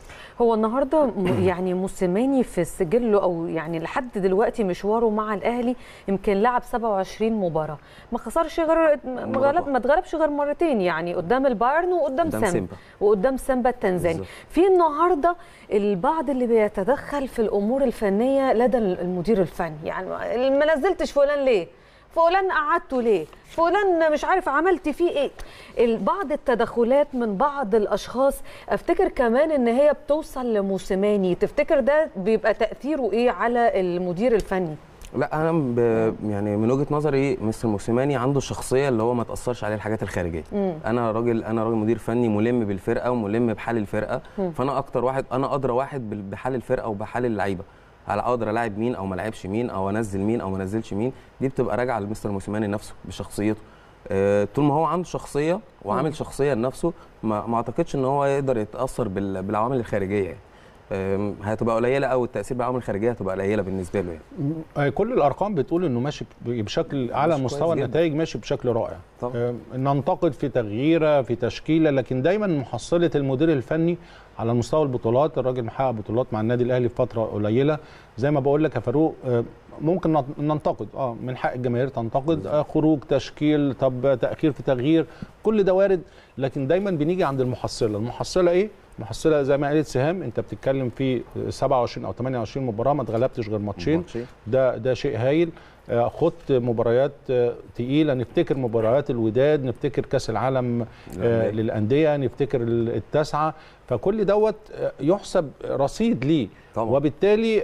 هو النهارده م- يعني موسيماني في سجله او يعني لحد دلوقتي مشواره مع الاهلي يمكن لعب 27 مباراه ما خسرش غير ما مباراة غلب ما اتغلبش غير مرتين يعني قدام البايرن وقدام قدام سيمبا سيمبا. وقدام سيمبا التنزاني بالظبط. في النهارده البعض اللي بيتدخل في الامور الفنيه لدى المدير الفني يعني ما نزلتش فلان ليه فلان قعدته ليه فلان مش عارف عملت فيه ايه ال- بعض التدخلات من بعض الاشخاص افتكر كمان ان هي بتوصل لموسيماني تفتكر ده بيبقى تاثيره ايه على المدير الفني لا انا ب... يعني من وجهه نظري مستر موسيماني عنده الشخصيه اللي هو ما تاثرش عليه الحاجات الخارجيه انا راجل انا راجل مدير فني ملم بالفرقه وملم بحال الفرقه فانا اكتر واحد انا ادرى واحد بال- بحال الفرقه وبحال اللعيبه على اقدر الاعب مين او ما العبش مين او انزل مين او ما انزلش مين دي بتبقى راجعه لمستر موسيماني نفسه بشخصيته آه، طول ما هو عنده شخصيه وعامل شخصيه لنفسه ما, ما اعتقدش ان هو يقدر يتاثر بال- بالعوامل الخارجيه يعني آم، هتبقى قليله قوي التاثير بالعوامل الخارجيه هتبقى قليله بالنسبه له يعني آه، كل الارقام بتقول انه ماشي بشكل على مش مستوى كويس جداً. النتائج ماشي بشكل رائع طبعا. آه، ننتقد في تغييره في تشكيله لكن دايما محصله المدير الفني على مستوى البطولات الراجل محقق بطولات مع النادي الاهلي في فتره قليله زي ما بقول لك يا فاروق آه، ممكن نت- ننتقد اه من حق الجماهير تنتقد آه خروج تشكيل طب تاخير في تغيير كل ده وارد لكن دايما بنيجي عند المحصله المحصله ايه المحصله زي ما قالت سهام انت بتتكلم في 27 او 28 مباراه ما اتغلبتش غير ماتشين ماتشين. ده ده شيء هايل آه، خدت مباريات آه، تقيله نفتكر مباريات الوداد نفتكر كاس العالم آه، للأندية. للانديه نفتكر ال- التاسعه فكل دوت آه، يحسب رصيد ليه طبعا. وبالتالي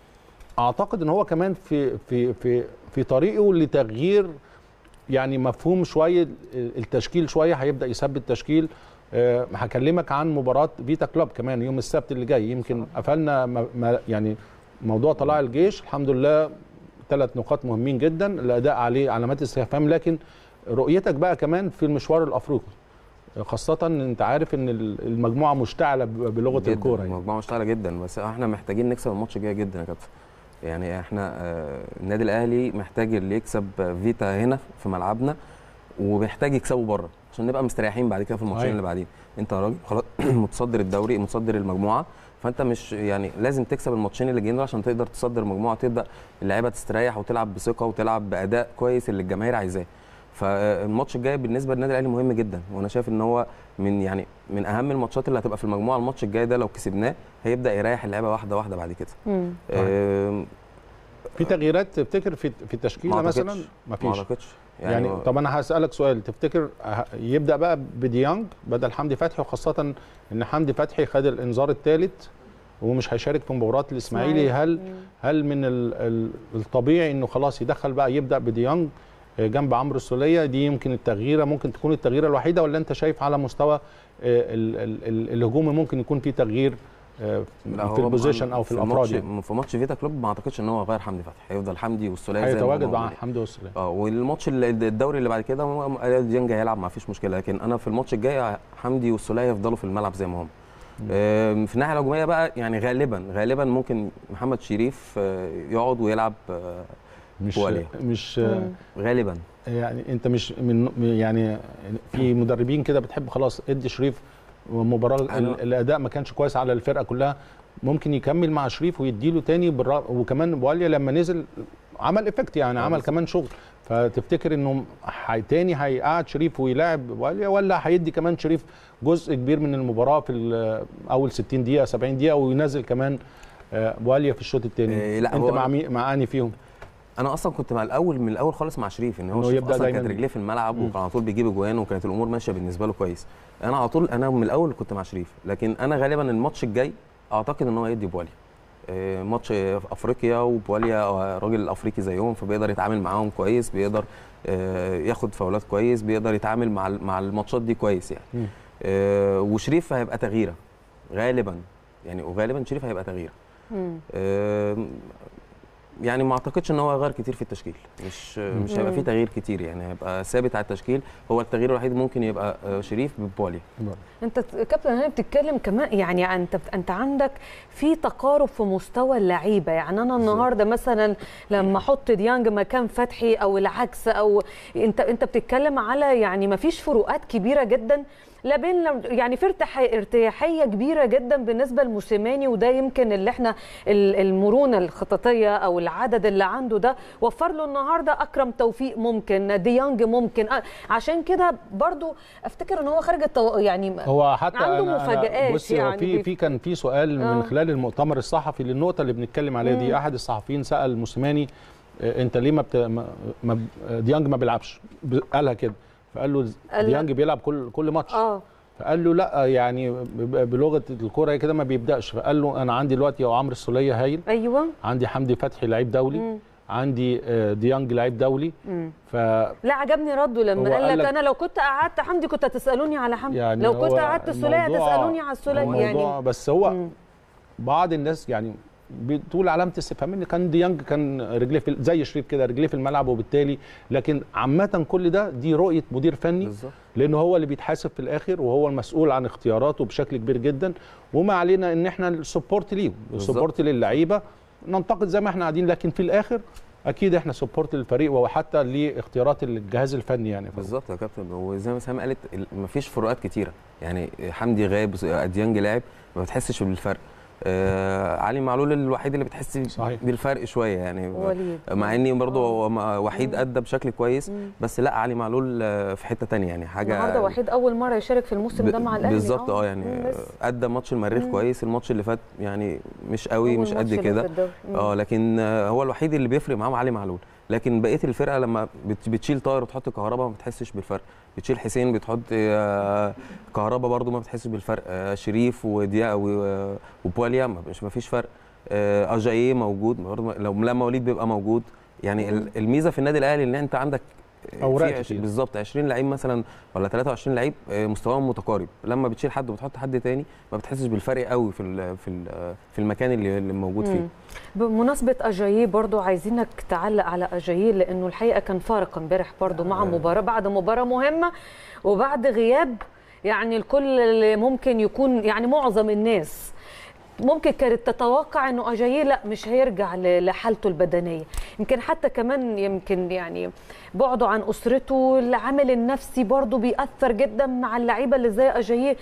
اعتقد ان هو كمان في في في في طريقه لتغيير يعني مفهوم شويه التشكيل شويه هيبدا يثبت تشكيل آه، هكلمك عن مباراه فيتا كلوب كمان يوم السبت اللي جاي يمكن قفلنا م- م- يعني موضوع طلائع الجيش الحمد لله ثلاث نقاط مهمين جدا الاداء عليه علامات استفهام لكن رؤيتك بقى كمان في المشوار الافريقي خاصة ان انت عارف ان المجموعة مشتعلة ب- بلغة جداً، الكورة يعني. المجموعه مشتعله جدا بس احنا محتاجين نكسب الماتش الجاي جدا يا كابتن يعني احنا آه، النادي الاهلي محتاج اللي يكسب فيتا هنا في ملعبنا ومحتاج يكسبه بره عشان نبقى مستريحين بعد كده في الماتشين أيوة. اللي بعدين انت راجل خلاص متصدر الدوري متصدر المجموعه فانت مش يعني لازم تكسب الماتشين اللي جايين دول عشان تقدر تصدر المجموعه تبدا اللعيبه تستريح وتلعب بثقه وتلعب باداء كويس اللي الجماهير عايزاه فالماتش الجاي بالنسبه للنادي الاهلي مهم جدا وانا شايف ان هو من يعني من اهم الماتشات اللي هتبقى في المجموعه الماتش الجاي ده لو كسبناه هيبدا يريح اللعيبه واحده واحده بعد كده مم. آم، في تغييرات تفتكر في في التشكيلة ما مثلا؟ أعتقدش. ما ما فيش اعتقدش يعني, يعني, طب انا هسالك سؤال تفتكر ه- يبدا بقى بديانج بدل حمدي فتحي وخاصه ان حمدي فتحي خد الانذار الثالث ومش هيشارك في مباراه الاسماعيلي هل هل من ال- ال- الطبيعي انه خلاص يدخل بقى يبدا بديانج آه، جنب عمرو السوليه دي يمكن التغييره ممكن تكون التغييره الوحيده ولا انت شايف على مستوى آه، ال- ال- ال- الهجومي ممكن يكون في تغيير آه، لا، في هو البوزيشن او في الافراد الماتش يعني في ماتش فيتا كلوب ما اعتقدش ان هو غير حمدي فتحي هيفضل حمدي والسوليه زي ما هيتواجد هما مع موجودين. حمدي والسوليه اه والماتش اللي- الدوري اللي بعد كده هو ديانج هيلعب ما فيش مشكله لكن انا في الماتش الجاي حمدي والسوليه يفضلوا في الملعب زي ما هم آم، في الناحيه الهجوميه بقى يعني غالبا غالبا ممكن محمد شريف آه، يقعد ويلعب آه، مش بواليا. مش مم. غالبا يعني انت مش من يعني في مدربين كده بتحب خلاص ادي شريف مباراه أنا- ال- الاداء ما كانش كويس على الفرقه كلها ممكن يكمل مع شريف ويديله تاني بالرا... وكمان بواليا لما نزل عمل افكت يعني آه عمل بالظبط. كمان شغل فتفتكر انه حي... تاني هيقعد شريف ويلاعب بواليا ولا هيدي كمان شريف جزء كبير من المباراه في ال- اول 60 دقيقه 70 دقيقه وينزل كمان آه، بواليا في الشوط الثاني إيه، لا، انت هو مع أنا- مي... مع اني فيهم انا اصلا كنت مع الاول من الاول خالص مع شريف ان هو إنه شريف يبدأ اصلا دايماً. كانت رجليه في الملعب مم. وكان على طول بيجيب اجوان وكانت الامور ماشيه بالنسبه له كويس انا على طول انا من الاول كنت مع شريف لكن انا غالبا الماتش الجاي اعتقد ان هو يدي بواليا آه، ماتش في افريقيا وبواليا راجل افريقي زيهم فبيقدر يتعامل معاهم كويس بيقدر آه، ياخد فاولات كويس بيقدر يتعامل مع ال- مع الماتشات دي كويس يعني مم. آه، وشريف هيبقى تغييره غالبا يعني وغالبا شريف هيبقى تغييره مم. آم، يعني ما اعتقدش ان هو هيغير كتير في التشكيل مش مش هيبقى فيه مم. تغيير كتير يعني هيبقى ثابت على التشكيل هو التغيير الوحيد ممكن يبقى آه، شريف ببواليا انت كابتن هاني بتتكلم كمان يعني انت انت عندك في تقارب في مستوى اللعيبه يعني انا النهارده مثلا لما احط ديانج مكان فتحي او العكس او انت انت بتتكلم على يعني ما فيش فروقات كبيره جدا لا بين يعني في ارتاح- ارتياحيه كبيره جدا بالنسبه لموسيماني وده يمكن اللي احنا ال- المرونه الخططيه او العدد اللي عنده ده وفر له النهارده اكرم توفيق ممكن ديانج ممكن آه، عشان كده برضو افتكر ان هو خارج التو... يعني هو حتى عنده أنا- أنا- مفاجآت بصي هو يعني في بي- في كان في سؤال آه. من خلال المؤتمر الصحفي للنقطه اللي بنتكلم عليها دي احد الصحفيين سال موسيماني آه، انت ليه ما, بت... ما... ما... ديانج ما بيلعبش ب- قالها كده فقال له قال ديانج بيلعب كل كل ماتش اه فقال له لا يعني ب- بلغه الكوره كده ما بيبداش فقال له انا عندي دلوقتي هو عمرو السوليه هايل ايوه عندي حمدي فتحي لعيب دولي عندي آه، ديانج لعيب دولي ف لا عجبني رده لما هو قال قال لك لك- انا لو كنت قعدت حمدي كنت هتسالوني على حمدي يعني لو هو كنت قعدت السوليه الموضوع- هتسالوني على السوليه الموضوع يعني بس هو مم. بعض الناس يعني بتقول علامه استفهام ان كان ديانج كان رجليه في زي شريف كده رجليه في الملعب وبالتالي لكن عامه كل ده دي رؤيه مدير فني بالظبط لان هو اللي بيتحاسب في الاخر وهو المسؤول عن اختياراته بشكل كبير جدا وما علينا ان احنا السبورت ليهم السبورت للعيبه ننتقد زي ما احنا قاعدين لكن في الاخر اكيد احنا سبورت للفريق وحتى لاختيارات الجهاز الفني يعني بالظبط يا كابتن وزي ما سام قالت ال- مفيش فروقات كتيره يعني حمدي غاب اديانج لعب ما بتحسش بالفرق آه علي معلول الوحيد اللي بتحس صحيح. بالفرق شويه يعني وليد. مع اني برضه هو م- وحيد ادى بشكل كويس بس لا علي معلول آه، في حته تانية يعني حاجه النهارده وحيد اول مره يشارك في الموسم ده مع الاهلي بالظبط اه يعني مم، بس. ادى ماتش المريخ كويس الماتش اللي فات يعني مش قوي أول مش ماتش قد ليه كده في الدوري. مم. اه لكن آه، هو الوحيد اللي بيفرق معاهم علي معلول لكن بقيه الفرقه لما بت- بتشيل طاهر وتحط كهربا ما بتحسش بالفرق بتشيل حسين بتحط آه، كهربا برضو ما بتحسش بالفرق آه، شريف وديا و- وبواليا ما- مش ما فيش فرق آه، اجاييه موجود برضو لو لما وليد بيبقى موجود يعني ال- الميزه في النادي الاهلي ان انت عندك أوراق في عش- كتير. بالظبط 20 لعيب مثلا ولا 23 لعيب آه، مستواهم متقارب لما بتشيل حد وبتحط حد تاني ما بتحسش بالفرق قوي في ال- في ال- في المكان اللي اللي موجود فيه مم. بمناسبة أجاييه برضو عايزينك تعلق على أجاييه لأنه الحقيقة كان فارق امبارح برضو مع مباراة بعد مباراة مهمة وبعد غياب يعني الكل اللي ممكن يكون يعني معظم الناس ممكن كانت تتوقع انه اجاييه لا مش هيرجع ل- لحالته البدنيه يمكن حتى كمان يمكن يعني بعده عن اسرته العامل النفسي برضه بيأثر جدا مع اللعيبه اللي زي اجاييه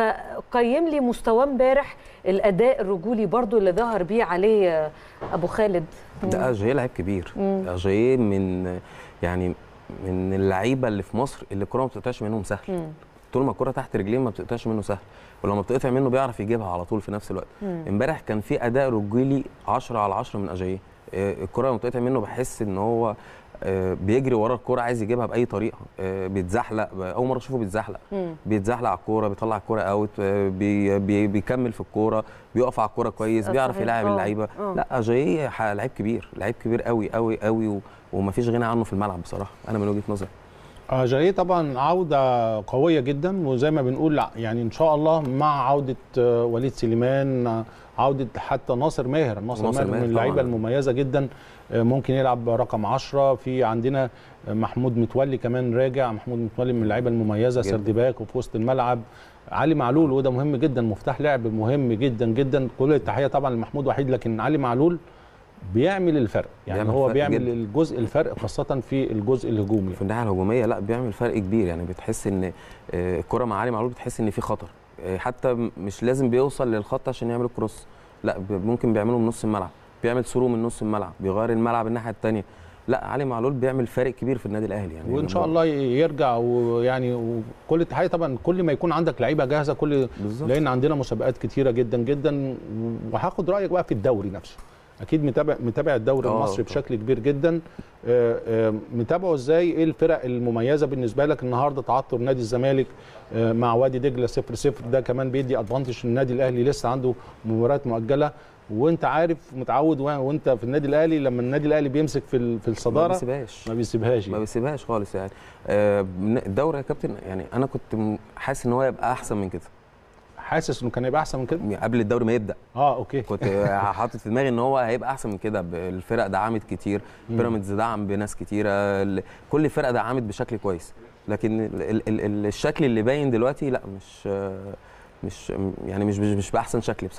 فقيم لي مستواه امبارح الاداء الرجولي برضه اللي ظهر بيه عليه ابو خالد ده اجاييه لعيب كبير اجاييه من يعني من اللعيبه اللي في مصر اللي الكوره ما بتقطعش منهم سهل مم. طول ما الكوره تحت رجليه ما بتقطعش منه سهل ولما بتقطع منه بيعرف يجيبها على طول في نفس الوقت امبارح كان في اداء رجولي 10 على 10 من اجاييه آه، الكوره لما بتقطع منه بحس ان هو آه، بيجري ورا الكوره عايز يجيبها باي طريقه آه، بيتزحلق اول مره اشوفه بيتزحلق مم. بيتزحلق على الكوره بيطلع الكوره اوت آه، بي بي بيكمل في الكوره بيقف على الكوره كويس آه، بيعرف صحيح. يلاعب آه، اللعيبه آه. لا اجاييه ح- لعيب كبير لعيب كبير قوي قوي قوي و- ومفيش غنى عنه في الملعب بصراحه انا من وجهه نظري آه، جاي طبعا عودة قوية جدا وزي ما بنقول يعني إن شاء الله مع عودة آه، وليد سليمان آه، عودة حتى ناصر ماهر ناصر, ناصر ماهر من ماهر اللعيبة طبعاً. المميزة جدا آه، ممكن يلعب رقم 10 في عندنا آه، محمود متولي كمان راجع محمود متولي من اللعيبة المميزة جداً. سردباك وفي وسط الملعب علي معلول وده مهم جدا مفتاح لعب مهم جدا جدا كل التحية طبعا لمحمود وحيد لكن علي معلول بيعمل الفرق يعني بيعمل هو فرق بيعمل جداً. الجزء الفرق خاصة في الجزء الهجومي في الناحيه الهجوميه لا بيعمل فرق كبير يعني بتحس ان آه، الكره مع علي معلول بتحس ان في خطر آه، حتى م- مش لازم بيوصل للخط عشان يعمل كروس لا ب- ممكن بيعمله من نص الملعب بيعمل ثرو من نص الملعب بيغير الملعب الناحيه الثانيه لا علي معلول بيعمل فارق كبير في النادي الاهلي يعني وان شاء الله يرجع ويعني وكل التحيه طبعا كل ما يكون عندك لعيبه جاهزه كل بالظبط. لان عندنا مسابقات كتيره جدا جدا وهاخد رايك بقى في الدوري نفسه اكيد متابع متابع الدوري آه، المصري طبعا. بشكل كبير جدا آه، آه، متابعه ازاي ايه الفرق المميزه بالنسبه لك النهارده تعثر نادي الزمالك آه، مع وادي دجله 0 0 ده كمان بيدي ادفانتج للنادي الاهلي لسه عنده مباريات مؤجله وانت عارف متعود و- وانت في النادي الاهلي لما النادي الاهلي بيمسك في ال- في ما الصداره بيسيبهاش ما بيسيبهاش ما يعني. بيسيبهاش خالص يعني آه، الدوري يا كابتن يعني انا كنت م- حاسس ان هو يبقى احسن من كده حاسس انه كان يبقى احسن من كده يعني قبل الدوري ما يبدا اه اوكي كنت حاطط في دماغي ان هو هيبقى احسن من كده ب- الفرق دعمت كتير بيراميدز دعم بناس كتيره ال- كل الفرق دعمت بشكل كويس لكن ال ال ال الشكل اللي باين دلوقتي لا مش مش يعني مش مش, مش باحسن شكل بصراحه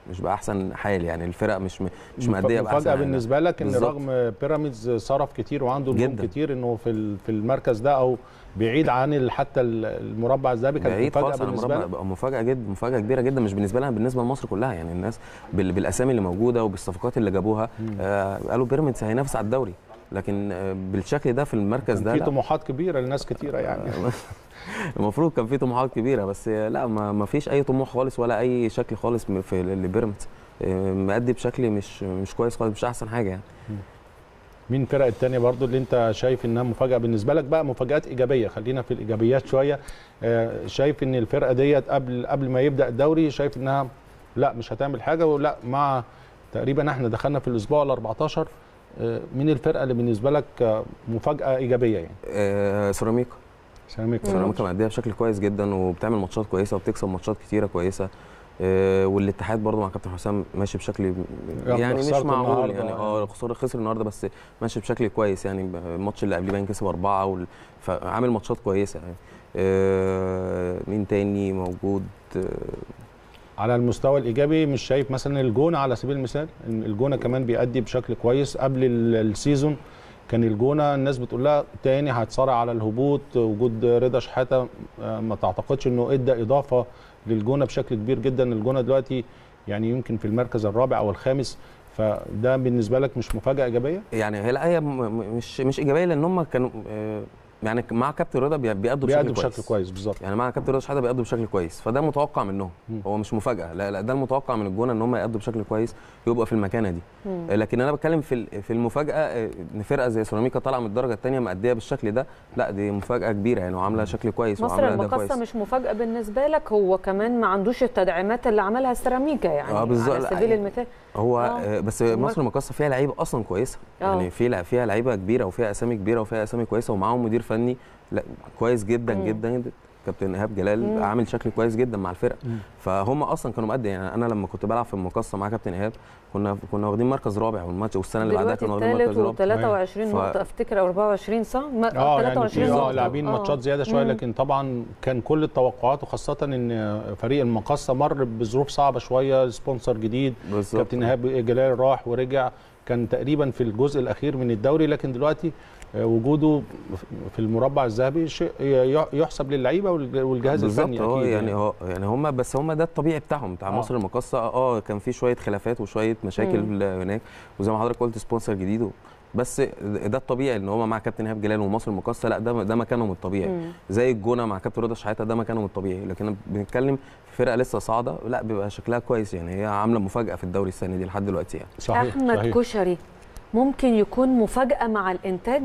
مش باحسن حال يعني الفرق مش م- مش مف- ماديه باحسن مفاجاه حال. بالنسبه لك ان بالظبط. رغم بيراميدز صرف كتير وعنده نجوم جداً. كتير انه في ال- في المركز ده او بعيد عن ال- حتى ال- المربع الذهبي كانت بعيد مفاجاه خالص عن بالنسبه المربع لك بقى مفاجاه جدا مفاجاه كبيره جدا مش بالنسبه لنا بالنسبه لمصر كلها يعني الناس بال- بالاسامي اللي موجوده وبالصفقات اللي جابوها آه قالوا بيراميدز هينافس على الدوري لكن آه بالشكل ده في المركز كان ده في لا. طموحات كبيره لناس كتيره يعني المفروض كان في طموحات كبيره بس لا ما, ما فيش اي طموح خالص ولا اي شكل خالص م- في لبيراميدز آه، مأدي بشكل مش مش كويس خالص مش احسن حاجه يعني مين الفرق التانية برضو اللي انت شايف انها مفاجاه بالنسبه لك بقى مفاجات ايجابيه خلينا في الايجابيات شويه آه، شايف ان الفرقه ديت قبل قبل ما يبدا الدوري شايف انها لا مش هتعمل حاجه ولا مع تقريبا احنا دخلنا في الاسبوع ال 14 آه، مين الفرقه اللي بالنسبه لك آه، مفاجاه ايجابيه يعني آه، سيراميكا سيراميكا سيراميكا مأديها بشكل كويس جدا وبتعمل ماتشات كويسه وبتكسب ماتشات كتيره كويسه آه، والاتحاد برضه مع كابتن حسام ماشي بشكل يعني مش خسرت معقول النهاردة. يعني اه خسر خسر النهارده بس ماشي بشكل كويس يعني الماتش اللي قبليه باين كسب اربعه وال- فعامل ماتشات كويسه يعني آه، مين تاني موجود آه، على المستوى الايجابي مش شايف مثلا الجونه على سبيل المثال إن الجونه كمان بيأدي بشكل كويس قبل ال- السيزون كان الجونه الناس بتقول لها تاني هتصارع على الهبوط وجود رضا شحاته آه، ما تعتقدش انه ادى اضافه للجونه بشكل كبير جدا الجونه دلوقتي يعني يمكن في المركز الرابع او الخامس فده بالنسبه لك مش مفاجاه ايجابيه يعني هي لا هي م- م- مش مش ايجابيه لان هم كانوا آه، يعني مع كابتن رضا بي- بيأدوا بشكل بيأدوا كويس بشكل كويس بالظبط يعني مع كابتن رضا شحاته بيأدوا بشكل كويس فده متوقع منهم مم. هو مش مفاجاه لا لا ده المتوقع من الجونه ان هم يأدوا بشكل كويس يبقى في المكانه دي مم. لكن انا بتكلم في ال- في المفاجاه آه، ان فرقه زي سيراميكا طالعه من الدرجه الثانيه مأديه بالشكل ده لا دي مفاجاه كبيره يعني وعامله شكل كويس مصر وعامله اداء المقاصة كويس مش مفاجأة بالنسبة لك هو كمان ما عندوش التدعيمات اللي عملها السيراميكا يعني آه، بالظبط. على لا، سبيل يعني المثال هو آه. آه. بس وما- مصر المقاصه فيها لعيبه اصلا كويسه آه. يعني في لع- فيها لعيبه كبيره وفيها اسامي كبيره وفيها اسامي كويسه ومعاهم مدير فني لا كويس جدا مم. جدا جدا كابتن ايهاب جلال مم. عامل شكل كويس جدا مع الفرقه مم. فهم اصلا كانوا مقدم يعني انا لما كنت بلعب في المقاصه مع كابتن ايهاب كنا كنا واخدين مركز رابع والماتش والسنه اللي بعدها دلوقتي كانوا واخدين مركز الثالث رابع و23 ف- نقطة افتكر او 24 صح؟ ما- اه يعني 23 في اه نقطة. لاعبين آه. ماتشات زياده شويه مم. لكن طبعا كان كل التوقعات وخاصه ان فريق المقصه مر بظروف صعبه شويه سبونسر جديد بالظبط كابتن ايهاب جلال راح ورجع كان تقريبا في الجزء الاخير من الدوري لكن دلوقتي آه، وجوده في المربع الذهبي شيء ي- يحسب للعيبه والج- والجهاز بالظبط الفني هو اكيد يعني هو يعني هم بس هم ده الطبيعي بتاعهم بتاع آه. مصر المقاصه اه كان في شويه خلافات وشويه مشاكل هناك وزي ما حضرتك قلت سبونسر جديد و- بس ده الطبيعي ان هم مع كابتن ايهاب جلال ومصر المقاصه لا ده ده مكانهم الطبيعي مم. زي الجونه مع كابتن رضا شحاته ده مكانهم الطبيعي لكن بنتكلم في فرقه لسه صاعده لا بيبقى شكلها كويس يعني هي عامله مفاجاه في الدوري السنه دي لحد دلوقتي يعني صحيح احمد صحيح. كشري ممكن يكون مفاجاه مع الانتاج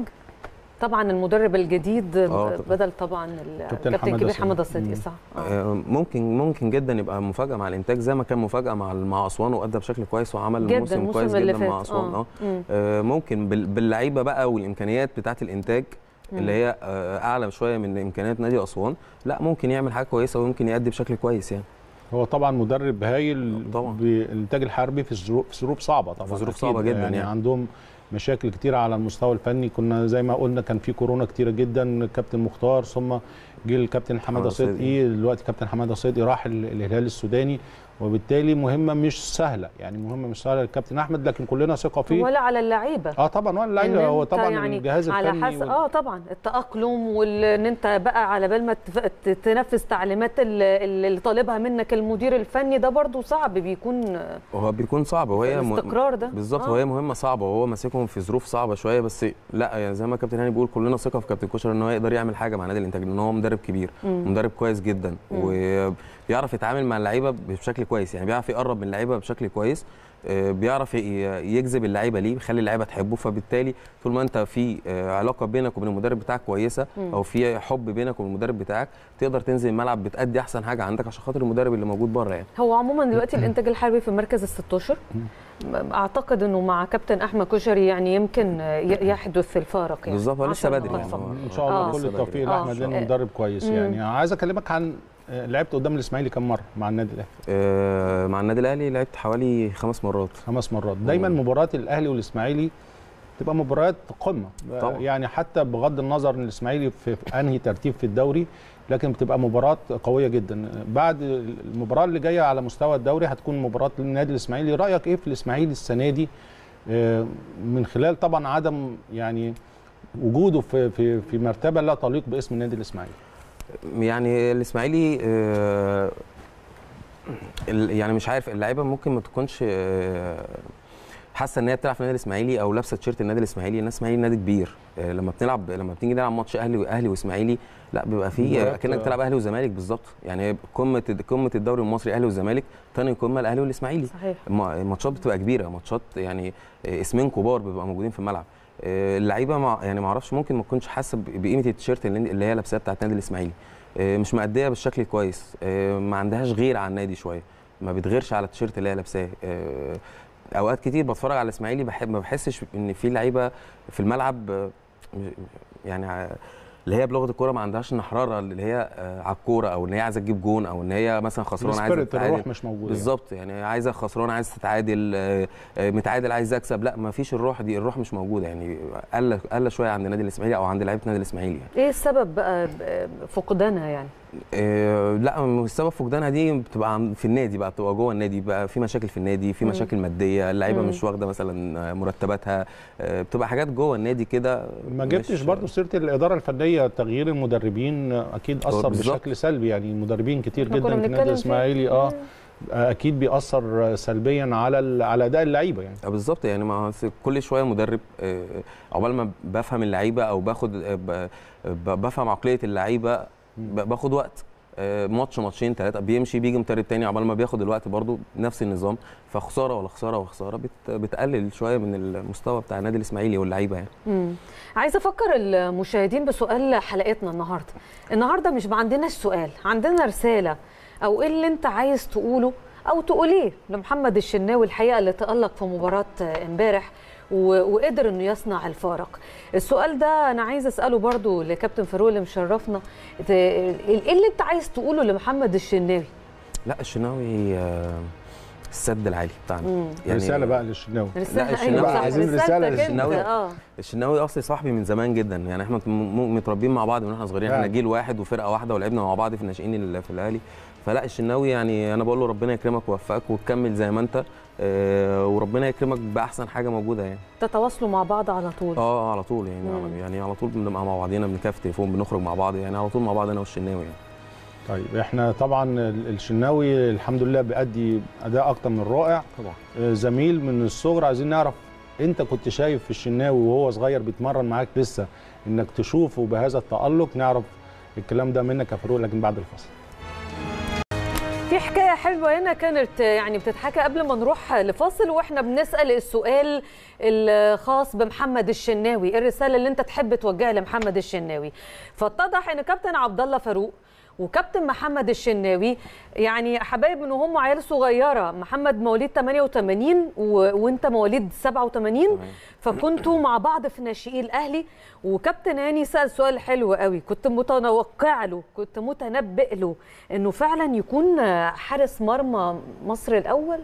طبعا المدرب الجديد آه، طبعاً. بدل طبعا ال- كابتن كابتن حمادة كبير صدقي. حماده الصدقي مم. صح آه. آه، ممكن ممكن جدا يبقى مفاجاه مع الانتاج زي ما كان مفاجاه مع مع اسوان وادى بشكل كويس وعمل جدا موسم الموسم كويس اللي جدا فات مع اسوان اه مم. آه، ممكن بال- باللعيبه بقى والامكانيات بتاعه الانتاج اللي هي آه، اعلى شويه من امكانيات نادي اسوان لا ممكن يعمل حاجه كويسه وممكن يأدي بشكل كويس يعني هو طبعا مدرب هايل طبعاً. بالانتاج الحربي في ظروف في ظروف صعبه طبعا في ظروف أكيد. صعبة جداً يعني, يعني. عندهم مشاكل كتيرة على المستوى الفني كنا زي ما قلنا كان في كورونا كتيرة جدا كابتن مختار ثم جه الكابتن حماده حمادة صدقي. صدقي دلوقتي كابتن حماده صدقي راح ال- الهلال السوداني وبالتالي مهمه مش سهله يعني مهمه مش سهله للكابتن احمد لكن كلنا ثقه فيه ولا على اللعيبه اه طبعا ولا إن اللعيبه هو أنت طبعا يعني الجهاز الفني على حسب وال- اه طبعا التاقلم وان انت بقى على بال ما تف- ت- تنفذ تعليمات ال- ال- اللي طالبها منك المدير الفني ده برضو صعب بيكون آه، هو بيكون صعب وهي م- الاستقرار ده بالظبط آه. وهي مهمه صعبه وهو ماسكهم في ظروف صعبه شويه بس لا يعني زي ما كابتن هاني بيقول كلنا ثقه في كابتن كوشر ان هو يقدر يعمل حاجه مع نادي الانتاج لان هو مدرب كبير مم. ومدرب كويس جدا وبيعرف يتعامل مع اللعيبه بشكل كويس يعني بيعرف يقرب من اللعيبه بشكل كويس آه، بيعرف ي- يجذب اللعيبه ليه بيخلي اللعيبه تحبه فبالتالي طول ما انت في آه، علاقه بينك وبين المدرب بتاعك كويسه مم. او في حب بينك وبين المدرب بتاعك تقدر تنزل الملعب بتأدي احسن حاجه عندك عشان خاطر المدرب اللي موجود بره يعني هو عموما دلوقتي الانتاج الحربي في مركز ال 16 اعتقد انه مع كابتن احمد كشري يعني يمكن ي- يحدث الفارق يعني بالظبط هو لسه 10 بدري نقاط يعني فقط. هو- ان شاء الله آه. كل لسه التوفيق بدري. لاحمد آه. لانه مدرب كويس مم. يعني عايز اكلمك عن آه، لعبت قدام الاسماعيلي كم مره مع النادي الاهلي آه، مع النادي الاهلي لعبت حوالي خمس مرات خمس مرات دايما مم. مباراه الاهلي والاسماعيلي تبقى مباريات قمه طبعا. يعني حتى بغض النظر ان الاسماعيلي في في انهي ترتيب في الدوري لكن بتبقى مباراه قويه جدا بعد المباراه اللي جايه على مستوى الدوري هتكون مباراه للنادي الاسماعيلي رايك ايه في الاسماعيلي السنه دي آه، من خلال طبعا عدم يعني وجوده في في في مرتبه لا تليق باسم النادي الاسماعيلي يعني الاسماعيلي آه، ال- يعني مش عارف اللعيبه ممكن ما تكونش آه، حاسه ان هي بتلعب في النادي الاسماعيلي او لابسه تيشيرت النادي الاسماعيلي النادي الاسماعيلي نادي كبير آه، لما بنلعب لما بتيجي نلعب ماتش اهلي واهلي واسماعيلي لا بيبقى في مباراة، اكنك آه. بتلعب اهلي وزمالك بالظبط يعني قمه قمه الدوري المصري اهلي وزمالك تاني قمه الاهلي والاسماعيلي صحيح الم- الماتشات بتبقى كبيره ماتشات يعني آه، اسمين كبار بيبقوا موجودين في الملعب آه، اللعيبه مع يعني ما اعرفش ممكن ما تكونش حاسه ب- بقيمه التيشيرت اللي اللي هي لابساه بتاعت النادي الاسماعيلي آه، مش مأديه بالشكل الكويس آه، ما عندهاش غير على النادي شويه ما بتغيرش على التيشيرت اللي هي لابساه آه، اوقات كتير بتفرج على الاسماعيلي بحب ما بحسش ان في لعيبه في الملعب آه، يعني ع- اللي هي بلغه الكوره ما عندهاش النحراره اللي هي آه، على الكوره او ان هي عايزه تجيب جون او ان هي مثلا خسرانه عايزه السبيريت تتعادل الروح مش موجوده بالظبط يعني عايزه خسران عايز تتعادل آه، آه، متعادل عايز اكسب لا ما فيش الروح دي الروح مش موجوده يعني قل قل شويه عند النادي الاسماعيلي او عند لعيبه النادي الاسماعيلي يعني. ايه السبب بقى ب- فقدانها يعني آه، لا السبب فقدانها دي بتبقى عن- في النادي بقى بتبقى جوه النادي بقى في مشاكل في النادي في مم. مشاكل ماديه اللعيبه مم. مش واخده مثلا مرتباتها آه، بتبقى حاجات جوه النادي كده ما مش- جبتش برضه سيره الاداره الفنيه تغيير المدربين اكيد اثر بالظبط. بشكل سلبي يعني المدربين كتير إحنا كنا جدا في النادي بنتكلم فيه. الاسماعيلي اه اكيد بيأثر سلبيا على ال- على اداء اللعيبه يعني آه، بالظبط يعني ما هو كل شويه مدرب آه، عقبال ما بفهم اللعيبه او باخد آه، ب- ب- بفهم عقليه اللعيبه ب- باخد وقت آه، ماتش ماتشين ثلاثه بيمشي بيجي مدرب تاني عقبال ما بياخد الوقت برضو نفس النظام فخساره ولا خساره وخساره بت- بتقلل شويه من المستوى بتاع النادي الاسماعيلي واللعيبه يعني مم. عايزه افكر المشاهدين بسؤال حلقتنا النهارده النهارده مش ما عندناش سؤال عندنا رساله او ايه اللي انت عايز تقوله او تقوليه لمحمد الشناوي الحقيقه اللي تالق في مباراه امبارح و- وقدر انه يصنع الفارق السؤال ده انا عايزه اساله برضو لكابتن فاروق اللي مشرفنا ت- ايه اللي انت عايز تقوله لمحمد الشناوي لا الشناوي آه، السد العالي بتاعنا مم. يعني رساله بقى للشناوي رساله الشناوي أيوة صح، عايزين رسالة رسالتك أنت، للشناوي. اه الشناوي اصلي صاحبي من زمان جدا يعني احنا م- م- متربيين مع بعض من واحنا صغيرين احنا فعلا. جيل واحد وفرقه واحده ولعبنا مع بعض في الناشئين اللي في الاهلي فلا الشناوي يعني انا بقول له ربنا يكرمك ويوفقك وتكمل زي ما انت آه، وربنا يكرمك باحسن حاجه موجوده يعني تتواصلوا مع بعض على طول اه على طول يعني مم. يعني على طول بنبقى مع بعضينا بنتكلم في التليفون بنخرج مع بعض يعني على طول مع بعض انا والشناوي يعني طيب احنا طبعا ال- الشناوي الحمد لله بيأدي اداء اكتر من رائع طبعا آه، زميل من الصغر عايزين نعرف انت كنت شايف في الشناوي وهو صغير بيتمرن معاك لسه انك تشوفه بهذا التألق نعرف الكلام ده منك يا فاروق لكن بعد الفصل في حكايه حلوه هنا كانت يعني بتتحكى قبل ما نروح لفاصل واحنا بنسال السؤال الخاص بمحمد الشناوي إيه الرساله اللي انت تحب توجهها لمحمد الشناوي فاتضح ان كابتن عبد الله فاروق وكابتن محمد الشناوي يعني حبايب من وهم عيال صغيره محمد مواليد 88 و... وانت مواليد 87 تمام. فكنتوا مع بعض في ناشئي الاهلي وكابتن هاني سال سؤال حلو قوي كنت متوقع له كنت متنبئ له انه فعلا يكون حارس مرمى مصر الاول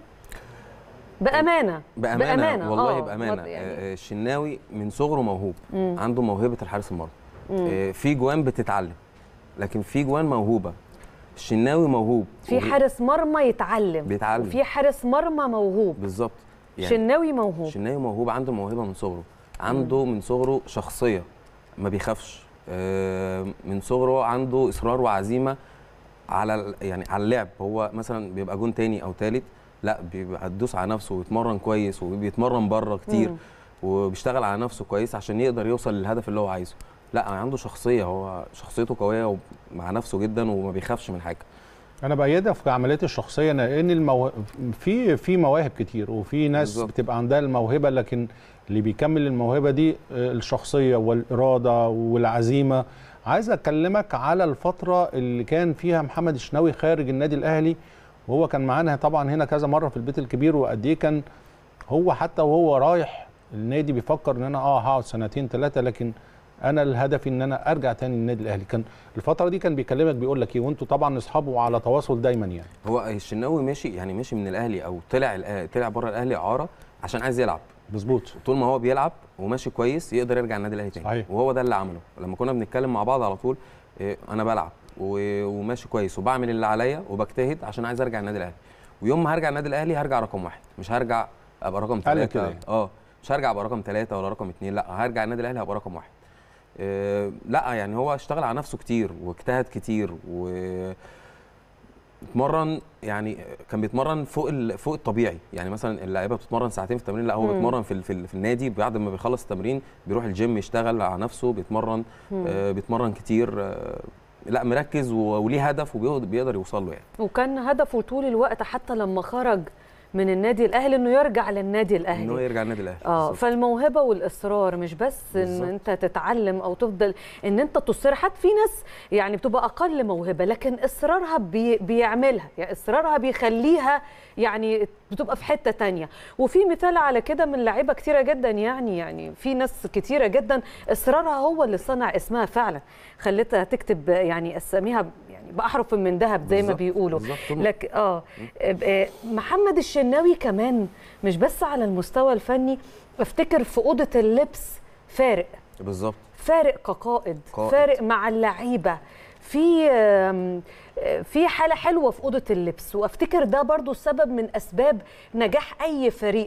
بامانه بامانه, بأمانة، والله آه، بامانه يعني. يعني. الشناوي من صغره موهوب مم. عنده موهبه الحارس المرمى مم. آه، في جوان بتتعلم لكن في جوان موهوبه الشناوي موهوب في وبي- حارس مرمى يتعلم بيتعلم. وفي حارس مرمى موهوب بالظبط شناوي موهوب الشناوي موهوب عنده موهبه من صغره عنده من صغره شخصيه ما بيخافش آه، من صغره عنده اصرار وعزيمه على ال- يعني على اللعب هو مثلا بيبقى جون تاني او تالت لا بيبقى هتدوس على نفسه ويتمرن كويس وبيتمرن بره كتير مم. وبيشتغل على نفسه كويس عشان يقدر يوصل للهدف اللي هو عايزه لا عنده شخصيه هو شخصيته قويه مع نفسه جدا وما بيخافش من حاجه انا بايدها في عمليات الشخصيه لان المو... في في مواهب كتير وفي ناس بالظبط. بتبقى عندها الموهبه لكن اللي بيكمل الموهبه دي آه، الشخصيه والاراده والعزيمه عايز اكلمك على الفتره اللي كان فيها محمد الشناوي خارج النادي الاهلي وهو كان معانا طبعا هنا كذا مره في البيت الكبير وقد ايه كان هو حتى وهو رايح النادي بيفكر ان انا اه هقعد سنتين ثلاثه لكن انا الهدف ان انا ارجع تاني للنادي الاهلي كان الفتره دي كان بيكلمك بيقول لك ايه وانتوا طبعا اصحابه وعلى تواصل دايما يعني هو الشناوي ماشي يعني ماشي من الاهلي او طلع الأهلي- طلع بره الاهلي اعاره عشان عايز يلعب مظبوط طول ما هو بيلعب وماشي كويس يقدر يرجع النادي الاهلي تاني صحيح. وهو ده اللي عمله لما كنا بنتكلم مع بعض على طول إيه، انا بلعب و- وماشي كويس وبعمل اللي عليا وبجتهد عشان عايز ارجع النادي الاهلي ويوم ما هرجع النادي الاهلي هرجع رقم واحد مش هرجع ابقى رقم قال لك ثلاثه كده يعني. اه مش هرجع ابقى رقم ثلاثه ولا رقم اثنين لا هرجع النادي الاهلي هبقى رقم واحد إيه، لا يعني هو اشتغل على نفسه كتير واجتهد كتير و اتمرن يعني كان بيتمرن فوق ال- فوق الطبيعي يعني مثلا اللعيبه بتتمرن ساعتين في التمرين لا هو مم. بيتمرن في ال- في, ال- في النادي بعد ما بيخلص التمرين بيروح الجيم يشتغل على نفسه بيتمرن آه بيتمرن كتير آه لا مركز و- وليه هدف وبيقدر يوصل له يعني وكان هدفه طول الوقت حتى لما خرج من النادي الاهلي انه يرجع للنادي ان هو الاهلي يرجع النادي الاهلي اه بالظبط. فالموهبه والاصرار مش بس ان بالظبط. انت تتعلم او تفضل ان انت تصر حتى في ناس يعني بتبقى اقل موهبه لكن اصرارها بي بيعملها يعني اصرارها بيخليها يعني بتبقى في حته تانية وفي مثال على كده من لعيبه كتيره جدا يعني يعني في ناس كتيره جدا اصرارها هو اللي صنع اسمها فعلا خلتها تكتب يعني اساميها يعني باحرف من ذهب زي ما بالظبط، بيقولوا بالظبط. طول ما- لك اه آه، محمد الشناوي كمان مش بس على المستوى الفني افتكر في اوضه اللبس فارق بالظبط فارق كقائد قائد. فارق مع اللعيبه في آم، آه، في حاله حلوه في اوضه اللبس وافتكر ده برضو سبب من اسباب نجاح اي فريق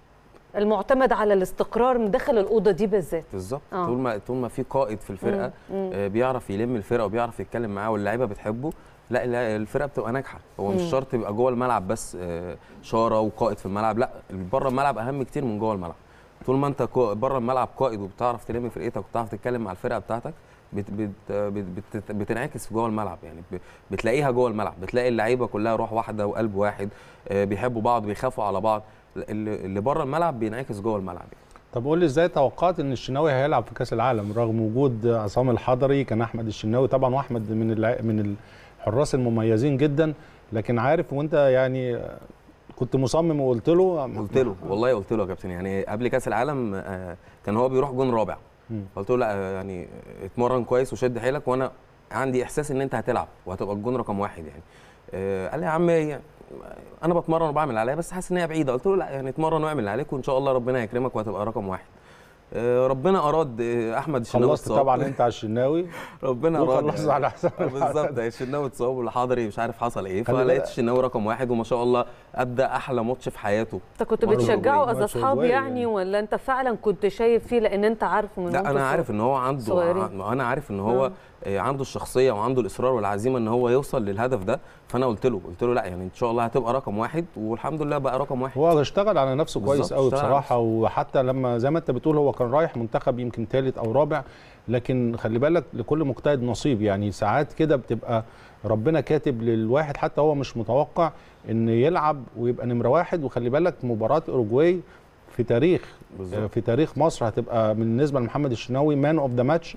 المعتمد على الاستقرار من داخل الاوضه دي بالذات بالظبط آه. طول ما طول ما في قائد في الفرقه آه بيعرف يلم الفرقه وبيعرف يتكلم معاه واللعيبه بتحبه لا لا، الفرقه بتبقى ناجحه هو مش شرط يبقى جوه الملعب بس آه، شاره وقائد في الملعب لا بره الملعب اهم كتير من جوه الملعب طول ما انت كو- بره الملعب قائد وبتعرف تلم فرقتك وبتعرف تتكلم مع الفرقه بتاعتك بت بت بت بت بتنعكس في جوه الملعب يعني ب- بتلاقيها جوه الملعب بتلاقي اللعيبه كلها روح واحده وقلب واحد آه، بيحبوا بعض بيخافوا على بعض اللي اللي بره الملعب بينعكس جوه الملعب يعني. طب قول لي ازاي توقعت ان الشناوي هيلعب في كاس العالم رغم وجود عصام الحضري كان احمد الشناوي طبعا واحمد من الع... من الحراس المميزين جدا لكن عارف وانت يعني كنت مصمم وقلت له قلت له والله قلت له يا كابتن يعني قبل كاس العالم آه، كان هو بيروح جون رابع مم. قلت له لا آه، يعني اتمرن كويس وشد حيلك وانا عندي احساس ان انت هتلعب وهتبقى الجون رقم واحد يعني آه، قال لي يا عم يعني انا بتمرن وبعمل اللي عليا بس حاسس ان هي بعيده قلت له لا يعني اتمرن واعمل اللي عليك وان شاء الله ربنا يكرمك وهتبقى رقم واحد آه، ربنا اراد آه، احمد الشناوي خلصت اتصاب. طبعا انت على الشناوي ربنا اراد وخلصت على حساب آه، بالظبط الشناوي اتصاب والحضري مش عارف حصل ايه خلي فلقيت بالك- الشناوي رقم واحد وما شاء الله ابدا احلى ماتش في حياته انت كنت مرة بتشجعه أوروجواي. از ماتش اصحاب أوروجواي يعني يعني. ولا انت فعلا كنت شايف فيه لان انت عارفه من لا وانت انا عارف صغير؟ ان هو عنده صغيرين. ع- انا عارف ان هو آه. آه، عنده الشخصيه وعنده الاصرار والعزيمه ان هو يوصل للهدف ده فانا قلت له قلت له لا يعني ان شاء الله هتبقى رقم واحد والحمد لله بقى رقم واحد هو اشتغل على نفسه كويس بالظبط، قوي اشتغل على بصراحه وحتى لما زي ما انت بتقول هو كان رايح منتخب يمكن ثالث او رابع لكن خلي بالك لكل مجتهد نصيب يعني ساعات كده بتبقى ربنا كاتب للواحد حتى هو مش متوقع ان يلعب ويبقى نمره واحد وخلي بالك مباراه اوروجواي في تاريخ بالظبط. في تاريخ مصر هتبقى بالنسبه لمحمد الشناوي مان اوف ذا ماتش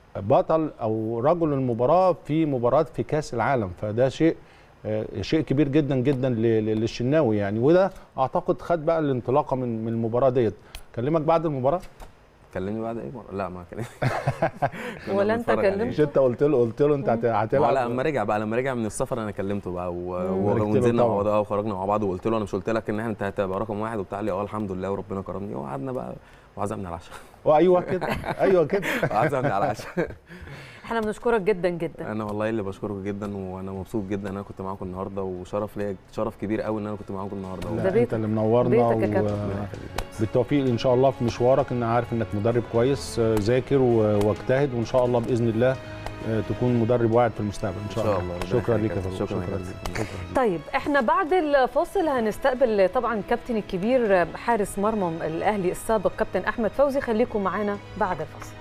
بطل او رجل المباراه في مباراه في كاس العالم فده شيء آه، شيء كبير جدا جدا ل- ل- للشناوي يعني وده اعتقد خد بقى الانطلاقه من من المباراه ديت كلمك بعد المباراه كلمني بعد ايه مرة؟ لا ما كلمني ولا أنت كلمته؟ مش انت قلت له قلت له انت هت- لا هتلعب لما رجع بقى لما رجع من السفر انا كلمته بقى و- باركت له ونزلنا مع طبعا. بعض اه وخرجنا مع بعض وقلت له انا مش قلت لك ان احنا انت هتبقى رقم واحد وبتاع لي اه الحمد لله وربنا كرمني وقعدنا بقى وعزمنا على العشاء ايوه كده ايوه كده وعزمنا على العشاء احنا بنشكرك جدا جدا انا والله اللي بشكركم جدا وانا مبسوط جدا ان انا كنت معاكم النهارده وشرف ليا شرف كبير قوي ان انا كنت معاكم النهارده لا، ده انت بيتك. اللي منورنا بيتك يا كابتن. بالتوفيق ان شاء الله في مشوارك انا عارف انك مدرب كويس آه، ذاكر و- واجتهد وان شاء الله باذن الله آه، تكون مدرب واعد في المستقبل ان شاء إن شاء الله الله. ربنا شكرا يخليك ليك يا يا فاروق كابتن. شكرا شكراً يا ليك كابتن. شكرا طيب احنا بعد الفاصل هنستقبل طبعا كابتن الكبير حارس مرمى الاهلي السابق كابتن احمد فوزي خليكم معانا بعد الفاصل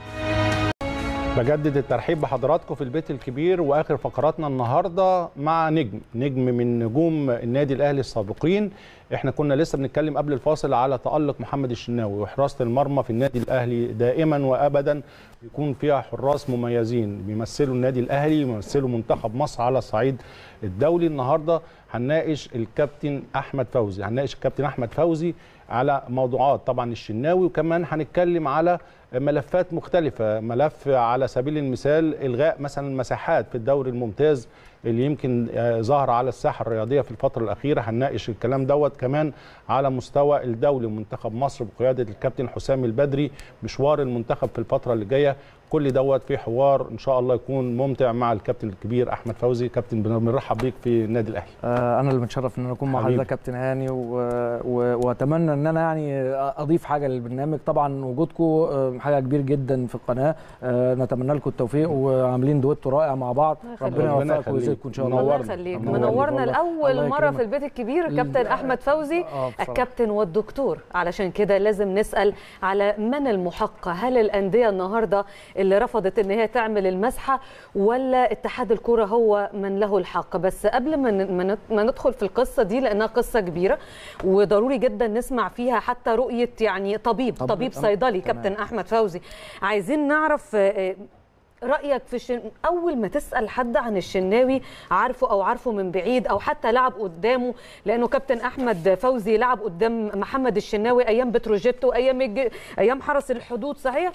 بجدد الترحيب بحضراتكم في البيت الكبير واخر فقراتنا النهارده مع نجم نجم من نجوم النادي الاهلي السابقين احنا كنا لسه بنتكلم قبل الفاصل على تالق محمد الشناوي وحراسه المرمى في النادي الاهلي دائما وابدا بيكون فيها حراس مميزين بيمثلوا النادي الاهلي بيمثلوا منتخب مصر على الصعيد الدولي النهارده هنناقش الكابتن احمد فوزي هنناقش الكابتن احمد فوزي على موضوعات طبعا الشناوي وكمان هنتكلم على ملفات مختلفة ملف على سبيل المثال إلغاء مثلا المساحات في الدوري الممتاز اللي يمكن آه، ظهر على الساحة الرياضية في الفترة الأخيرة هنناقش الكلام دوت كمان على مستوى الدولي منتخب مصر بقيادة الكابتن حسام البدري مشوار المنتخب في الفترة اللي جاية كل دوت في حوار إن شاء الله يكون ممتع مع الكابتن الكبير أحمد فوزي كابتن بنرحب بيك في النادي الأهلي آه، انا اللي متشرف ان انا اكون مع حبيبي. حضرتك كابتن هاني و... و... واتمنى ان انا يعني اضيف حاجه للبرنامج طبعا وجودكم آه، حاجه كبير جدا في القناه آه، نتمنى لكم التوفيق وعاملين دويتو رائع مع بعض الله يخليك. ربنا ربنا يوفقكم يخليك. ويزيدكم ان شاء الله الله منورنا. يخليك منورنا. منورنا الله لاول مره يكرمك. في البيت الكبير الكابتن احمد فوزي آه، بصراحة. الكابتن والدكتور علشان كده لازم نسال على من المحق هل الانديه النهارده اللي رفضت ان هي تعمل المسحه ولا اتحاد الكوره هو من له الحق بس قبل ما ن- ما ند- ما ندخل في القصه دي لانها قصه كبيره وضروري جدا نسمع فيها حتى رؤيه يعني طبيب طب- طبيب تمام. صيدلي تمام. كابتن احمد فوزي عايزين نعرف آه، آه، رايك في الشن... اول ما تسال حد عن الشناوي عارفه او عارفه من بعيد او حتى لعب قدامه لانه كابتن احمد فوزي لعب قدام محمد الشناوي ايام بتروجيت وايام الج... ايام حرس الحدود صحيح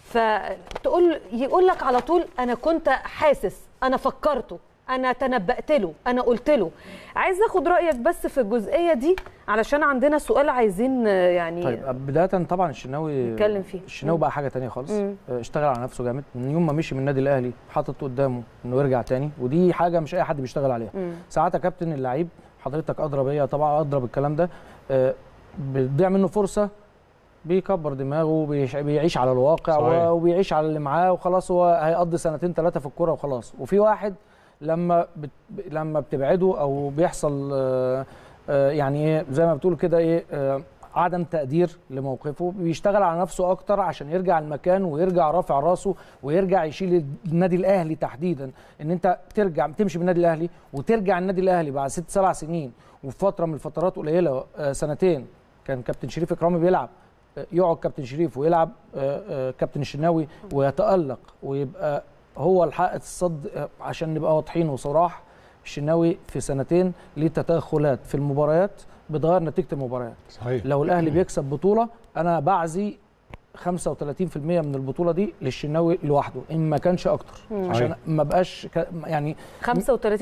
فتقول يقول لك على طول انا كنت حاسس انا فكرته انا تنبأت له انا قلت له عايز اخد رايك بس في الجزئيه دي علشان عندنا سؤال عايزين آه، يعني طيب بدايه طبعا الشناوي نتكلم فيه. الشناوي مم. بقى حاجه تانية خالص مم. آه، اشتغل على نفسه جامد من يوم ما مشي من النادي الاهلي حاطط قدامه انه يرجع تاني ودي حاجه مش اي حد بيشتغل عليها مم. ساعات يا كابتن اللعيب حضرتك ادرى بيا طبعا ادرى بالكلام ده آه، بتضيع منه فرصه بيكبر دماغه بيعيش, بيعيش على الواقع صحيح. و- وبيعيش على اللي معاه وخلاص هو هيقضي سنتين ثلاثه في الكوره وخلاص وفي واحد لما بت... لما بتبعده او بيحصل آه، آه، يعني ايه زي ما بتقول كده ايه آه، عدم تقدير لموقفه بيشتغل على نفسه اكتر عشان يرجع المكان ويرجع رافع راسه ويرجع يشيل النادي الاهلي تحديدا ان انت ترجع تمشي بالنادي الاهلي وترجع النادي الاهلي بعد ست سبع سنين وفي فتره من الفترات قليله آه، سنتين كان كابتن شريف اكرامي بيلعب آه، يقعد كابتن شريف ويلعب آه، آه، كابتن الشناوي ويتالق ويبقى هو الحق الصد آه، عشان نبقى واضحين وصراح الشناوي في سنتين ليه تدخلات في المباريات بتغير نتيجه المباريات صحيح لو الاهلي بيكسب بطوله انا بعزي 35% من البطوله دي للشناوي لوحده ان ما كانش اكتر عشان ما بقاش ك- يعني 35%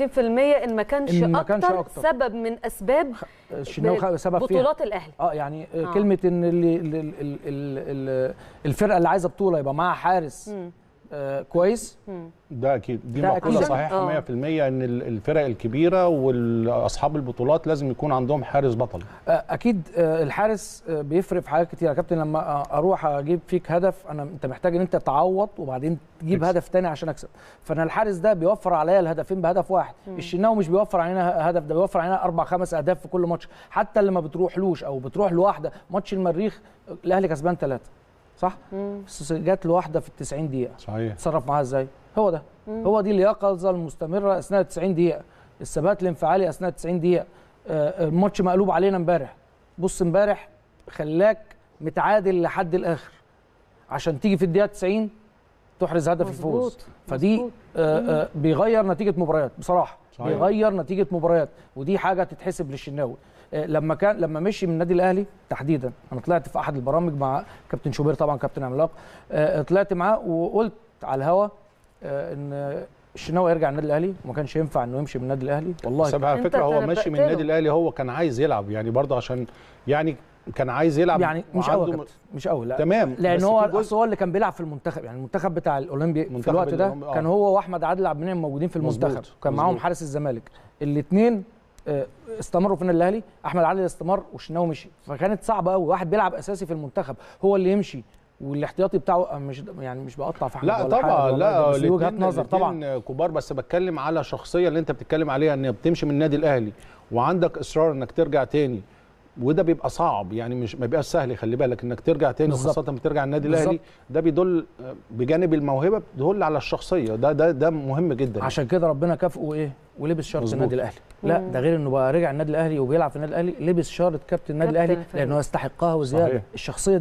ان ما كانش إن ما اكتر, كانش أكتر. سبب من اسباب الشناوي خ- سبب فيها بطولات الاهلي اه يعني آه. آه. كلمه ان اللي ال- ال- ال- ال- الفرقه اللي عايزه بطوله يبقى معاها حارس مم. آه كويس ده اكيد دي ده مقوله أكيد. صحيحه آه. 100% ان ال- الفرق الكبيره واصحاب البطولات لازم يكون عندهم حارس بطل آه، اكيد آه، الحارس آه، بيفرق في حاجات كتير يا كابتن لما آه، اروح اجيب فيك هدف انا انت محتاج ان انت تعوض وبعدين تجيب تكسب. هدف تاني عشان اكسب فانا الحارس ده بيوفر عليا الهدفين بهدف واحد الشناوي مش بيوفر علينا هدف ده بيوفر علينا اربع خمس اهداف في كل ماتش حتى اللي ما بتروحلوش او بتروح لواحده ماتش المريخ آه، الاهلي كسبان ثلاثه صح بس جات له واحده في ال 90 دقيقه صحيح اتصرف معاها ازاي هو ده هو دي اليقظه المستمره اثناء 90 دقيقه الثبات الانفعالي اثناء 90 دقيقه آه، الماتش مقلوب علينا امبارح بص امبارح خلاك متعادل لحد الاخر عشان تيجي في الدقيقه 90 تحرز هدف الفوز مظبوط، فدي مظبوط. آه، آه، بيغير نتيجه مباريات بصراحه صحيح. بيغير نتيجه مباريات ودي حاجه تتحسب للشناوي آه، لما كان لما مشي من النادي الاهلي تحديدا انا طلعت في احد البرامج مع كابتن شوبير طبعا كابتن عملاق آه، طلعت معاه وقلت على الهوا آه، ان الشناوي يرجع النادي الاهلي وما كانش ينفع انه يمشي من النادي الاهلي والله بس على أنت فكره هو تنبأت ماشي من له. النادي الاهلي هو كان عايز يلعب يعني برضه عشان يعني كان عايز يلعب يعني مش قوي وعنده يا كابتن مش قوي لا تمام لان بس هو في جزء- أصل هو اللي كان بيلعب في المنتخب يعني المنتخب بتاع الاولمبي في منتخب الوقت ده الأولمبي، آه. كان هو واحمد عادل عبد المنعم موجودين في مظبوط، المنتخب كان معاهم مظبوط. حارس الزمالك الاثنين استمروا في النادي الاهلي احمد عادل استمر والشناوي مشي فكانت صعبه قوي واحد بيلعب اساسي في المنتخب هو اللي يمشي والاحتياطي بتاعه آه، مش يعني مش بقطع في احمد لا ولا حاجة طبعا والله، لا ده بس دي وجهات الاتنين- نظر طبعا الاتنين كبار بس بتكلم على شخصيه اللي انت بتتكلم عليها ان بتمشي من النادي الاهلي وعندك اصرار انك ترجع تاني وده بيبقى صعب يعني مش ما بيبقاش سهل خلي بالك انك ترجع تاني بالظبط. وخاصه بترجع النادي بالظبط. الاهلي ده بيدل آه، بجانب الموهبه بيدل على الشخصيه ده ده ده مهم جدا عشان كده ربنا كافئه ايه ولبس شارة مظبوط. النادي الاهلي لا ده غير انه بقى رجع النادي الاهلي وبيلعب في النادي الاهلي لبس شارة كابتن النادي كابتن الاهلي فعلا. لانه يستحقها وزياده صحيح. الشخصيه دي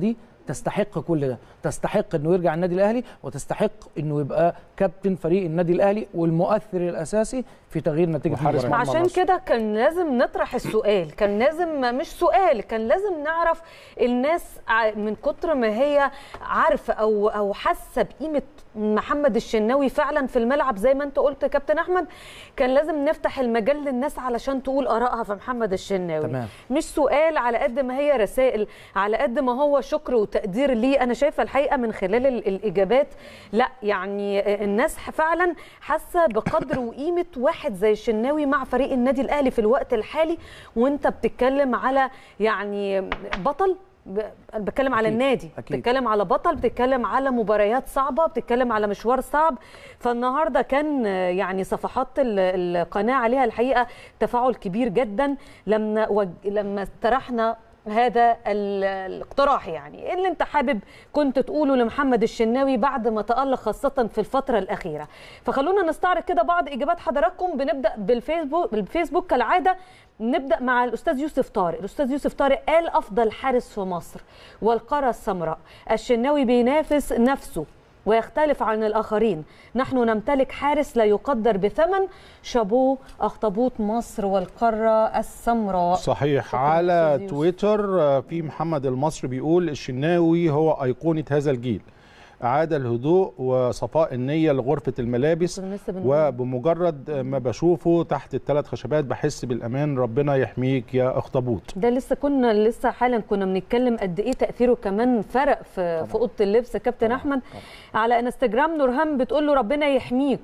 تستحق كل ده تستحق انه يرجع النادي الاهلي وتستحق انه يبقى كابتن فريق النادي الاهلي والمؤثر الاساسي في تغيير نتيجه وحارس المباراه مرمى عشان مصر. كده كان لازم نطرح السؤال كان لازم مش سؤال كان لازم نعرف الناس ع- من كتر ما هي عارفه او او حاسه بقيمه محمد الشناوي فعلا في الملعب زي ما انت قلت يا كابتن احمد كان لازم نفتح المجال للناس علشان تقول ارائها في محمد الشناوي تمام. مش سؤال على قد ما هي رسائل على قد ما هو شكر وتقدير ليه انا شايفه الحقيقه من خلال ال- الاجابات لا يعني الناس فعلا حاسه بقدر وقيمه واحد زي الشناوي مع فريق النادي الاهلي في الوقت الحالي وانت بتتكلم على يعني بطل ب- أنا بتكلم على أكيد، النادي أكيد. بتتكلم على بطل بتتكلم على مباريات صعبه بتتكلم على مشوار صعب فالنهارده كان آه، يعني صفحات ال- القناه عليها الحقيقه تفاعل كبير جدا لما وج... لما اقترحنا هذا ال- الاقتراح يعني إيه اللي انت حابب كنت تقوله لمحمد الشناوي بعد ما تألق خاصة في الفترة الأخيرة فخلونا نستعرض كده بعض إجابات حضراتكم بنبدأ بالفيسبوك بالفيسبوك كالعادة نبدأ مع الأستاذ يوسف طارق الأستاذ يوسف طارق قال أفضل حارس في مصر والقارة السمراء الشناوي بينافس نفسه ويختلف عن الآخرين نحن نمتلك حارس لا يقدر بثمن شابوه أخطبوط مصر والقارة السمراء صحيح شكراً على أستاذ يوسف. تويتر آه، في محمد المصري بيقول الشناوي هو أيقونة هذا الجيل أعاد الهدوء وصفاء النية لغرفة الملابس كنا لسه بنقول. وبمجرد ما بشوفه تحت الثلاث خشبات بحس بالأمان ربنا يحميك يا أخطبوط ده لسه كنا لسه حالا كنا بنتكلم قد ايه تاثيره كمان فرق في في اوضه اللبس كابتن احمد على انستجرام نورهان بتقول له ربنا يحميك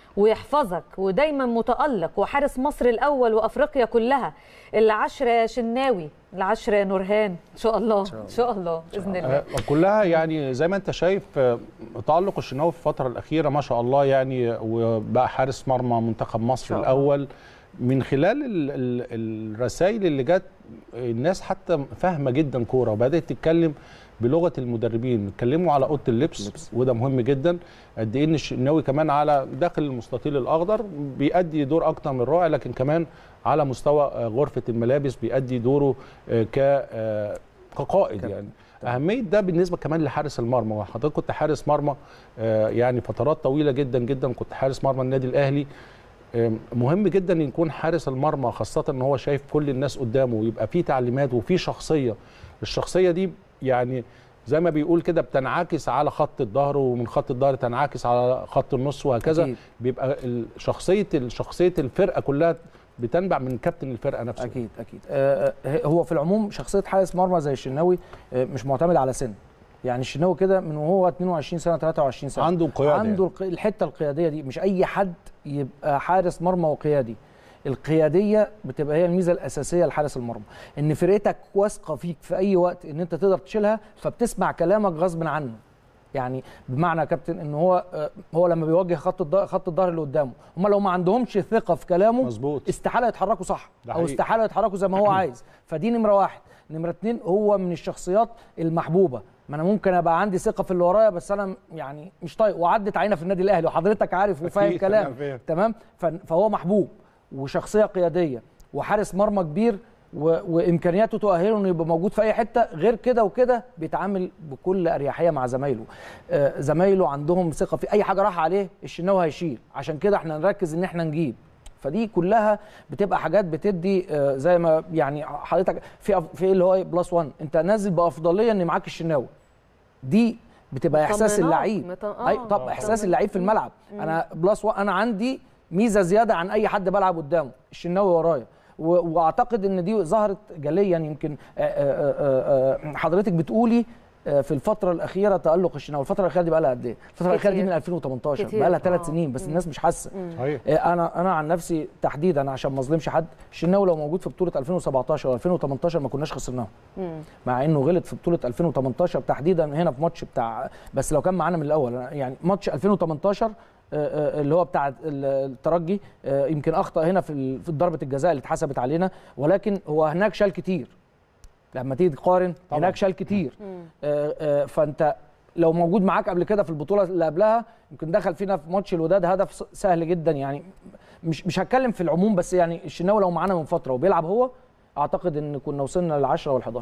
ويحفظك ودايما متالق وحارس مصر الاول وافريقيا كلها العشرة يا شناوي العشرة يا نورهان ان شاء الله ان شاء الله باذن الله آه، كلها يعني زي ما انت شايف آه، تألق الشناوي في الفترة الأخيرة ما شاء الله يعني وبقى حارس مرمى منتخب مصر شاء الله. الأول من خلال ال ال الرسائل اللي جت الناس حتى فاهمة جدا كورة وبدأت تتكلم بلغة المدربين بيتكلموا على أوضة اللبس وده مهم جدا قد إيه إن الشناوي كمان على داخل المستطيل الأخضر بيأدي دور أكتر من رائع لكن كمان على مستوى آه، غرفة الملابس بيأدي دوره آه، ك آه، كقائد يعني اهميه ده بالنسبه كمان لحارس المرمى وحضرتك كنت حارس مرمى آه، يعني فترات طويله جدا جدا كنت حارس مرمى النادي الاهلي آم، مهم جدا ان يكون حارس المرمى خاصه ان هو شايف كل الناس قدامه ويبقى فيه تعليمات وفيه شخصيه الشخصيه دي يعني زي ما بيقول كده بتنعكس على خط الظهر ومن خط الظهر تنعكس على خط النص وهكذا أكيد. بيبقى ال- شخصيه ال- شخصيه الفرقه كلها بتنبع من كابتن الفرقه نفسه اكيد اكيد آه، آه، هو في العموم شخصيه حارس مرمى زي الشناوي آه، مش معتمد على سن يعني الشناوي كده من وهو 22 سنه 23 سنه عنده قياده عنده الق- الحته القياديه دي مش اي حد يبقى حارس مرمى وقيادي القياديه بتبقى هي الميزه الاساسيه لحارس المرمى ان فرقتك واثقه فيك في اي وقت ان انت تقدر تشيلها فبتسمع كلامك غصب عنه يعني بمعنى يا كابتن ان هو آه، هو لما بيوجه خط الظهر خط الظهر اللي قدامه هم لو ما عندهمش ثقه في كلامه مظبوط استحاله يتحركوا صح ده او حقيقي. استحاله يتحركوا زي ما هو عايز فدي نمره واحد نمره اتنين هو من الشخصيات المحبوبه ما انا ممكن ابقى عندي ثقه في اللي ورايا بس انا يعني مش طايق وعدت علينا في النادي الاهلي وحضرتك عارف وفاهم أكيد، كلام أنا فاهم. تمام ف- فهو محبوب وشخصيه قياديه وحارس مرمى كبير و... وامكانياته تؤهله انه يبقى موجود في اي حته غير كده وكده بيتعامل بكل اريحيه مع زمايله آه زمايله عندهم ثقه في اي حاجه راح عليه الشناوي هيشيل عشان كده احنا نركز ان احنا نجيب فدي كلها بتبقى حاجات بتدي آه، زي ما يعني حضرتك في أف- في اللي هو إيه بلس 1 انت نازل بافضليه ان معاك الشناوي دي بتبقى احساس مطمناك، اللعيب مط- آه، اي طب احساس مطمن. اللعيب في الملعب انا بلس 1 انا عندي ميزه زياده عن اي حد بلعب قدامه الشناوي ورايا و- واعتقد ان دي ظهرت جليا يمكن آه، آه، آه، آه، حضرتك بتقولي آه، في الفتره الاخيره تالق الشناوي الفتره الاخيره دي بقى لها قد ايه الفتره الاخيره دي كتير. من 2018 كتير، بقى لها آه. ثلاث سنين بس الناس مش حاسه صحيح آه، انا انا عن نفسي تحديدا عشان ما اظلمش حد الشناوي لو موجود في بطوله 2017 و 2018 ما كناش خسرناها مم. مع انه غلط في بطوله 2018 تحديدا هنا في ماتش بتاع بس لو كان معانا من الاول يعني ماتش 2018 آه، آه، اللي هو بتاع ال- الترجي آه، يمكن اخطا هنا في ال- في ضربه الجزاء اللي اتحسبت علينا ولكن هو هناك شال كتير لما تيجي تقارن طبعاً. هناك شال كتير آه، آه، فانت لو موجود معاك قبل كده في البطوله اللي قبلها يمكن دخل فينا في ماتش الوداد هدف س- سهل جدا يعني مش مش هتكلم في العموم بس يعني الشناوي لو معانا من فتره وبيلعب هو اعتقد ان كنا وصلنا لل10 وال11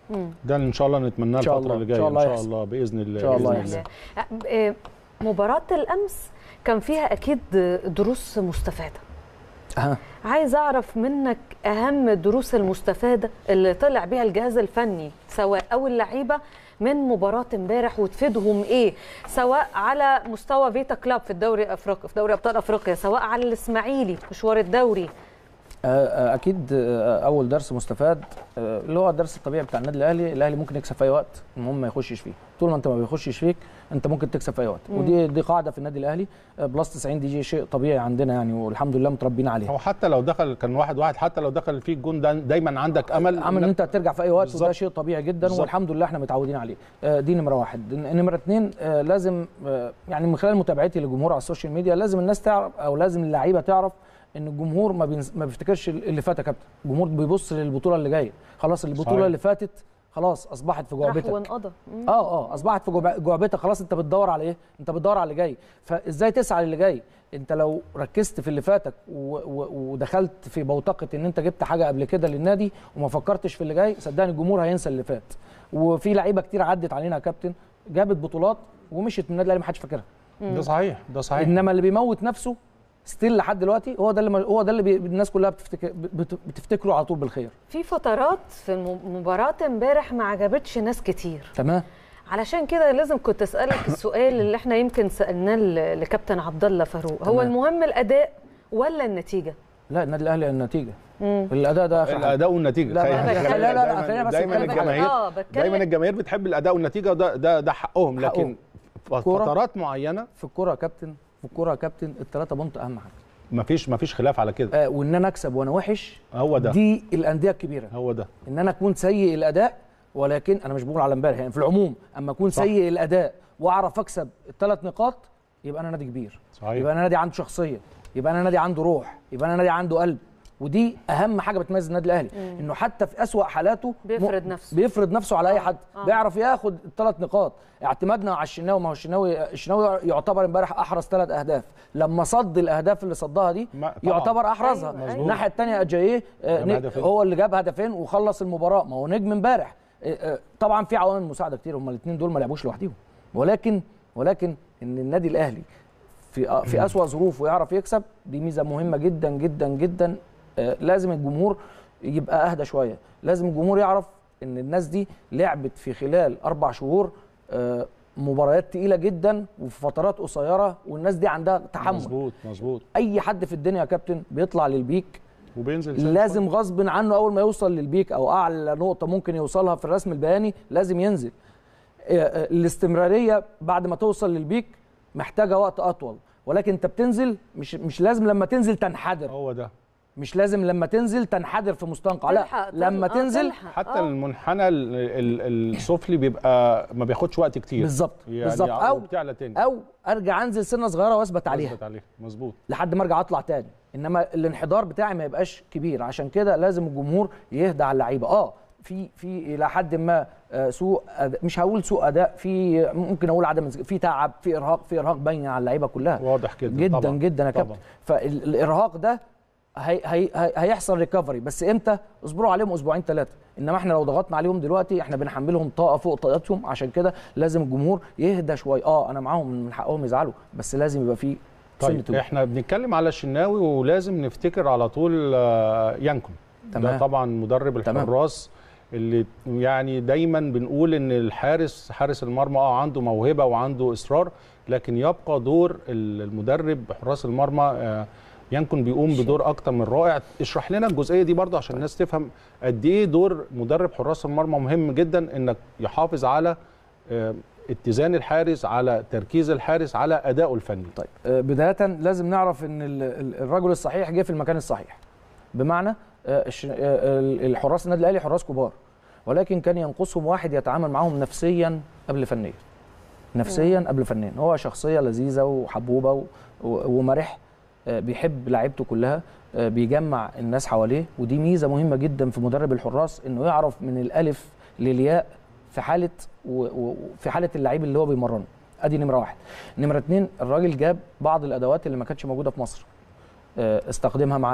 ده ان شاء الله نتمناه إن شاء الفتره الله، اللي إن جايه شاء ان الله شاء يحصل. الله باذن الله إن شاء الله بإذن يحصل. آه، مباراة الأمس كان فيها أكيد دروس مستفادة أها. عايز أعرف منك أهم الدروس المستفادة اللي طلع بيها الجهاز الفني سواء أو اللعيبة من مباراة امبارح وتفيدهم ايه سواء على مستوى فيتا كلاب في الدوري الافريقي في دوري ابطال افريقيا سواء على الاسماعيلي مشوار الدوري آه، آه، اكيد آه، اول درس مستفاد آه، اللي هو الدرس الطبيعي بتاع النادي الاهلي الاهلي ممكن يكسب في اي وقت المهم ما يخشش فيه طول ما انت ما بيخشش فيك انت ممكن تكسب في اي وقت ودي دي قاعده في النادي الاهلي آه، بلس 90 دي جي شيء طبيعي عندنا يعني والحمد لله متربيين عليه هو حتى لو دخل كان واحد واحد حتى لو دخل فيك جون دا دايما عندك امل عمل ان إنك- انت ترجع في اي وقت وده بالظبط. شيء طبيعي جدا بالظبط. والحمد لله احنا متعودين عليه آه، دي نمره واحد نمره اثنين آه، لازم آه، يعني من خلال متابعتي للجمهور على السوشيال ميديا لازم الناس تعرف او لازم اللعيبه تعرف ان الجمهور ما بينز... ما بيفتكرش اللي فات يا كابتن الجمهور بيبص للبطوله اللي جايه خلاص البطوله صحيح. اللي فاتت خلاص اصبحت في راح جعبتك وانقضى مم. اه اه اصبحت في جعب- جعبتك خلاص انت بتدور على ايه انت بتدور على اللي جاي فازاي تسعى للي جاي انت لو ركزت في اللي فاتك و- و- ودخلت في بوتقه ان انت جبت حاجه قبل كده للنادي وما فكرتش في اللي جاي صدقني الجمهور هينسى اللي فات وفي لعيبه كتير عدت علينا يا كابتن جابت بطولات ومشيت من النادي الاهلي ما حدش فاكرها ده صحيح ده صحيح انما اللي بيموت نفسه ستيل لحد دلوقتي هو ده اللي هو ده اللي بي الناس كلها بتفتكر بت- بتفتكره على طول بالخير في فترات في الم- مباراة امبارح ما عجبتش ناس كتير تمام علشان كده لازم كنت اسالك السؤال اللي احنا يمكن سالناه ل- لكابتن عبد الله فاروق هو تمام. المهم الاداء ولا النتيجه لا النادي الاهلي النتيجه مم. الاداء ده آخر حاجة. الاداء والنتيجه لا، خلينا- لا، خلينا- لا، لا، دايماً- خلينا بس دايما نتكلم على- الجماهير اه بتكلم دايما الجماهير بتحب الاداء والنتيجه وده ده ده حقهم لكن حقهم. ف- كورة. فترات معينه في الكوره يا كابتن في الكوره يا كابتن الثلاثه بونت اهم حاجه مفيش مفيش خلاف على كده آه وان انا اكسب وانا وحش هو ده دي الانديه الكبيره هو ده ان انا اكون سيء الاداء ولكن انا مش بقول على امبارح يعني في العموم اما اكون صح. سيء الاداء واعرف اكسب الثلاث نقاط يبقى انا نادي كبير صحيح يبقى انا نادي عنده شخصيه يبقى انا نادي عنده روح يبقى انا نادي عنده قلب ودي اهم حاجه بتميز النادي الاهلي انه حتى في اسوا حالاته بيفرض م- نفسه. بيفرض نفسه على اي حد آه. بيعرف ياخد الثلاث نقاط اعتمادنا على الشناوي ما هو الشناوي الشناوي يعتبر امبارح احرز ثلاث اهداف لما صد الاهداف اللي صدها دي ما- طبعاً. يعتبر احرزها أيوة، أيوة. الناحيه الثانيه اجاييه آه، جاب ن- هدفين. هو اللي جاب هدفين وخلص المباراه ما هو نجم امبارح آه، آه، طبعا في عوامل مساعده كتير هم الاثنين دول ما لعبوش لوحدهم ولكن ولكن ان النادي الاهلي في آه، في اسوا ظروفه يعرف يكسب دي ميزه مهمه جدا جدا جدا آه، لازم الجمهور يبقى اهدى شويه لازم الجمهور يعرف ان الناس دي لعبت في خلال اربع شهور آه، مباريات تقيله جدا وفي فترات قصيره والناس دي عندها تحمل مظبوط مظبوط اي حد في الدنيا يا كابتن بيطلع للبيك وبينزل سنة لازم غصب عنه اول ما يوصل للبيك او اعلى نقطه ممكن يوصلها في الرسم البياني لازم ينزل آه، آه، الاستمراريه بعد ما توصل للبيك محتاجه وقت اطول ولكن انت بتنزل مش مش لازم لما تنزل تنحدر هو ده مش لازم لما تنزل تنحدر في مستنقع لا تلحق- لما آه، تنزل تلحق. حتى آه. المنحنى ال- ال- السفلي بيبقى ما بياخدش وقت كتير بالظبط يعني بالظبط او بتعلى تاني او ارجع انزل سنه صغيره واثبت عليها مظبوط عليه مظبوط لحد ما ارجع اطلع تاني انما الانحدار بتاعي ما يبقاش كبير عشان كده لازم الجمهور يهدى على اللعيبه اه في في الى حد ما آه، سوء أداء مش هقول سوء اداء في ممكن اقول عدم في تعب في ارهاق في ارهاق باين على اللعيبه كلها واضح جدا جدا طبعا. جدا يا كابتن طبعا. فالارهاق ده هي هي هي هيحصل ريكفري بس امتى اصبروا عليهم اسبوعين ثلاثه انما احنا لو ضغطنا عليهم دلوقتي احنا بنحملهم طاقه فوق طاقتهم عشان كده لازم الجمهور يهدى شويه اه انا معاهم من حقهم يزعلوا بس لازم يبقى في سنة طيب هدوء. احنا بنتكلم على الشناوي ولازم نفتكر على طول آه، يانكون ده تمام. طبعا مدرب تمام. الحراس اللي يعني دايما بنقول ان الحارس حارس المرمى اه عنده موهبه وعنده اصرار لكن يبقى دور المدرب حراس المرمى آه، يانكون بيقوم بدور اكتر من رائع اشرح لنا الجزئيه دي برضه عشان الناس تفهم قد ايه دور مدرب حراس المرمى مهم جدا انك يحافظ على آه، اتزان الحارس على تركيز الحارس على ادائه الفني طيب آه، بدايه لازم نعرف ان ال- ال- الرجل الصحيح جه في المكان الصحيح بمعنى آه، الش- آه، ال- الحراس النادي الاهلي حراس كبار ولكن كان ينقصهم واحد يتعامل معاهم نفسيا قبل فنيا نفسيا قبل فنيا هو شخصيه لذيذه وحبوبه و- و- ومرح آه، بيحب لعيبته كلها آه، بيجمع الناس حواليه ودي ميزه مهمه جدا في مدرب الحراس انه يعرف من الالف للياء في حاله و- و- في حاله اللعيب اللي هو بيمرنه ادي نمره واحد نمره اتنين الراجل جاب بعض الادوات اللي ما كانتش موجوده في مصر آه، استخدمها معاه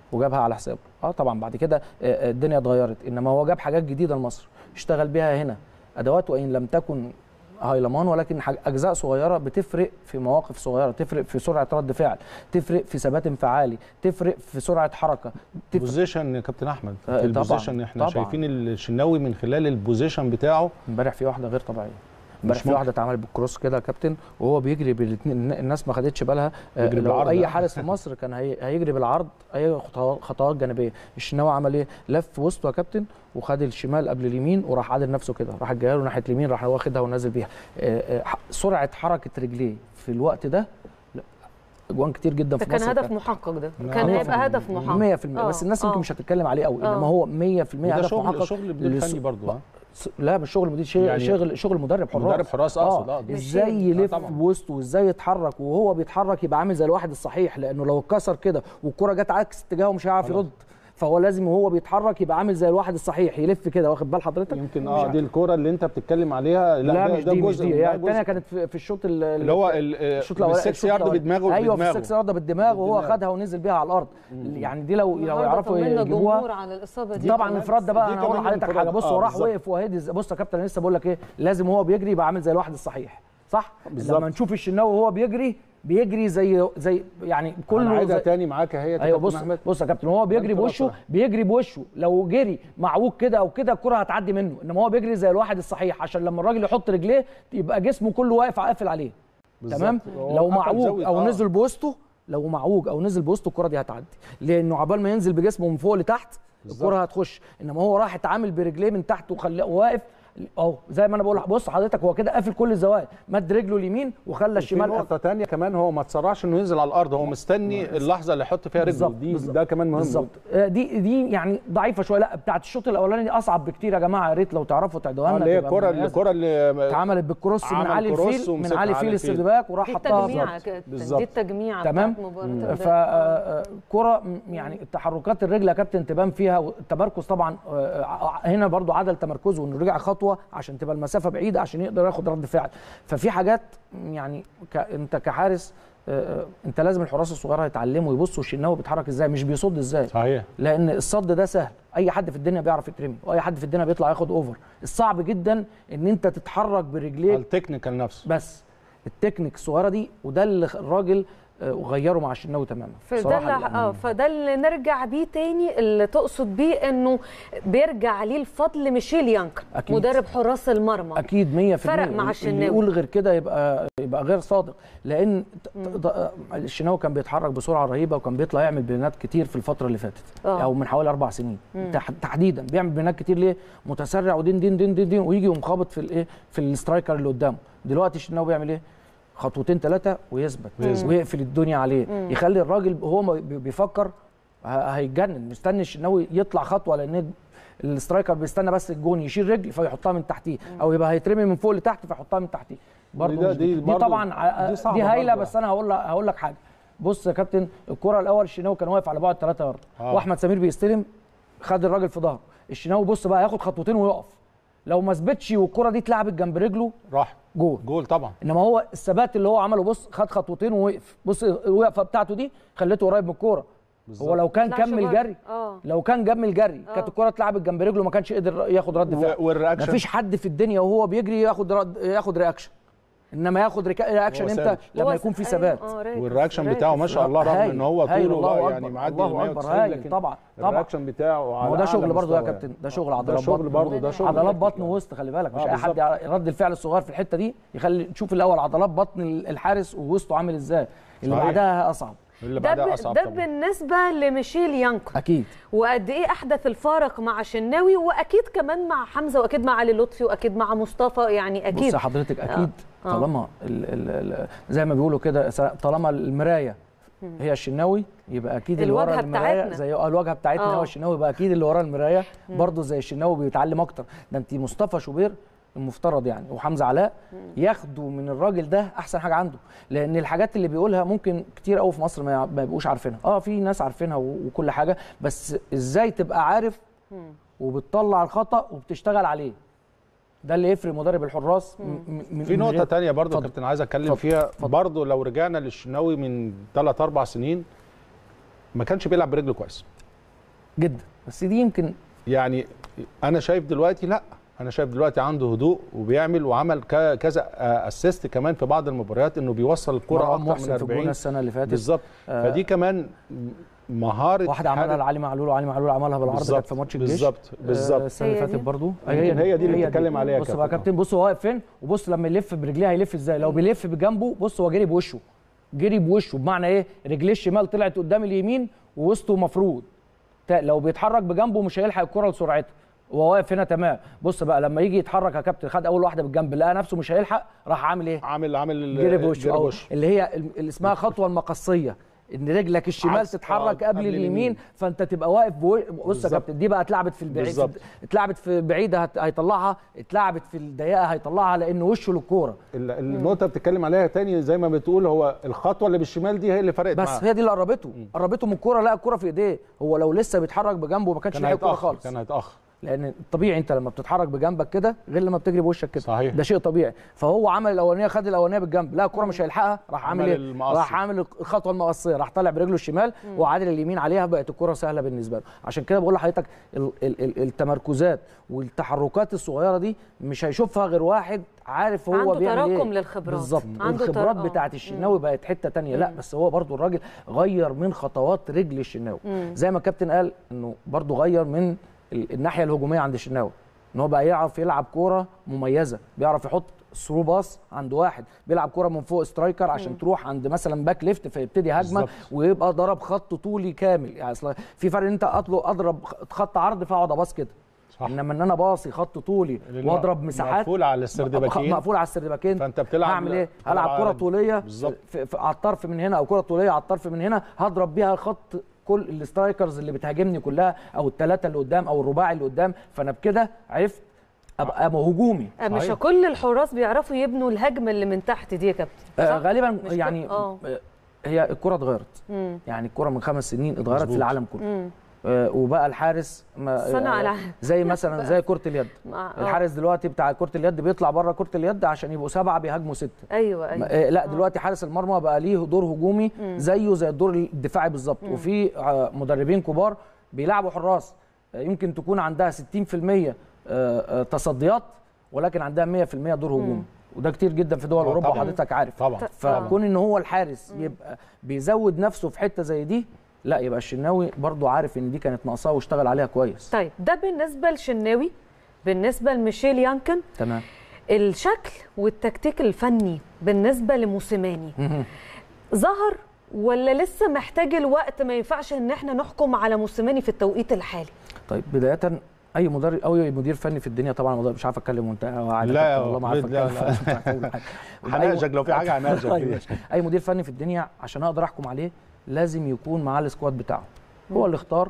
وجابها على حسابه اه طبعا بعد كده آه، آه، الدنيا اتغيرت انما هو جاب حاجات جديده لمصر اشتغل بيها هنا ادوات وان لم تكن هايلمان ولكن حاج- اجزاء صغيره بتفرق في مواقف صغيره تفرق في سرعه رد فعل تفرق في ثبات انفعالي تفرق في سرعه حركه تفرق بوزيشن يا كابتن احمد آه، طبعاً، البوزيشن احنا طبعاً. شايفين الشناوي من خلال البوزيشن بتاعه امبارح في واحده غير طبيعيه امبارح مش في واحده اتعملت بالكروس كده يا كابتن وهو بيجري بالاثنين الناس ما خدتش بالها آه، بيجري لو بالعرض، اي آه. حارس في مصر كان هي- هيجري بالعرض اي خطوات خطوات جانبيه الشناوي عمل ايه لف وسطه يا كابتن وخد الشمال قبل اليمين وراح عادل نفسه كده راح جايه له ناحيه اليمين راح واخدها ونازل بيها آه، آه، ح- سرعه حركه رجليه في الوقت ده لا، اجوان كتير جدا ده في كان مصر هدف محقق ده كان هو هيبقى هدف محقق 100% بس آه، الناس يمكن آه. مش هتتكلم عليه قوي آه. انما هو 100% وده هدف شغل محقق شغل مدير للس- فني برضه ها؟ س- لا مش شغل مدير شغل يعني شغل شغل مدرب حراس مدرب حراس أقصد، آه. ازاي ماشي. آه، يلف طبعاً. بوسطه وازاي يتحرك وهو بيتحرك يبقى عامل زي الواحد الصحيح لانه لو اتكسر كده والكره جت عكس اتجاهه مش هيعرف خلاص. يرد فهو لازم وهو بيتحرك يبقى عامل زي الواحد الصحيح يلف كده واخد بال حضرتك يمكن مش اه عارف. دي الكوره اللي انت بتتكلم عليها لا, ده- مش ده دي مش جزء- دي ده هي الثانيه جزء. كانت في في الشوط ال- اللي هو ال- الشوط من الاولاني السكس الشوط يارد الأولاني. بدماغه ايوه في بدماغه. السكس يارد بالدماغ وهو بالدماغ. خدها ونزل بيها على الارض يعني دي لو لو النهارده يعرفوا طمنا يجيبوها الجمهور على الاصابه دي طبعا كمان. الانفراد ده بقى دي انا هقول كمان لحضرتك انفراد. حاجه بص آه، هو راح بالظبط. وقف وهدي بص يا كابتن انا لسه بقول لك ايه لازم وهو بيجري يبقى عامل زي الواحد الصحيح صح بالظبط. لما نشوف الشناوي وهو بيجري بيجري زي زي يعني انا كله عايزها زي تاني معاك اهي يا ايوه كابتن بص أحمد. بص يا كابتن هو بيجري انت بوشه بصرة. بيجري بوشه لو جري معوج كده او كده الكره هتعدي منه انما هو بيجري زي الواحد الصحيح عشان لما الراجل يحط رجليه يبقى جسمه كله واقف قافل عليه بالظبط. تمام هو لو قفل معوج زاوية، او آه. نزل بوسطه لو معوج او نزل بوسطه الكره دي هتعدي لانه عبال ما ينزل بجسمه من فوق لتحت الكره هتخش انما هو راح اتعامل برجليه من تحت وخلاه واقف اهو زي ما انا بقول بص حضرتك هو كده قافل كل الزوايا مد رجله اليمين وخلى في الشمال قافل نقطة تانية كمان هو ما تسرعش انه ينزل على الارض هو مستني اللحظة اللي يحط فيها رجله بالظبط، دي بالظبط، ده كمان مهم بالظبط آه، دي دي يعني ضعيفه شويه لا بتاعت الشوط الاولاني دي اصعب بكتير يا جماعه يا ريت لو تعرفوا تعدوها آه، لنا اللي هي تبقى الكرة مميزة. الكرة اللي اتعملت بالكروس من عمل علي كروس الفيل من ومسكها علي علي فيل الفيل. السردباك وراح دي حطها التجميعه بالظبط. كابتن بالظبط. دي التجميعه تمام بتاعت مباراه امبارح. فكرة يعني تحركات الرجل يا كابتن تبان فيها والتمركز طبعا آه، ع- هنا برضو عدل تمركزه انه رجع خطوه عشان تبقى المسافه بعيده عشان يقدر ياخد رد فعل ففي حاجات يعني ك... انت كحارس آه، آه، انت لازم الحراس الصغيره يتعلموا يبصوا الشناوي بيتحرك ازاي مش بيصد ازاي صحيح لان الصد ده سهل اي حد في الدنيا بيعرف يترمي واي حد في الدنيا بيطلع ياخد اوفر الصعب جدا ان انت تتحرك برجليك التكنيكال نفسه بس التكنيك الصغيره دي وده اللي الراجل آه، غيره مع الشناوي تماما فده بصراحة اللي يعني. اه فده اللي نرجع بيه تاني اللي تقصد بيه انه بيرجع عليه الفضل ميشيل يانك أكيد. مدرب حراس المرمى اكيد 100% فرق مع اللي الشناوي. يقول غير كده يبقى يبقى غير صادق لان ت- ت- آه، الشناوي كان بيتحرك بسرعه رهيبه وكان بيطلع يعمل بلينات كتير في الفتره اللي فاتت آه. او من حوالي اربع سنين تح- تحديدا بيعمل بلينات كتير ليه متسرع ودين دين دين دين, دين ويجي يقوم خابط في الايه في السترايكر اللي قدامه دلوقتي الشناوي بيعمل ايه خطوتين ثلاثه ويثبت ويقفل الدنيا عليه يخلي الراجل هو ما بي- بيفكر ه- هيتجنن مستني الشناوي يطلع خطوه لان السترايكر بيستنى بس الجون يشيل رجل فيحطها من تحتيه او يبقى هيترمي من فوق لتحت فيحطها من تحتيه برضه ده- مش دي, دي دي, برضه- طبعا ع- دي دي, صعبة هايله برضه. بس انا هقول لك هقول لك حاجه بص يا كابتن الكره الاول الشناوي كان واقف على بعد 3 يارد آه. واحمد سمير بيستلم خد الراجل في ظهره الشناوي بص بقى هياخد خطوتين ويقف لو ما ثبتش والكره دي اتلعبت جنب رجله راح جول جول طبعا انما هو الثبات اللي هو عمله بص خد خطوتين ووقف بص الوقفه بتاعته دي خلته قريب من الكوره هو لو كان طلعش كمل بره. جري اه لو كان كمل جري كانت الكره اتلعبت جنب رجله ما كانش قدر ياخد رد و- فعل والرياكشن مفيش حد في الدنيا وهو بيجري ياخد رد ياخد رياكشن انما ياخد ريكا- رياكشن هو امتى ثابت. لما هو يكون في س- ثبات أيوة، آه، راكز، والرياكشن راكز. بتاعه ما شاء الله رغم هايل، ان هو هايل، طوله الله لا يعني أكبر، معدي الله ال أكبر، 190 هايل، لكن طبعا، طبعا. الرياكشن بتاعه ما على هو ده أعلى شغل برضه يا مستوى كابتن يعني. ده شغل ده عضلات شغل بطن برضه ده شغل عضلات تكنيك بطن ووسط خلي بالك مش آه، اي حد بالظبط. رد الفعل الصغير في الحته دي يخلي تشوف الاول عضلات بطن الحارس ووسطه عامل ازاي اللي صحيح. بعدها اصعب اللي ده, بعدها ب... اصعب ده طبعا بالنسبه لميشيل يانكو اكيد وقد ايه احدث الفارق مع شناوي واكيد كمان مع حمزه واكيد مع علي لطفي واكيد مع مصطفى يعني بص اكيد يا حضرتك اكيد آه. طالما ال ال ال زي ما بيقولوا كده س- طالما المرايه هي الشناوي يبقى اكيد اللي ورا الواجهة المرايه بتاعتنا. زي آه، الواجهه بتاعتنا آه. هو الشناوي يبقى اكيد اللي ورا المرايه برضه زي الشناوي بيتعلم اكتر ده انت مصطفى شوبير المفترض يعني وحمزه علاء ياخدوا من الراجل ده احسن حاجه عنده لان الحاجات اللي بيقولها ممكن كتير قوي في مصر ما يع- ما يبقوش عارفينها اه في ناس عارفينها و- وكل حاجه بس ازاي تبقى عارف وبتطلع الخطا وبتشتغل عليه ده اللي يفرق مدرب الحراس م- م- في من نقطة غير- تانية برضو اتفضل. كابتن عايز اتكلم اتفضل. فيها اتفضل. برضو لو رجعنا للشناوي من 3 4 سنين ما كانش بيلعب برجله كويس جدا بس دي يمكن يعني انا شايف دلوقتي لا انا شايف دلوقتي عنده هدوء وبيعمل وعمل ك- كذا اسيست كمان في بعض المباريات انه بيوصل الكره مروان اكتر من محسن في الجونه 40 السنه اللي فاتت بالظبط آه. فدي كمان مهاره واحد عملها حارس- لعلي معلول وعلي معلول عملها بالعرض بالظبط، كانت في ماتش الجيش بالظبط آه، بالظبط السنه اللي هي فاتت دي؟ برضو يمكن هي دي اللي بتتكلم عليها يا بص بقى يا كابتن. كابتن بص هو واقف فين وبص لما يلف برجليه هيلف ازاي لو بيلف بجنبه بص هو جري بوشه جري بوشه بمعنى ايه رجليه الشمال طلعت قدام اليمين ووسطه مفروض تا- لو بيتحرك بجنبه مش هيلحق الكره لسرعته وهو واقف هنا تمام بص بقى لما يجي يتحرك يا كابتن خد اول واحده بالجنب لقى نفسه مش هيلحق راح عامل ايه عامل عامل جري بوشه جري أو بوشه اللي هي اللي اسمها خطوه المقصيه ان رجلك الشمال عكس- تتحرك آه، قبل قبل اليمين اليمين. فانت تبقى واقف بو... بص يا بالظبط. كابتن دي بقى اتلعبت في البعيد بالظبط. في... اتلعبت في بعيده هت... هيطلعها اتلعبت في الضيقه هيطلعها لان وشه للكوره ال- النقطه بتتكلم عليها تاني زي ما بتقول هو الخطوه اللي بالشمال دي هي اللي فرقت بس معاه هي دي اللي قربته قربته من الكوره لقى الكوره في ايديه هو لو لسه بيتحرك بجنبه ما كانش كان لاقي الكوره هيتاخر خالص كان هيتاخر لان الطبيعي انت لما بتتحرك بجنبك كده غير لما بتجري بوشك كده صحيح. ده شيء طبيعي فهو عمل الاولانيه خد الاولانيه بالجنب لا الكوره مش هيلحقها راح عامل عمل ايه المقص. راح عامل الخطوه المقصيه راح طالع برجله الشمال وعادل اليمين عليها بقت الكوره سهله بالنسبه له عشان كده بقول لحضرتك ال- ال- ال- التمركزات والتحركات الصغيره دي مش هيشوفها غير واحد عارف هو عنده بيعمل تراكم ايه للخبرات. بالظبط عنده الخبرات تر- آه. بتاعت الشناوي بقت حته تانية لا بس هو برضو الراجل غير من خطوات رجل الشناوي زي ما الكابتن قال انه برضو غير من ال- الناحيه الهجوميه عند الشناوي ان هو بقى يعرف يلعب كوره مميزه بيعرف يحط ثرو باص عند واحد بيلعب كوره من فوق سترايكر عشان تروح عند مثلا باك ليفت فيبتدي هجمه بالظبط. ويبقى ضرب خط طولي كامل يعني اصل في فرق ان انت اطلق اضرب خط عرض فاقعد اباص كده صح. انما ان انا باصي خط طولي لأن واضرب مساحات مقفول على السردباكين. مقفول على السردباكين فأنت بتلعب- هعمل ايه بتلعب هلعب كره عالي. طوليه بالظبط. في في على الطرف من هنا او كره طوليه على الطرف من هنا هضرب بيها خط كل السترايكرز اللي بتهاجمني كلها او الثلاثه اللي قدام او الرباعي اللي قدام فانا بكده عرفت ابقى هجومي مش صحيح. كل الحراس بيعرفوا يبنوا الهجمه اللي من تحت دي يا كابتن آه صح؟ غالبا مش يعني كل- آه. آه، هي الكره اتغيرت مم. يعني الكره من خمس سنين اتغيرت مظبوط. في العالم كله مم. آه وبقى الحارس ما صنع آه، العهد. زي مثلا زي كره اليد مع- آه. الحارس دلوقتي بتاع كره اليد بيطلع بره كره اليد عشان يبقوا سبعه بيهاجموا سته ايوه ما- ايوه آه، لا دلوقتي حارس المرمى بقى ليه دور هجومي زيه زي الدور الدفاعي بالظبط وفي آه، مدربين كبار بيلعبوا حراس آه، يمكن تكون عندها 60% آه، آه، تصديات ولكن عندها 100% دور هجومي وده كتير جدا في دول آه، اوروبا طبعاً. وحضرتك عارف طبعا فكون ان هو الحارس يبقى بيزود نفسه في حته زي دي لا يبقى الشناوي برضو عارف ان دي كانت ناقصاه واشتغل عليها كويس طيب ده بالنسبه لشناوي بالنسبه لميشيل يانكن تمام الشكل والتكتيك الفني بالنسبه لموسيماني ظهر ولا لسه محتاج الوقت ما ينفعش ان احنا نحكم على موسيماني في التوقيت الحالي طيب بدايه اي مدرب او اي مدير فني في الدنيا طبعا مدرب مش عارف اتكلم وانت قاعد لا يا والله ما عارف لا، اتكلم لا. مش عارف أقول حاجة. هنهجك لو في حاجه هنهجك أيوة. فيها. اي مدير فني في الدنيا عشان اقدر احكم عليه لازم يكون معاه السكواد بتاعه هو اللي اختار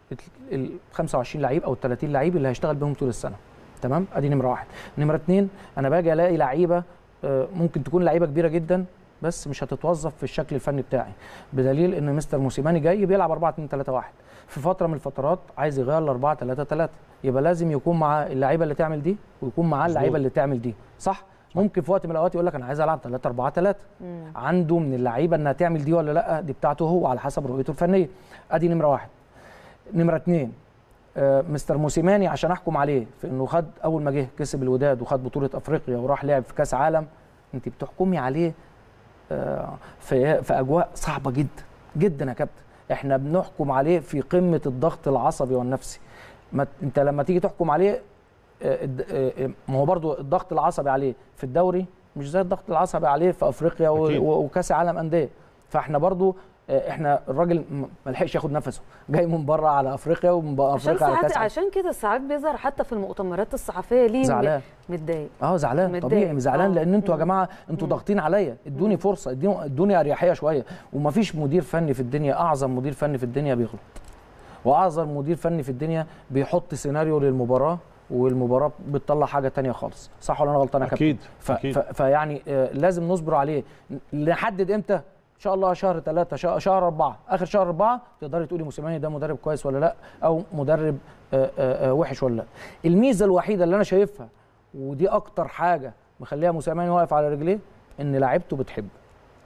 ال 25 لعيب او ال 30 لعيب اللي هيشتغل بيهم طول السنه تمام ادي نمره واحد نمره اتنين انا باجي الاقي لعيبه آه، ممكن تكون لعيبه كبيره جدا بس مش هتتوظف في الشكل الفني بتاعي بدليل ان مستر موسيماني جاي بيلعب 4 2 3 1 في فتره من الفترات عايز يغير ل 4 3 3 يبقى لازم يكون مع اللعيبه اللي تعمل دي ويكون معاه اللعيبه اللي تعمل دي صح ممكن في وقت من الاوقات يقول لك انا عايز العب 3 4 3 عنده من اللعيبه انها تعمل دي ولا لا دي بتاعته هو على حسب رؤيته الفنيه ادي نمره واحد نمره اثنين آه، مستر موسيماني عشان احكم عليه في انه خد اول ما جه كسب الوداد وخد بطوله افريقيا وراح لعب في كاس عالم انت بتحكمي عليه آه، في في اجواء صعبه جدا جدا يا كابتن احنا بنحكم عليه في قمه الضغط العصبي والنفسي ما انت لما تيجي تحكم عليه آه، الد- آه، آه، ما هو برضو الضغط العصبي عليه في الدوري مش زي الضغط العصبي عليه في افريقيا و- أكيد. و- وكاس عالم انديه فاحنا برضو آه، احنا الراجل م- ما لحقش ياخد نفسه جاي من بره على افريقيا ومن بره عشان افريقيا على ساعات كاس عالم. عشان كده ساعات بيظهر حتى في المؤتمرات الصحفيه ليه م- زعلان. متضايق اه زعلان متضايق. طبيعي زعلان آه. لان انتوا يا مم. جماعه انتوا ضاغطين عليا ادوني فرصه ادوني ادوني اريحيه شويه ومفيش مدير فني في الدنيا اعظم مدير فني في الدنيا بيغلط واعظم مدير فني في الدنيا بيحط سيناريو للمباراه والمباراه بتطلع حاجه تانية خالص صح ولا انا غلطان يا كابتن اكيد ف... اكيد ف... فيعني آه، لازم نصبر عليه نحدد امتى ان شاء الله شهر ثلاثة شهر, شهر أربعة آخر شهر أربعة تقدري تقولي موسيماني ده مدرب كويس ولا لا أو مدرب آه، آه، آه، وحش ولا لا الميزة الوحيدة اللي أنا شايفها ودي أكتر حاجة مخليها موسيماني واقف على رجليه إن لعيبته بتحبه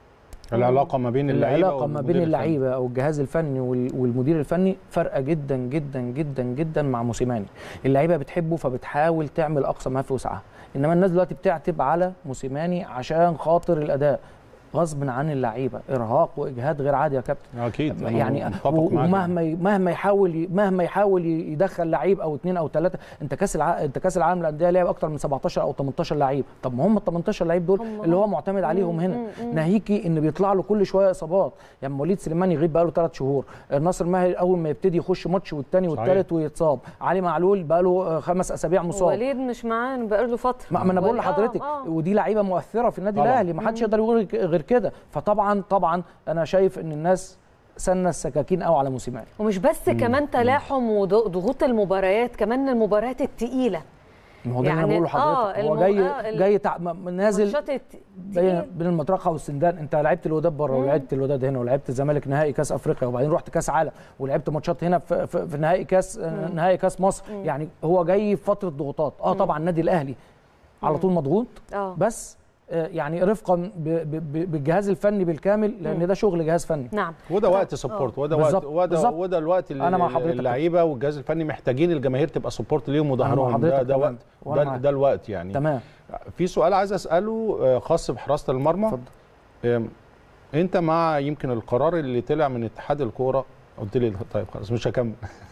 العلاقه ما بين اللعيبه العلاقه ما بين اللعيبه او الجهاز الفني وال- والمدير الفني فارقه جدا جدا جدا جدا مع موسيماني اللعيبه بتحبه فبتحاول تعمل اقصى ما في وسعها انما الناس دلوقتي بتعتب على موسيماني عشان خاطر الاداء غصب عن اللعيبه ارهاق واجهاد غير عادي يا كابتن اكيد أنا يعني متفق و- معاك. ومهما ي- مهما يحاول مهما يحاول يدخل لعيب او اثنين او ثلاثه انت كاس الع... انت كاس العالم للانديه لعب اكتر من 17 او 18 لعيب طب ما هم ال 18 لعيب دول هم اللي هو هم. معتمد عليهم هنا مم، مم. ناهيكي ان بيطلع له كل شويه اصابات يعني وليد سليمان يغيب بقاله ثلاث شهور ناصر ماهر اول ما يبتدي يخش ماتش والثاني صحيح. والثالث ويتصاب علي معلول بقاله خمس اسابيع مصاب وليد مش معانا بقاله فتره ما ما انا بقول وليد- آه، لحضرتك آه. ودي لعيبه مؤثره في النادي طبعاً. الاهلي ما حدش يقدر يقول غير كده فطبعا طبعا انا شايف ان الناس سنه السكاكين قوي على موسيماني ومش بس كمان تلاحم وضغوط المباريات كمان المباريات التقيله ما هو ده اللي يعني- انا بقوله لحضرتك آه، هو المو- جاي آه، ال- جاي تع... م- نازل ماتشات بين التقيله بين المطرقه والسندان انت لعبت الوداد بره ولعبت الوداد هنا ولعبت الزمالك نهائي كاس افريقيا وبعدين رحت كاس عالم ولعبت ماتشات هنا في, في, في نهائي كاس نهائي كاس مصر يعني هو جاي في فتره ضغوطات اه طبعا النادي الاهلي على طول مضغوط اه بس آه، يعني رفقا ب- ب- ب- بالجهاز الفني بالكامل لان ده شغل جهاز فني نعم وده وقت سبورت وده وقت بالظبط، وده بالظبط. وده الوقت اللي أنا مع حضرتك. اللعيبه والجهاز الفني محتاجين الجماهير تبقى سبورت ليهم وظهرهم حضرتك ده, ده تمام. وقت وأنا ده, معاك. ده الوقت يعني تمام في سؤال عايز اساله آه، خاص بحراسه المرمى اتفضل آم، انت مع يمكن القرار اللي طلع من اتحاد الكوره قلت لي طيب خلاص مش هكمل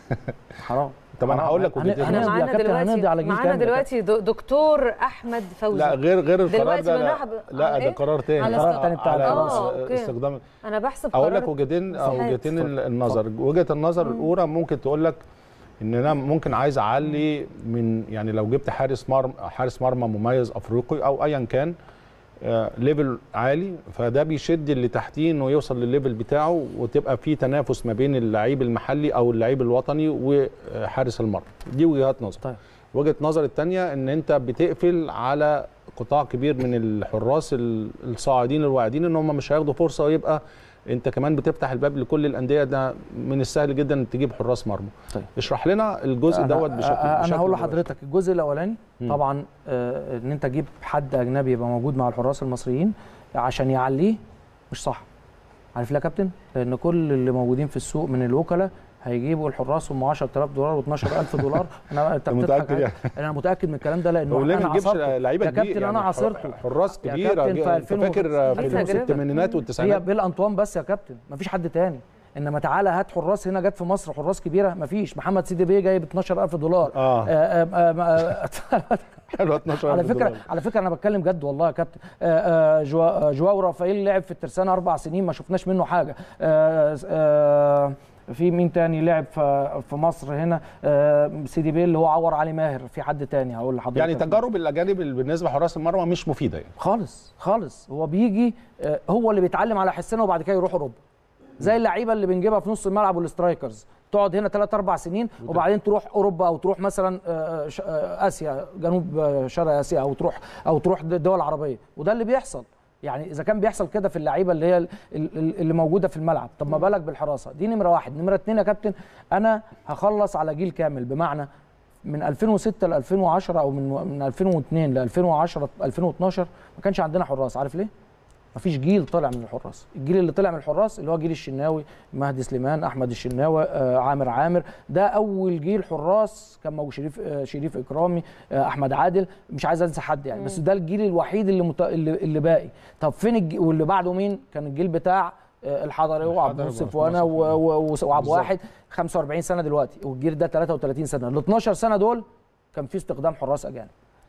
حرام طب انا حرام. هقول لك هن- وجهتين هنقضي نظري. يا معانا كابتن، هنقضي على دلوقتي جيل معانا كامل يا دلوقتي دو- دكتور احمد فوزي لا غير غير القرار دلوقتي ده لا, بنحب- لا على ده إيه؟ قرار تاني على القرار التاني بتاع على الحراسة. آه، أوكي. استخدام انا بحسب اقول لك قرار وجهتين او صحيح. وجهتين اتفضل. النظر وجهه النظر الاولى ممكن تقول لك ان انا ممكن عايز اعلي من يعني لو جبت حارس مرمى حارس مرمى مميز افريقي او ايا كان آه، ليفل عالي فده بيشد اللي تحتيه انه يوصل للليفل بتاعه وتبقى في تنافس ما بين اللعيب المحلي او اللعيب الوطني وحارس المرمى دي وجهات نظر طيب. وجهه نظر الثانيه ان انت بتقفل على قطاع كبير من الحراس ال- الصاعدين الواعدين ان هم مش هياخدوا فرصه ويبقى انت كمان بتفتح الباب لكل الانديه ده من السهل جدا إنك تجيب حراس مرمى طيب. اشرح لنا الجزء أنا- دوت بشكل انا بشكل هقول دلوقتي. لحضرتك الجزء الاولاني مم. طبعا آه، ان انت تجيب حد اجنبي يبقى موجود مع الحراس المصريين عشان يعليه مش صح عارف ليه يا كابتن لان كل اللي موجودين في السوق من الوكلاء هيجيبوا الحراس هم 10000 دولار و12000 دولار انا انت أنت بتضحك متأكد علي. يعني؟ انا متاكد من الكلام ده هو لانه ليه ما انا تجيبش عصرته لعيبه يا كبير كابتن يعني انا ح- عصرته حراس يا كبيره كابتن في انت 2000 فاكر في في تجربة. الثمانينات هي والتسعينات بيل انطوان بس يا كابتن مفيش حد تاني انما تعالى هات حراس هنا جت في مصر حراس كبيره مفيش محمد سيدي بيه جايب 12000 دولار اه آه، آه، آه، آه، حلو 12 على فكره على فكره انا بتكلم جد والله يا كابتن آه، آه، جوا- آه، جواو رافائيل لعب في الترسانه اربع سنين ما شفناش منه حاجه آه، آه، في مين تاني لعب في في مصر هنا آه، سيدي بيه اللي هو عور علي ماهر في حد تاني هقول لحضرتك يعني تجارب الاجانب اللي بالنسبه لحراس المرمى مش مفيده يعني خالص خالص هو بيجي آه، هو اللي بيتعلم على حسنا وبعد كده يروح اوروبا زي اللعيبه اللي بنجيبها في نص الملعب والاسترايكرز تقعد هنا 3 4 سنين وبعدين تروح اوروبا او تروح مثلا آه، ش- آه، اسيا جنوب آه، شرق اسيا او تروح او تروح د- دول عربيه وده اللي بيحصل يعني اذا كان بيحصل كده في اللعيبه اللي هي ال- ال- اللي موجوده في الملعب طب ما بالك بالحراسه دي نمره واحد نمره اتنين يا كابتن انا هخلص على جيل كامل بمعنى من 2006 ل 2010 او من من 2002 ل 2010 2012 ما كانش عندنا حراس عارف ليه؟ ما فيش جيل طلع من الحراس الجيل اللي طلع من الحراس اللي هو جيل الشناوي مهدي سليمان احمد الشناوي آه، عامر عامر ده اول جيل حراس كان موجود شريف آه، شريف اكرامي آه، احمد عادل مش عايز انسى حد يعني بس ده الجيل الوحيد اللي مت... اللي, اللي باقي طب فين الج... واللي بعده مين كان الجيل بتاع آه، الحضري وعبد الحضري المنصف وعبد وانا المنصف. و- و- و- وعبد بالظبط. واحد 45 سنه دلوقتي والجيل ده 33 سنه ال 12 سنه دول كان في استخدام حراس اجانب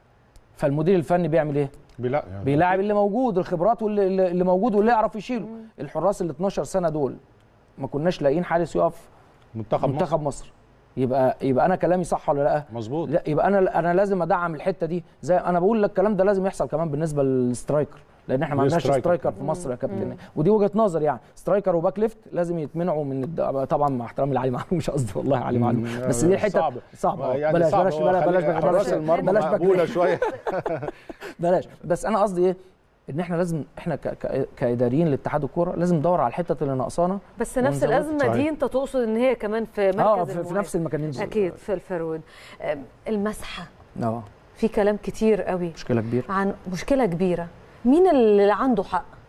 فالمدير الفني بيعمل ايه؟ بلا يعني بيلاعب اللي موجود الخبرات واللي اللي اللي موجود واللي يعرف يشيله الحراس ال 12 سنه دول ما كناش لاقيين حارس يقف منتخب مصر منتخب مصر يبقى يبقى انا كلامي صح ولا لا مظبوط لا يبقى انا انا لازم ادعم الحته دي زي انا بقول لك الكلام ده لازم يحصل كمان بالنسبه للسترايكر لان احنا ما عندناش للسترايكر. سترايكر في مصر يا كابتن ودي وجهه نظر يعني سترايكر وباك ليفت لازم يتمنعوا من الد... طبعا مع احترامي لعلي معلول مش قصدي والله علي معلول مم، بس دي حته صعب. صعبه آه. يعني بلاش صعب. بلاش هو بلاش خلي بلاش بلاش حراس بلاش المرمى بلاش باك مقبوله ليفت. شويه بلاش بس انا قصدي ايه ان احنا لازم احنا ك... ك... كاداريين لاتحاد الكوره لازم ندور على الحته اللي ناقصانا بس نفس ونزود. الازمه صحيح. دي انت تقصد ان هي كمان في مركز اه في, في المهاجم. نفس المكانين دول. اكيد في الفرود أم، المسحه اه في كلام كتير قوي مشكله كبيره عن مشكله كبيره مين اللي عنده حق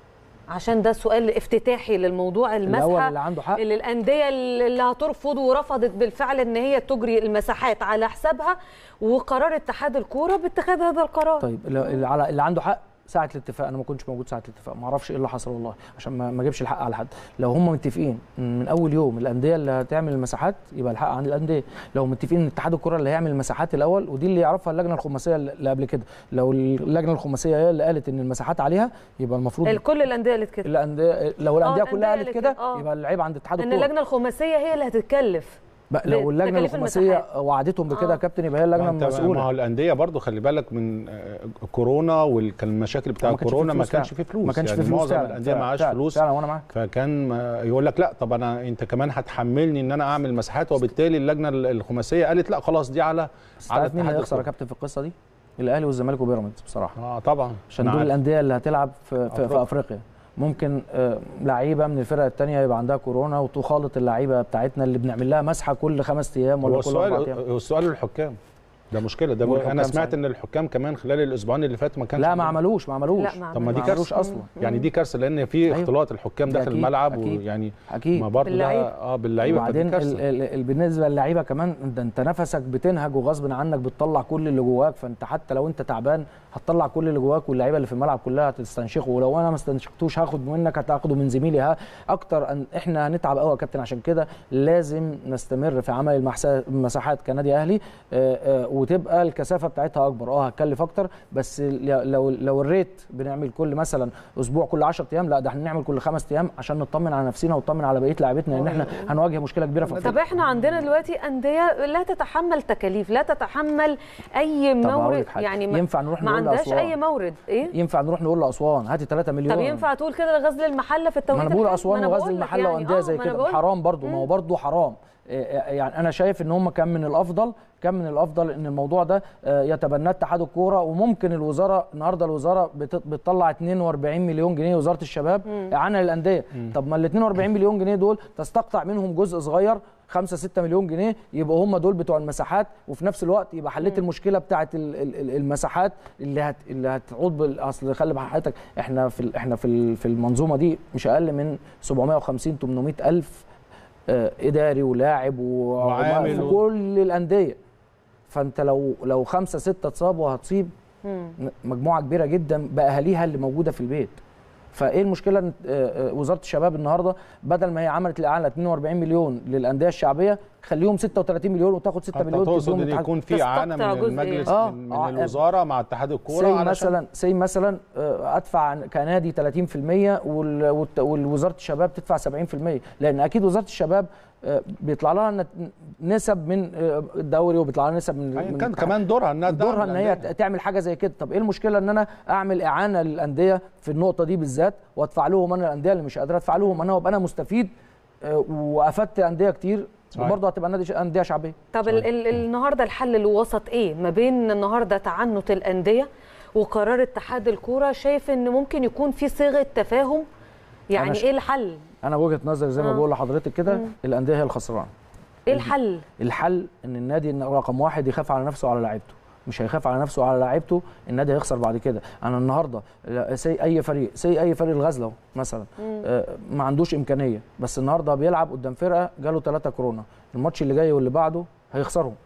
عشان ده سؤال افتتاحي للموضوع الاول المسحه اللي عنده حق اللي الانديه اللي هترفض ورفضت بالفعل ان هي تجري المساحات على حسابها وقرار اتحاد الكوره باتخاذ هذا القرار طيب اللي, اللي على- اللي عنده حق ساعه الاتفاق انا ما كنتش موجود ساعه الاتفاق ما اعرفش ايه اللي حصل والله عشان ما ما اجيبش الحق على حد لو هم متفقين من اول يوم الانديه اللي هتعمل المساحات يبقى الحق عند الانديه لو متفقين ان اتحاد الكره اللي هيعمل المساحات الاول ودي اللي يعرفها اللجنه الخماسيه اللي قبل كده لو اللجنه الخماسيه هي اللي قالت ان المساحات عليها يبقى المفروض الكل الانديه قالت كده الانديه لو الانديه الأندية كلها قالت قالت كده كده، آه. يبقى اللعيب عند اتحاد ان الكوره اللجنه الخماسيه هي اللي هتتكلف بقى لو اللجنه بتكاليف الخماسيه المساحات. وعدتهم بكده آه. يا كابتن يبقى هي اللجنه ما أنت- ما هو المسؤوله الانديه برضو خلي بالك من آه، كورونا والمشاكل بتاع ما كانش كورونا فيه ما فلوس كانش فعلا. فيه فلوس ما كانش يعني في فلوس معظم فعلا الانديه فعلا- معاش فعلا- فلوس فعلا وانا معاك فكان ما- يقول لك لا طب انا انت كمان هتحملني ان انا اعمل مساحات وبالتالي اللجنه الخماسيه قالت لا خلاص دي على بس على عارف مين اتحاد هيخسر يا الكرة. كابتن في القصه دي؟ الاهلي والزمالك وبيراميدز بصراحه اه طبعا عشان أنا دول عارف. الانديه اللي هتلعب في, في, في أفريقيا. افريقيا ممكن آه، لعيبه من الفرق الثانيه يبقى عندها كورونا وتخالط اللعيبه بتاعتنا اللي بنعمل لها مسحه كل خمس ايام ولا هو كل اربع السؤال ايام هو السؤال للحكام ده مشكله ده والحكام انا سمعت صحيح. ان الحكام كمان خلال الاسبوعين اللي فاتوا ما كانش لا ما عندهم- عملوش ما عملوش لا ما طب ما دي ما كارثه عملوش اصلا يعني دي كارثه لان في أيوة. اختلاط الحكام ده داخل أكيد، الملعب أكيد. ويعني اكيد ما برضه باللعيبة. ده اه باللعيبه فدي وبعدين كارثه ال- ال- ال- بالنسبه للعيبه كمان ده انت نفسك بتنهج وغصب عنك بتطلع كل اللي جواك فانت حتى لو انت تعبان هتطلع كل اللي جواك واللعيبه اللي في الملعب كلها هتستنشقه ولو انا ما استنشقتوش هاخد منك هتاخده من زميلي ها اكتر ان احنا هنتعب قوي يا كابتن عشان كده لازم نستمر في عمل المحسا- المساحات كنادي اهلي آه، آه، وتبقى الكثافه بتاعتها اكبر اه هتكلف اكتر بس لو لو الريت بنعمل كل مثلا اسبوع كل 10 ايام لا ده احنا نعمل كل خمس ايام عشان نطمن على نفسنا ونطمن على بقيه لعيبتنا لان احنا هنواجه مشكله كبيره في طب افريقيا احنا عندنا دلوقتي انديه لا تتحمل تكاليف لا تتحمل اي طب هقول مورد لك حاجة. يعني ما, ينفع نروح ما نقول عندهاش لأسوان. اي مورد ايه ينفع نروح نقول لاسوان هاتي 3 مليون طب ينفع تقول كده لغزل المحله في التوقيت ما انا بقول الحالي؟ اسوان ما أنا وغزل بقول لك المحله يعني. وانديه آه، زي ما أنا كده بقول- حرام برضو ما هو برضو حرام إيه، يعني انا شايف ان هم كان من الافضل كان من الافضل ان الموضوع ده آه، يتبناه اتحاد الكوره وممكن الوزاره النهارده الوزاره بت- بتطلع 42 مليون جنيه وزاره الشباب اعانه للانديه طب ما ال 42 مليون جنيه دول تستقطع منهم جزء صغير 5 6 مليون جنيه يبقى هم دول بتوع المساحات وفي نفس الوقت يبقى حليت المشكله بتاعه ال- ال- ال- المساحات اللي هت اللي هتعود بال- اصل خلي بال حضرتك احنا في ال- احنا في ال- في المنظومه دي مش اقل من 750 800 الف آه، اداري ولاعب وعامل في و- كل الانديه فانت لو لو خمسه سته اتصابوا هتصيب مم. مجموعه كبيره جدا باهاليها اللي موجوده في البيت فايه المشكله ان آه، آه، وزاره الشباب النهارده بدل ما هي عملت الاعلى 42 مليون للانديه الشعبيه خليهم 36 مليون وتاخد 6 انت مليون تقصد تديهم ان للاتحاد. يكون في اعانه تستقطع من جزء المجلس آه، من, آه، من الوزاره مع اتحاد الكوره سي علشان مثلا سي مثلا آه، ادفع كنادي 30% وال- والت- والوزاره الشباب تدفع 70% لان اكيد وزاره الشباب آه، بيطلع لها نت- نسب من آه، الدوري وبيطلع لها نسب من أيا من كان كمان دورها انها تدعم دورها ان هي الأندية. تعمل حاجه زي كده طب ايه المشكله ان انا اعمل اعانه للانديه في النقطه دي بالذات وادفع لهم انا الانديه اللي مش قادره ادفع لهم انا وابقى انا مستفيد آه، وافدت انديه كتير صحيح. وبرضه هتبقى نادي انديه شعبيه طب ال ال النهارده الحل الوسط ايه ما بين النهارده تعنت الانديه وقرار اتحاد الكوره شايف ان ممكن يكون في صيغه تفاهم يعني أنا ش- ايه الحل انا وجهه نظري زي ما آه. بقول لحضرتك كده الانديه هي الخسرانه ايه الحل الحل ان النادي رقم واحد يخاف على نفسه وعلى لعيبته مش هيخاف على نفسه وعلى لعيبته النادي هيخسر بعد كده انا النهارده لا- سي اي فريق سي اي فريق الغزله أهو مثلا آه، ما عندوش امكانيه بس النهارده بيلعب قدام فرقه جاله ثلاثه كورونا الماتش اللي جاي واللي بعده هيخسرهم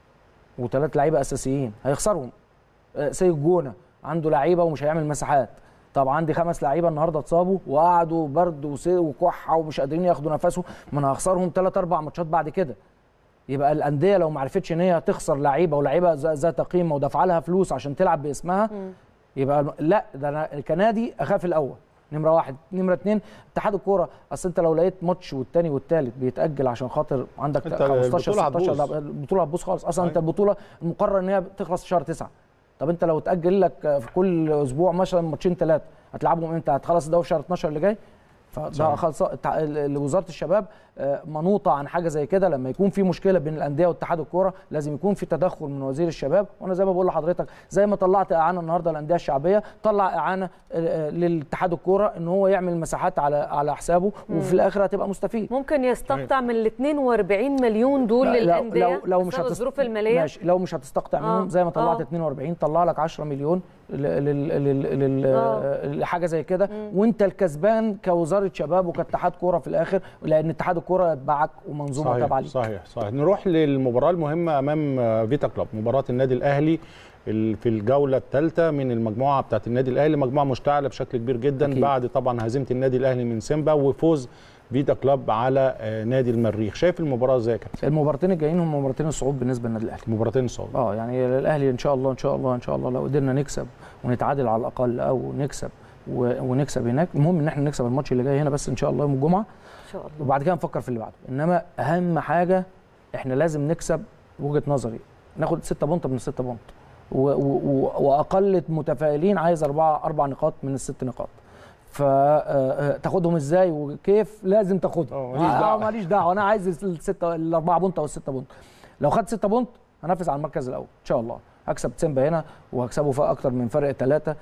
وثلاث لعيبه اساسيين هيخسرهم آه، سي الجونه عنده لعيبه ومش هيعمل مساحات طب عندي خمس لعيبه النهارده اتصابوا وقعدوا برد وسي وكحه ومش قادرين ياخدوا نفسهم ما انا هخسرهم ثلاث اربع ماتشات بعد كده يبقى الانديه لو ما عرفتش ان هي تخسر لعيبه ولعيبه ذا- ذات قيمه ودفع لها فلوس عشان تلعب باسمها يبقى الم- لا ده انا كنادي اخاف الاول نمره واحد نمره اتنين اتحاد الكوره اصل انت لو لقيت ماتش والتاني والتالت بيتاجل عشان خاطر عندك أنت 15 البطولة 16 هتبوظ. لا، البطوله هتبوظ خالص اصلا انت أيوة. البطوله المقرر ان هي بتخلص في شهر 9 طب انت لو تاجل لك في كل اسبوع مثلا ماتشين ثلاثه هتلعبهم امتى هتخلص الدوري في شهر 12 اللي جاي فده صحيح. خلص التع- ال- ال- وزاره الشباب آه، منوطه عن حاجه زي كده لما يكون في مشكله بين الانديه واتحاد الكوره لازم يكون في تدخل من وزير الشباب وانا زي ما بقول لحضرتك زي ما طلعت اعانه النهارده للانديه الشعبيه طلع اعانه آه، آه، للاتحاد الكوره ان هو يعمل مساحات على على حسابه وفي الاخر هتبقى مستفيد ممكن يستقطع من ال 42 مليون دول لا، للانديه لو لو مش بسبب هتست... الظروف الماليه ماشي لو مش هتستقطع آه، منهم زي ما طلعت آه. 42 طلع لك 10 مليون ل- لل- لل- لل- آه. لحاجه زي كده وانت الكسبان كوزاره شباب وكاتحاد كوره في الاخر لان اتحاد الكوره يتبعك ومنظومه تابعه صحيح ليك صحيح صحيح نروح للمباراه المهمه امام آه، فيتا كلوب مباراه النادي الاهلي ال- في الجوله الثالثه من المجموعه بتاعت النادي الاهلي مجموعه مشتعله بشكل كبير جدا أكيد. بعد طبعا هزيمه النادي الاهلي من سيمبا وفوز فيتا كلوب على آه، نادي المريخ شايف المباراه ازاي يا كابتن المباراتين الجايين هم مباراتين الصعود بالنسبه للنادي الاهلي مباراتين صعود اه يعني الاهلي ان شاء الله ان شاء الله ان شاء الله لو قدرنا نكسب ونتعادل على الاقل او نكسب و- ونكسب هناك المهم ان احنا نكسب الماتش اللي جاي هنا بس ان شاء الله يوم الجمعه ان شاء الله وبعد كده نفكر في اللي بعده انما اهم حاجه احنا لازم نكسب وجهه نظري ناخد 6 بونت من 6 بونت و- و- و- واقل متفائلين عايز اربعه اربع نقاط من الست نقاط فتاخدهم ازاي وكيف لازم تاخدهم اه، ماليش دعوة. ماليش دعوه انا عايز الستة الاربعه بونت او الستة بونت لو خدت 6 بونت هنافس على المركز الاول ان شاء الله هكسب سيمبا هنا وهكسبه في اكتر من فرق ثلاثه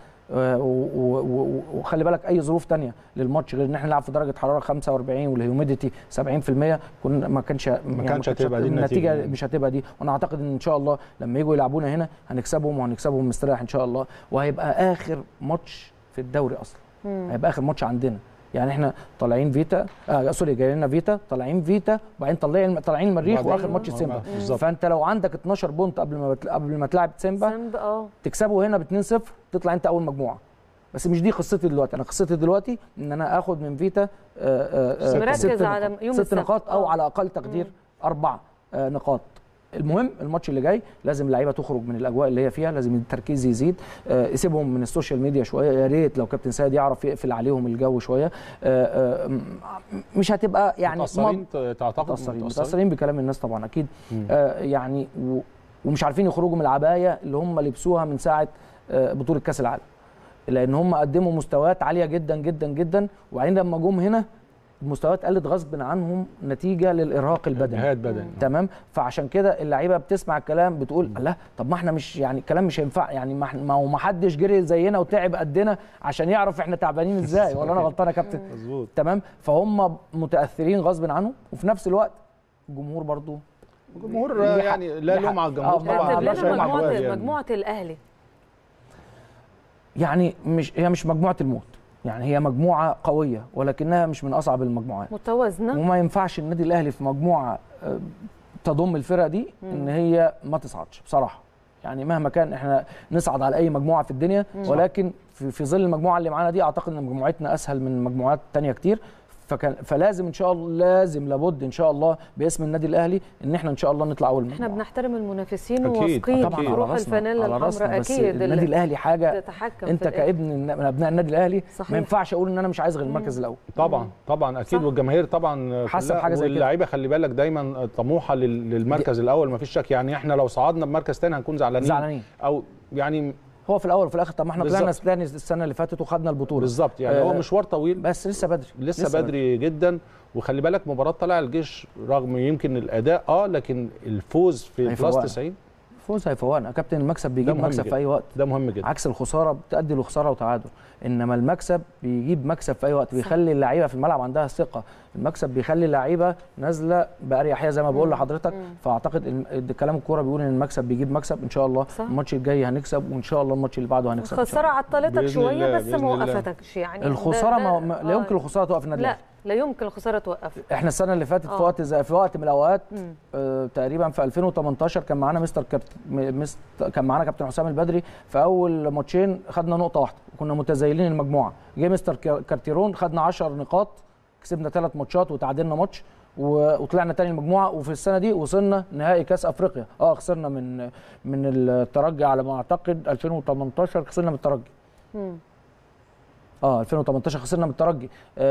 وخلي بالك اي ظروف تانية للماتش غير ان احنا نلعب في درجه حراره 45 والهيوميديتي 70% كنا ما كانش ما كانش هتبقى دي النتيجة. النتيجه مش هتبقى دي وانا اعتقد ان ان شاء الله لما يجوا يلعبونا هنا هنكسبهم وهنكسبهم مستريح ان شاء الله وهيبقى اخر ماتش في الدوري اصلا هيبقى اخر ماتش عندنا يعني احنا طالعين فيتا آه سوري جاي لنا فيتا طالعين فيتا وبعدين طالعين طالعين المريخ وبعدين- واخر ماتش آه، سيمبا بالظبط. فانت لو عندك 12 بونت قبل ما بتل... قبل ما تلعب سيمبا سامب اه تكسبه هنا ب 2-0 تطلع انت اول مجموعه بس مش دي قصتي دلوقتي انا قصتي دلوقتي ان انا اخد من فيتا آه، آه، آه، مركز ست على نقاط. يوم ست السبت. نقاط او آه. على اقل تقدير اربع آه، نقاط المهم الماتش اللي جاي لازم اللعيبه تخرج من الاجواء اللي هي فيها لازم التركيز يزيد آه، يسيبهم من السوشيال ميديا شويه يا ريت لو كابتن سيد يعرف يقفل عليهم الجو شويه آه، آه، م- مش هتبقى يعني متاثرين تعتقد متاثرين متاثرين بكلام الناس طبعا اكيد آه يعني و ومش عارفين يخرجوا من العبايه اللي هم لبسوها من ساعه آه بطوله كاس العالم لان هم قدموا مستويات عاليه جدا جدا جدا وبعدين لما جم هنا المستويات قلت غصب عنهم نتيجه للارهاق البدني جهاد بدني تمام فعشان كده اللعيبه بتسمع الكلام بتقول لا طب ما احنا مش يعني الكلام مش هينفع يعني ما إحنا- ما هو ما حدش جري زينا وتعب قدنا عشان يعرف احنا تعبانين ازاي ولا انا غلطان يا كابتن مظبوط تمام فهم متاثرين غصب عنهم وفي نفس الوقت الجمهور برضو الجمهور يح- يعني لا يح- لوم على الجمهور آه، طبعا طبعاً، رتب الله مش لنا أي يسلمك. مجموعه أحوال يعني. مجموعه الاهلي يعني مش هي مش مجموعه الموت يعني هي مجموعه قويه ولكنها مش من اصعب المجموعات متوازنه وما ينفعش النادي الاهلي في مجموعه آه، تضم الفرق دي ان هي ما تصعدش بصراحه يعني مهما كان احنا نصعد على اي مجموعه في الدنيا ولكن في, في ظل المجموعه اللي معانا دي اعتقد ان مجموعتنا اسهل من مجموعات تانية كتير فكان فلازم ان شاء الله لازم لابد ان شاء الله باسم النادي الاهلي ان احنا ان شاء الله نطلع اول احنا مجموعه بنحترم المنافسين أكيد، وواثقين طبعاً في على روح راسنا، الفانيلا على راسنا، الحمراء بس اكيد النادي اللي الاهلي حاجه تتحكم انت في الآخر. كابن من ابناء النادي الاهلي صحيح. ما ينفعش اقول ان انا مش عايز غير المركز الاول طبعا طبعا اكيد صح. والجماهير طبعا حاسة كلها- بحاجة زي كده. واللعيبه خلي بالك دايما طموحه لل- للمركز الاول ما فيش شك يعني احنا لو صعدنا بمركز تاني هنكون زعلانين زعلانين او يعني هو في الاول وفي الاخر طب ما احنا طلعنا بالظبط. تاني السنه اللي فاتت وخدنا البطوله بالظبط يعني آه، هو مشوار طويل بس لسه بدري لسه, بدري جدا وخلي بالك مباراه طلع الجيش رغم يمكن الاداء اه لكن الفوز في بلس هيفوقنا. 90 فوز هيفوقنا كابتن المكسب بيجيب مهم مكسب جدا. في اي وقت ده مهم جدا عكس الخساره بتؤدي لخساره وتعادل انما المكسب بيجيب مكسب في اي وقت بيخلي اللعيبه في الملعب عندها ثقه المكسب بيخلي اللعيبه نازله باريحيه زي ما بقول لحضرتك فاعتقد الم- كلام الكوره بيقول ان المكسب بيجيب مكسب ان شاء الله صح. الماتش الجاي هنكسب وان شاء الله الماتش اللي بعده هنكسب إن شاء الخساره الله. عطلتك بإذن شويه الله، بس بإذن ما الله. وقفتكش يعني الخساره ده- ما ده- ما- لا آه. يمكن الخساره توقف النادي لا الأهلي. لا يمكن الخساره توقف احنا السنه اللي فاتت في آه. وقت زي في وقت من الاوقات مم. آه تقريبا في 2018 كان معانا مستر كابتن مست كان معانا كابتن حسام البدري في اول ماتشين خدنا نقطه واحده وكنا متزايلين المجموعه جه مستر كا- كارتيرون خدنا 10 نقاط كسبنا ثلاث ماتشات وتعادلنا ماتش و- وطلعنا تاني المجموعه وفي السنه دي وصلنا نهائي كاس افريقيا اه خسرنا من من الترجي على ما اعتقد 2018 خسرنا من الترجي مم. اه 2018 خسرنا من الترجي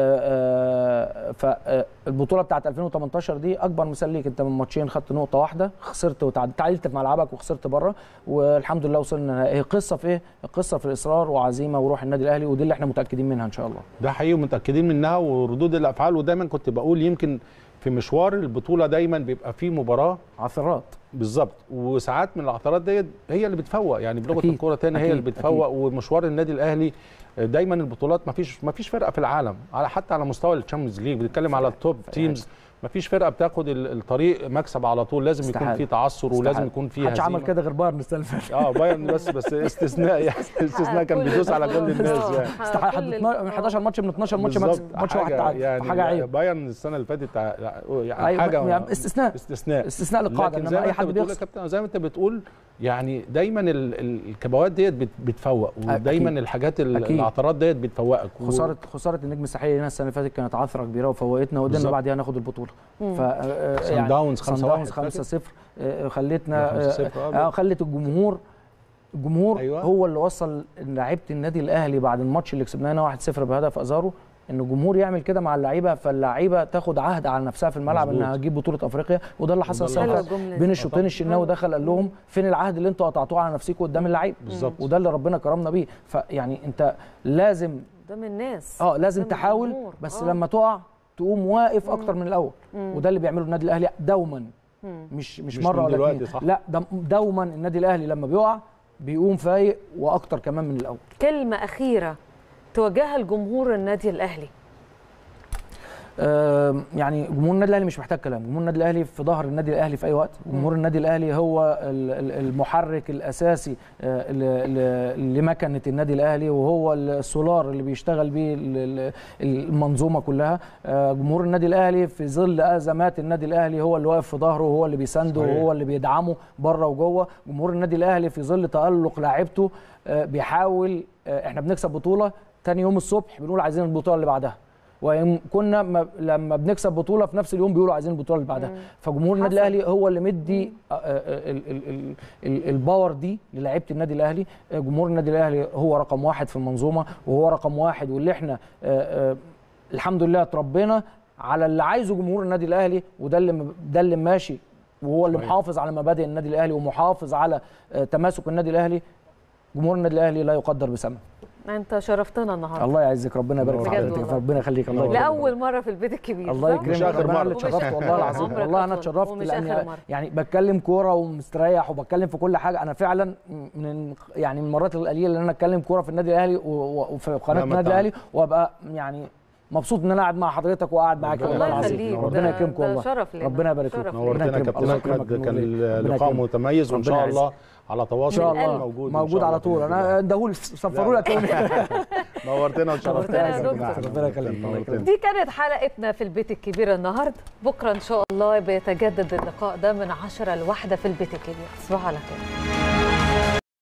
فالبطوله بتاعت 2018 دي اكبر مثال ليك انت من ماتشين خدت نقطه واحده خسرت وتعادلت تعادلت في ملعبك وخسرت بره والحمد لله وصلنا نهائي. هي قصه في ايه القصه في الاصرار وعزيمه وروح النادي الاهلي ودي اللي احنا متاكدين منها ان شاء الله ده حقيقي ومتاكدين منها وردود الافعال ودايما كنت بقول يمكن في مشوار البطوله دايما بيبقى في مباراه عثرات بالظبط وساعات من العثرات ديت هي اللي بتفوق يعني بلغه أكيد. الكوره تاني هي أكيد. اللي بتفوق ومشوار النادي الاهلي دايما البطولات ما فيش ما فيش فرقه في العالم على حتى على مستوى الشامبيونز ليج بنتكلم على التوب تيمز ما فيش فرقه بتاخد ال- الطريق مكسب على طول لازم يكون استحالة. في تعثر ولازم استحالة. يكون في محدش عمل هزيمه كده غير بايرن السنه اللي فاتت اه بايرن بس بس استثناء يعني استثناء كان كل بيدوس على كل البطولات. الناس آه. يعني استحاله حد كل اتنا- من ال- 11 ماتش من 12 ماتش بالظبط. مكسب ماتش واحد حاجة تعادل يعني حاجه عيب بايرن السنه اللي فاتت تع- يعني أيوة، حاجه يعني استثناء استثناء استثناء للقاعده لكن زي انما ما اي انت حد بتقول يا بيخسر كابتن زي ما انت بتقول يعني دايما ال- ال- الكبوات ديت بت- بتفوق ودايما أكيد. الحاجات ال- أكيد. العثرات ديت بتفوقك و- خساره خساره النجم الساحلي لنا السنه اللي فاتت كانت عثره كبيره وفوقتنا وقدرنا بالظبط. بعديها ناخد البطوله ف صن داونز 5-1 صن داونز فاكر؟ 5 0 خلتنا 5-0 آه، آه. آه، خلت الجمهور الجمهور أيوة. أيوة. هو اللي وصل لعيبه النادي الاهلي بعد الماتش اللي كسبناه هنا 1-0 بهدف ازارو ان الجمهور يعمل كده مع اللعيبه فاللعيبه تاخد عهد على نفسها في الملعب مظبوط. انها هتجيب بطوله افريقيا وده اللي حصل وده السنه اللي اللي حصل. فاتت. الجملة بين دي. الشوطين الشناوي دخل قال لهم فين العهد اللي انتوا قطعتوه على نفسكم قدام اللعيبه بالظبط. وده اللي ربنا كرمنا بيه فيعني انت لازم قدام الناس اه لازم قدام تحاول الجمهور. بس آه. لما تقع تقوم واقف اكتر من الاول وده اللي بيعمله النادي الاهلي دوما مش مش, مش مره من ولا دلوقتي، اتنين صح. لا ده دوما النادي الاهلي لما بيقع بيقوم فايق واكتر كمان من الاول كلمه اخيره توجهها لجمهور النادي الاهلي آم، يعني جمهور النادي الاهلي مش محتاج كلام جمهور النادي الاهلي في ظهر النادي الاهلي في اي وقت جمهور النادي الاهلي هو ال- ال- المحرك الاساسي آه، ل- ل- لمكنه النادي الاهلي وهو السولار اللي بيشتغل بيه ال- ال- المنظومه كلها آه، جمهور النادي الاهلي في ظل ازمات النادي الاهلي هو اللي واقف في ظهره وهو اللي بيسانده صحيح. وهو اللي بيدعمه بره وجوه جمهور النادي الاهلي في ظل تالق لاعيبته آه، بيحاول آه، احنا بنكسب بطوله تاني يوم الصبح بنقول عايزين البطوله اللي بعدها وإن كنا ما لما بنكسب بطوله في نفس اليوم بيقولوا عايزين البطوله اللي بعدها فجمهور النادي حصل. الاهلي هو اللي مدي آه، آه، ال- ال- ال- ال- الباور دي للاعيبه النادي الاهلي آه، جمهور النادي الاهلي هو رقم واحد في المنظومه وهو رقم واحد واللي احنا آه، آه، الحمد لله اتربينا على اللي عايزه جمهور النادي الاهلي وده اللي ده اللي ماشي وهو اللي صحيح. محافظ على مبادئ النادي الاهلي ومحافظ على آه، تماسك النادي الاهلي جمهور النادي الاهلي لا يقدر بثمن انت شرفتنا النهارده الله يعزك ربنا يبارك في بجد حضرتك والله. ربنا يخليك الله يكرمك لاول مره في البيت الكبير الله صح؟ يكرمك مش آخر ربنا مرة. اللي اتشرفت والله العظيم عمرك والله انا أطول. اتشرفت ومش لاني آخر مرة. يعني بتكلم كوره ومستريح وبتكلم في كل حاجه انا فعلا من يعني من المرات القليله اللي انا اتكلم كوره في النادي الاهلي و- و- وفي قناه لا، ما النادي تعب. الاهلي وابقى يعني مبسوط ان انا قاعد مع حضرتك وقاعد معاك الله والله الله العظيم يخليك ربنا ده- يكرمك ده والله شرف لنا ربنا يبارك شرف فيك لنا. نورتنا يكرمك. كابتن الله احمد يكرمك. كان ربنا اللقاء يكرمك. متميز وان ربنا شاء يعزك. الله على ان تواصل شاء من القلب. الله موجود إن شاء موجود الله على طول بإذن انا الله. ندهولي صفروا لك نورتنا وشرفتنا نورتنا يا كابتن دكتور. أحمد. ربنا يخليك. الله نورتنا. يكرمك. دي كانت حلقتنا في البيت الكبير النهارده بكره ان شاء الله بيتجدد اللقاء ده من 10 لواحدة في البيت الكبير تصبحوا على خير